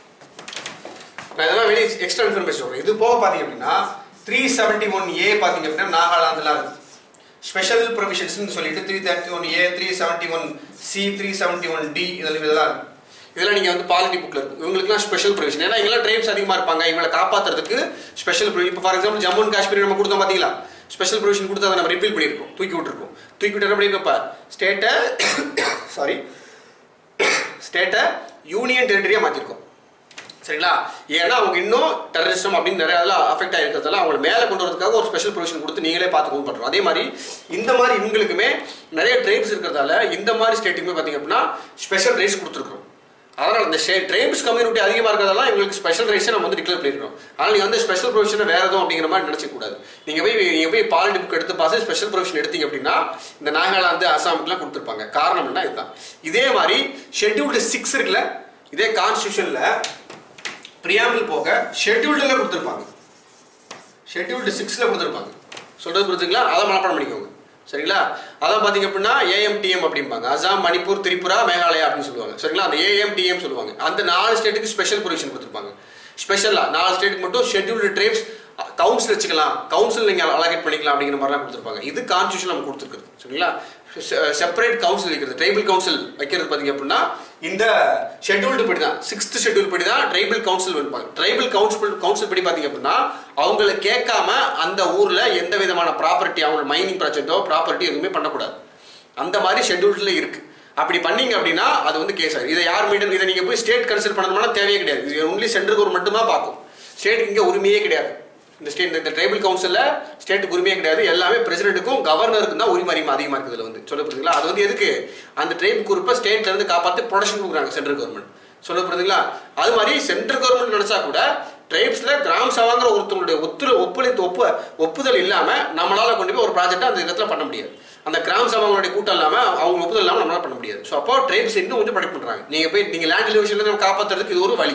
S1: நான் இதெல்லாம் வெளியே எக்ஸ்ட்ரா இன்ஃபர்மேஷன் சொல்கிறேன் இது போக பார்த்தீங்க அப்படின்னா த்ரீ செவன்ட்டி ஒன் ஏ பார்த்தீங்க அப்படின்னா நாகாலாந்துலாம் இருக்கு ஸ்பெஷல் ப்ரொவிஷன்ஸ்னு சொல்லிட்டு three thirty one A three seventy one C three seventy one D இதில் இதெல்லாம் இருக்கு இதெல்லாம் நீங்கள் வந்து பாலிட்டி புக்கில் இருக்கும் இவங்களுக்குலாம் ஸ்பெஷல் ப்ரொவிஷன் ஏன்னா இவங்களாம் ட்ரைப்ஸ் அதிகமாக இருப்பாங்க இவங்களை காப்பாற்றுறதுக்கு ஸ்பெஷல் ப்ரொவிஷன் இப்போ for example Jammu and Kashmir நம்ம கொடுத்தோம் பார்த்தீங்களா ஸ்பெஷல் ப்ரொவிஷன் கொடுத்து அதை நம்ம ரிப்பீல் பண்ணியிருக்கோம் தூக்கி விட்டுருக்கோம் தூக்கி விட்டு என்ன பண்ணியிருக்கப்ப ஸ்டேட்டை சாரி ஸ்டேட்டை யூனியன் டெரிட்டரியாக மாற்றிருக்கோம் சரிங்களா ஏன்னா அவங்க இன்னும் டெரரிசம் அப்படின்னு நிறைய அதில் அஃபெக்ட் ஆகிருக்கிறதால அவங்களை மேலே கொண்டு வரதுக்காக ஒரு ஸ்பெஷல் ப்ரொவிஷன் கொடுத்து நீங்களே பார்த்து கொண்டு பண்ணுறோம் அதே மாதிரி இந்த மாதிரி இவங்களுக்குமே நிறைய ட்ரைப்ஸ் இருக்கிறதால இந்த மாதிரி ஸ்டேட்டுக்குமே பார்த்தீங்க அப்படின்னா ஸ்பெஷல் ரைட்ஸ் கொடுத்துருக்கோம் அதனால் இந்த ஸ்டே ட்ரைப்ஸ் கம்யூனிட்டி அதிகமாக இருக்கிறதால இவங்களுக்கு ஸ்பெஷல் ரைட்ஸை நம்ம வந்து டிக்ளேர் பண்ணியிருக்கோம் அதனால் நீங்கள் வந்து ஸ்பெஷல் ப்ரொவிஷனை வேறு எதுவும் அப்படிங்கிற மாதிரி நினச்சிக்க கூடாது நீங்கள் போய் நீங்கள் போய் பாலிட்டி புக் எடுத்து பார்த்து ஸ்பெஷல் ப்ரொவிஷன் எடுத்தீங்க அப்படின்னா இந்த நாகாலாந்து அசாமுக்குலாம் கொடுத்துருப்பாங்க காரணம் என்ன இதுதான் இதே மாதிரி ஷெட்யூல்டு சிக்ஸ் இருக்குல்ல இதே கான்ஸ்டியூஷனில் ப்ரியாம்பிள் போக ஷெட்யூல்டில் கொடுத்துருப்பாங்க ஷெட்யூல்டு சிக்ஸில் கொடுத்துருப்பாங்க சொல்கிறது புரிஞ்சுங்களா அதை மனப்பாடம் பண்ணிக்கோங்க சரிங்களா அதான் பார்த்தீங்க அப்படின்னா ஏஎம்டிஎம் அப்படிம்பாங்க அசாம் மணிப்பூர் திரிபுரா மேகாலயா அப்படின்னு சொல்லுவாங்க சரிங்களா அந்த ஏஎம்டிஎம் சொல்லுவாங்க அந்த நாலு ஸ்டேட்டுக்கு ஸ்பெஷல் ப்ரொவிஷன் கொடுத்துருப்பாங்க ஸ்பெஷலாக நாலு ஸ்டேட்டுக்கு மட்டும் ஷெட்யூல்டு ட்ரைப்ஸ் கவுன்சில் வச்சுக்கலாம் கவுன்சில் நீங்கள் அலகேட் பண்ணிக்கலாம் அப்படிங்கிற மாதிரிலாம் கொடுத்துருப்பாங்க இது கான்ஸ்டியூஷன் நம்ம கொடுத்துருக்குது சரிங்களா செப்பரேட் கவுன்சில் வைக்கிறது ட்ரைபல் கவுன்சில் வைக்கிறது பார்த்தீங்க அப்படின்னா இந்த ஷெட்யூல்டு படி தான் சிக்ஸ்த் ஷெட்யூல் படி தான் ட்ரைபல் கவுன்சில் வைப்பாங்க ட்ரைபல் கவுன்சில் கவுன்சில் படி பார்த்தீங்க அப்படின்னா அவங்கள கேட்காம அந்த ஊரில் எந்த விதமான ப்ராப்பர்ட்டி அவங்க மைனிங் ப்ராஜெக்டோ ப்ராப்பர்ட்டி எதுவுமே பண்ணக்கூடாது அந்த மாதிரி ஷெட்யூல்டில் இருக்கு அப்படி பண்ணீங்க அப்படின்னா அது வந்து கேஸ் ஆகும் இதை யார் மீண்டும் இதை நீங்கள் போய் ஸ்டேட் கன்சிடர் பண்ணணும்னா தேவையே கிடையாது இது ஒன்லி சென்ட்ரல் கவர்மெண்ட் மட்டும் தான் பார்க்கும் ஸ்டேட் இங்கே உரிமையே கிடையாது இந்த ஸ்டேட் இந்த ட்ரைபல் கவுன்சிலில் ஸ்டேட்டுக்கு உரிமையே கிடையாது எல்லாமே பிரசிடென்ட்டுக்கும் கவர்னருக்கும் தான் உரிமை அதிகமாக அதிகமாக இருக்குது இதுல வந்து சொல்ல புரியுதுங்களா அது வந்து எதுக்கு அந்த ட்ரைப் குரூப்பை ஸ்டேட்ல இருந்து காப்பாற்றி ப்ரொடக்ஷன் கொடுக்குறாங்க சென்ட்ரல் கவர்மெண்ட் சொல்ல புரியுதுங்களா அது மாதிரி சென்ட்ரல் கவர்மெண்ட் நினைச்சா கூட ட்ரைப்ஸ்ல கிராம் சபாங்கிற ஒருத்தவங்களுடைய ஒத்துழை ஒப்புழைத்து ஒப்பு ஒப்புதல் இல்லாம நம்மளால கொண்டு போய் ஒரு ப்ராஜெக்ட் அந்த இடத்துல பண்ண முடியாது அந்த கிராம் சபாங்களுடைய கூட்டம் இல்லாம அவங்க ஒப்புதல் இல்லாம நம்மளால பண்ண முடியாது ஸோ அப்போ ட்ரைப்ஸ் இன்னும் கொஞ்சம் ப்ரொடெக்ட் பண்றாங்க நீங்க போய் நீங்க லேண்ட் எலிவேஷன்ல நம்ம காப்பாத்துறதுக்கு இது ஒரு வழி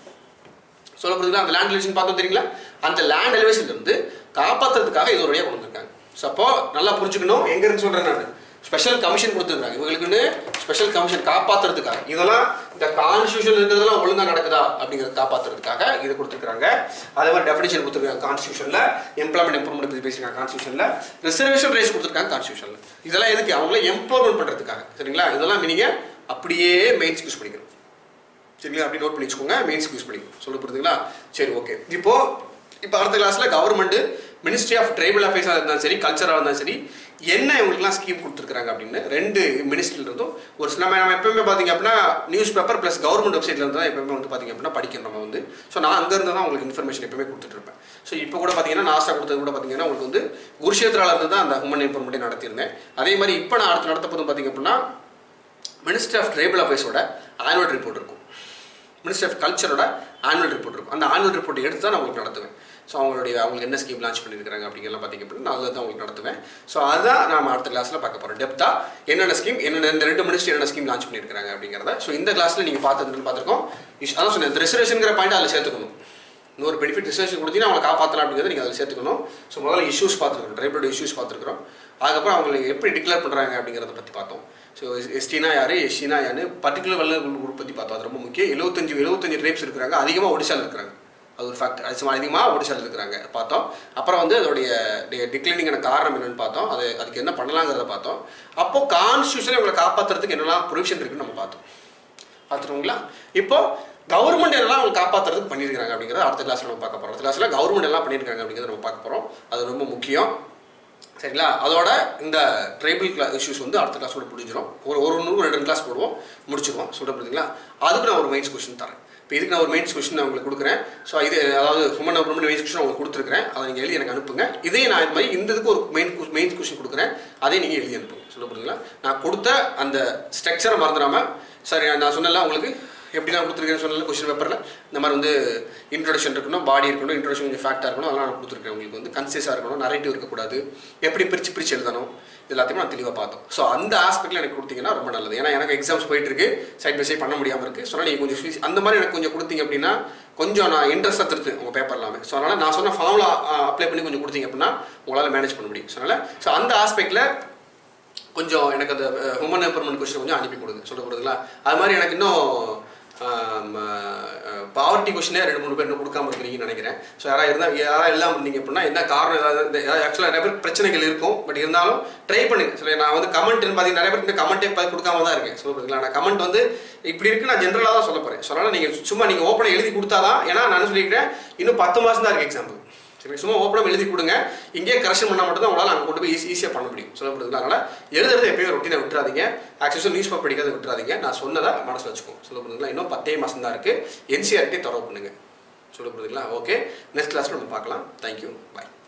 S1: சொல்ல புரியுதுங்களா அந்த லேண்ட் எலிவேஷன் பார்த்தோம் தெரியுங்களா அந்த லேண்ட் எலிவேஷன்ல இருந்து காப்பாத்துறதுக்காக இது ஒரு வழியாக கொண்டு வந்திருக்காங்க ஸோ அப்போ நல்லா புரிஞ்சுக்கணும் எங்க இருந்து சொல்றேன் நான் ஸ்பெஷல் கமிஷன் கொடுத்துருக்காங்க இவங்களுக்குன்னு ஸ்பெஷல் கமிஷன் காப்பாத்துறதுக்காக இதெல்லாம் இந்த கான்ஸ்டியூஷன் இருக்கிறதெல்லாம் ஒழுங்கா நடக்குதா அப்படிங்கறத காப்பாத்துறதுக்காக இது கொடுத்துருக்காங்க அதே மாதிரி டெஃபினேஷன் கொடுத்துருக்காங்க கான்ஸ்டியூஷன்ல எம்ப்ளாய்மெண்ட் இம்ப்ரூவ்மெண்ட் பத்தி பேசிருக்காங்க கான்ஸ்டியூஷன்ல ரிசர்வேஷன் ரைஸ் கொடுத்துருக்காங்க கான்ஸ்டியூஷன்ல இதெல்லாம் எதுக்கு அவங்கள எம்ப்ளாய்மெண்ட் பண்றதுக்காக சரிங்களா இதெல்லாம் நீங்க அப்படியே மெயின்ஸ் யூஸ் பண்ணிக்கணும் சரிங்களா அப்படி நோட் பண்ணி வச்சுக்கோங்க மெயின்ஸ்க்கு யூஸ் பண்ணிக்கணும் சொல்ல புரியுதுங்களா சரி ஓகே இப்போ இப்போ அடுத்த கிளாஸ்ல கவர்மெண்ட் மினிஸ்ட்ரி ஆஃப் ட்ரைபல் அஃபேர்ஸாக இருந்தாலும் சரி கல்ச்சராக இருந்தாலும் சரி என்ன இவங்களுக்குலாம் ஸ்கீம் கொடுத்துருக்காங்க அப்படின்னு ரெண்டு மினிஸ்ட்ரியில் இருந்தும் ஒரு சில நம்ம நம்ம எப்பவுமே பார்த்தீங்க அப்படின்னா நியூஸ் பேப்பர் ப்ளஸ் கவர்மெண்ட் வெப்சைட்ல இருந்து தான் எப்பவுமே வந்து பார்த்தீங்க அப்படின்னா படிக்கணும் நம்ம வந்து ஸோ நான் அங்கேருந்து தான் உங்களுக்கு இன்ஃபர்மேஷன் எப்பவுமே கொடுத்துட்டு இருப்பேன் ஸோ இப்போ கூட பார்த்தீங்கன்னா நாஸ்டா கொடுத்தது கூட பார்த்தீங்கன்னா உங்களுக்கு வந்து குருஷேத்ரால இருந்து தான் அந்த ஹியூமன் இன்ஃபர்மேட்டிவ் நடத்தியிருந்தேன் அதே மாதிரி இப்போ நான் அடுத்து நடத்த போதும் பார்த்தீங்க அப்படின்னா மினிஸ்ட்ரி ஆஃப் ட்ரைபல் அஃபேர்ஸோட ஆனுவல் ரிப்போர்ட் இருக்கும் மினிஸ்டர் ஆஃப் கல்ச்சரோட ஆனுவல் ரிப்போர்ட் இருக்கும் அந்த ஆனுவல் ரிப்போர்ட் எடுத்து தான் நான் உங்களுக்கு நடத்துவேன் ஸோ அவங்களுடைய அவங்களுக்கு என்ன ஸ்கீம் லான்ச் பண்ணியிருக்காங்க அப்படிங்கலாம் பார்த்தீங்க அப்படின்னா நான் அதை தான் உங்களுக்கு நடத்துவேன் ஸோ அதான் நாம அடுத்த கிளாஸில் பார்க்க போகிறோம் டெப்தா என்னென்ன ஸ்கீம் என்னென்ன இந்த ரெண்டு மினிஸ்ட்ரி என்னென்ன ஸ்கீம் லான்ச் பண்ணியிருக்காங்க அப்படிங்கிறத ஸோ இந்த கிளாஸில் நீங்கள் பார்த்துட்டு பார்த்துருக்கோம் இஷ்- அதான் சொன்னேன் ரிசர்வேஷனுங்கிற பாயிண்ட் அதில் சேர்த்துக்கணும் இன்னொரு பெனிஃபிட் ரிசர்வேஷன் கொடுத்தீங்கன்னா அவங்களை காப்பாற்றலாம் அப்படிங்கிறத நீங்கள் அதில் சேர்த்துக்கணும் ஸோ முதல்ல இஷ்யூஸ் பார்த்துருக்கோம் ட்ரைபலோட இஷ்யூஸ் பார்த்துருக்கோம் அதுக்கப்புறம் அவங்களை எப்படி டிக்ளேர் பண்ணுறாங்க அப்படிங்கிறத பற்றி பார்த்தோம் ஸோ எஸ்டினா யார் எஸ்டினா யாரு பர்டிகுலர் வல்ல குரூப் பற்றி பார்த்தோம் அது ரொம்ப முக்கியம் எழுபத்தஞ்சு எழுபத்தஞ்சு ட்ரைப்ஸ் இருக்கிறாங்க அதிகமாக ஒடிசால இருக்கிறாங்க அது ஒரு ஃபேக்ட் அது அதிகமாக ஒடிசால இருக்கிறாங்க பார்த்தோம் அப்புறம் வந்து அதோடைய டிக்ளைனிங்கான காரணம் என்னன்னு பார்த்தோம் அது அதுக்கு என்ன பண்ணலாங்கிறத பார்த்தோம் அப்போ கான்ஸ்டியூஷனை இவங்களை காப்பாற்றுறதுக்கு என்னெல்லாம் ப்ரொவிஷன் இருக்குன்னு நம்ம பார்த்தோம் பார்த்துருங்களா இப்போ கவர்மெண்ட் எல்லாம் அவங்க காப்பாற்றுறதுக்கு பண்ணியிருக்காங்க அப்படிங்கிறத அடுத்த கிளாஸ்ல நம்ம பார்க்க போகிறோம் அடுத்த கிளாஸ்ல கவர்மெண்ட் எல்லாம் பண்ணியிருக்காங்க அப்படிங்கிறத நம்ம பார்க்க போகிறோம் அது ரொம்ப முக்கியம் சரிங்களா அதோட இந்த ட்ரைபிள் கிளா இஷ்யூஸ் வந்து அடுத்த கிளாஸோட முடிஞ்சிடும் ஒரு ஒரு நூறு ரெண்டு ரெண்டு கிளாஸ் போடுவோம் முடிச்சிருவோம் சொல்ல புரியுதுங்களா அதுக்கு நான் ஒரு மெயின்ஸ் கொஸ்டின் தரேன் இப்போ இதுக்கு நான் ஒரு மெயின்ஸ் கொஸ்டின் நான் உங்களுக்கு கொடுக்குறேன் ஸோ இது அதாவது ஹுமன் அப்புறம் மெயின்ஸ் கொஸ்டின் உங்களுக்கு கொடுத்துருக்கேன் அதை நீங்கள் எழுதி எனக்கு அனுப்புங்க இதே நான் இது மாதிரி இந்த இதுக்கு ஒரு மெயின் மெயின்ஸ் கொஸ்டின் கொடுக்குறேன் அதை நீங்கள் எழுதி அனுப்புங்க சொல்ல புரியுதுங்களா நான் கொடுத்த அந்த ஸ்ட்ரக்சரை மறந்துடாம சரி நான் சொன்னல உங்களுக்கு எப்படி நான் கொடுத்துருக்கேன்னு சொன்னல கொஸ்டின் பேப்பரில் இந்த மாதிரி வந்து இன்ட்ரோடக்ஷன் இருக்கணும் பாடி இருக்கணும் இன்ட்ரோடக்ஷன் கொஞ்சம் ஃபேக்டாக இருக்கணும் அதெல்லாம் நான் கொடுத்துருக்கேன் உங்களுக்கு வந்து கன்சியஸாக இருக்கணும் நரேட்டிவ் இருக்கக்கூடாது எப்படி பிரித்து பிரித்து எழுதணும் இது எல்லாத்தையும் நான் தெளிவாக பார்த்தோம் ஸோ அந்த ஆஸ்பெக்டில் எனக்கு கொடுத்தீங்கன்னா ரொம்ப நல்லது ஏன்னா எனக்கு எக்ஸாம்ஸ் போயிட்டு இருக்கு சைட் பை சைட் பண்ண முடியாமல் இருக்கு ஸோ நீங்கள் கொஞ்சம் fees- அந்த மாதிரி எனக்கு கொஞ்சம் கொடுத்தீங்க அப்படின்னா கொஞ்சம் நான் இன்ட்ரெஸ்ட்டாக திருத்து உங்கள் பேப்பர் எல்லாமே ஸோ அதனால் நான் சொன்ன ஃபார்முலா அப்ளை பண்ணி கொஞ்சம் கொடுத்தீங்க அப்படின்னா உங்களால் மேனேஜ் பண்ண முடியும் ஸோ அதனால் ஸோ அந்த ஆஸ்பெக்டில் கொஞ்சம் எனக்கு அந்த ஹியூமன் எம்பர்மெண்ட் கொஸ்டின் கொஞ்சம் அனுப்பி கொடுங்க சொல்ல கொடுங்களா அது மாதிரி எனக்கு இன்னும் பாவர்ட்டி கொஸ்டினே ரெண்டு மூணு பேர் இன்னும் கொடுக்காம இருக்கிறீங்கன்னு நினைக்கிறேன் ஸோ யாராவது இருந்தால் யாராவது இல்லாமல் இருந்தீங்க அப்படின்னா என்ன காரணம் ஏதாவது ஆக்சுவலாக நிறைய பேர் பிரச்சனைகள் இருக்கும் பட் இருந்தாலும் ட்ரை பண்ணுங்க சரி நான் வந்து கமெண்ட் பார்த்தீங்கன்னா நிறைய பேருக்கு கமெண்ட்டே கொடுக்காம தான் இருக்கேன் சொல்ல புரியுதுங்களா நான் கமெண்ட் வந்து இப்படி இருக்கு நான் ஜென்ரலாக தான் சொல்ல போகிறேன் ஸோ அதனால் நீங்கள் சும்மா நீங்கள் ஓப்பனாக எழுதி கொடுத்தாதான் ஏன்னா நான் சொல்லியிருக்கேன் இன்னும் பத்து மாதம் தான் இருக்குது எக்ஸாம்பிள் சரி சும்மா ஓப்பனாக எழுதி கொடுங்க இங்கேயே கரெக்ஷன் பண்ணால் மட்டும் தான் உங்களால் அங்கே கொண்டு போய் ஈஸி ஈஸியாக பண்ண முடியும் சொல்லப்படுது அதனால் எழுதுறது எப்பயும் ரொட்டீனை விட்டுறாதீங்க ஆக்சுவலாக நியூஸ் பேப்பர் படிக்கிறத விட்டுறாதீங்க நான் சொன்னதை மனசில் வச்சுக்கோங்க சொல்லப்படுதுங்களா இன்னும் பத்தே மாதம் தான் இருக்குது என்சிஆர்டி தொடர்பு பண்ணுங்க சொல்லப்படுதுங்களா ஓகே நெக்ஸ்ட் கிளாஸில் நம்ம பார்க்கலாம் தேங்க்யூ பாய்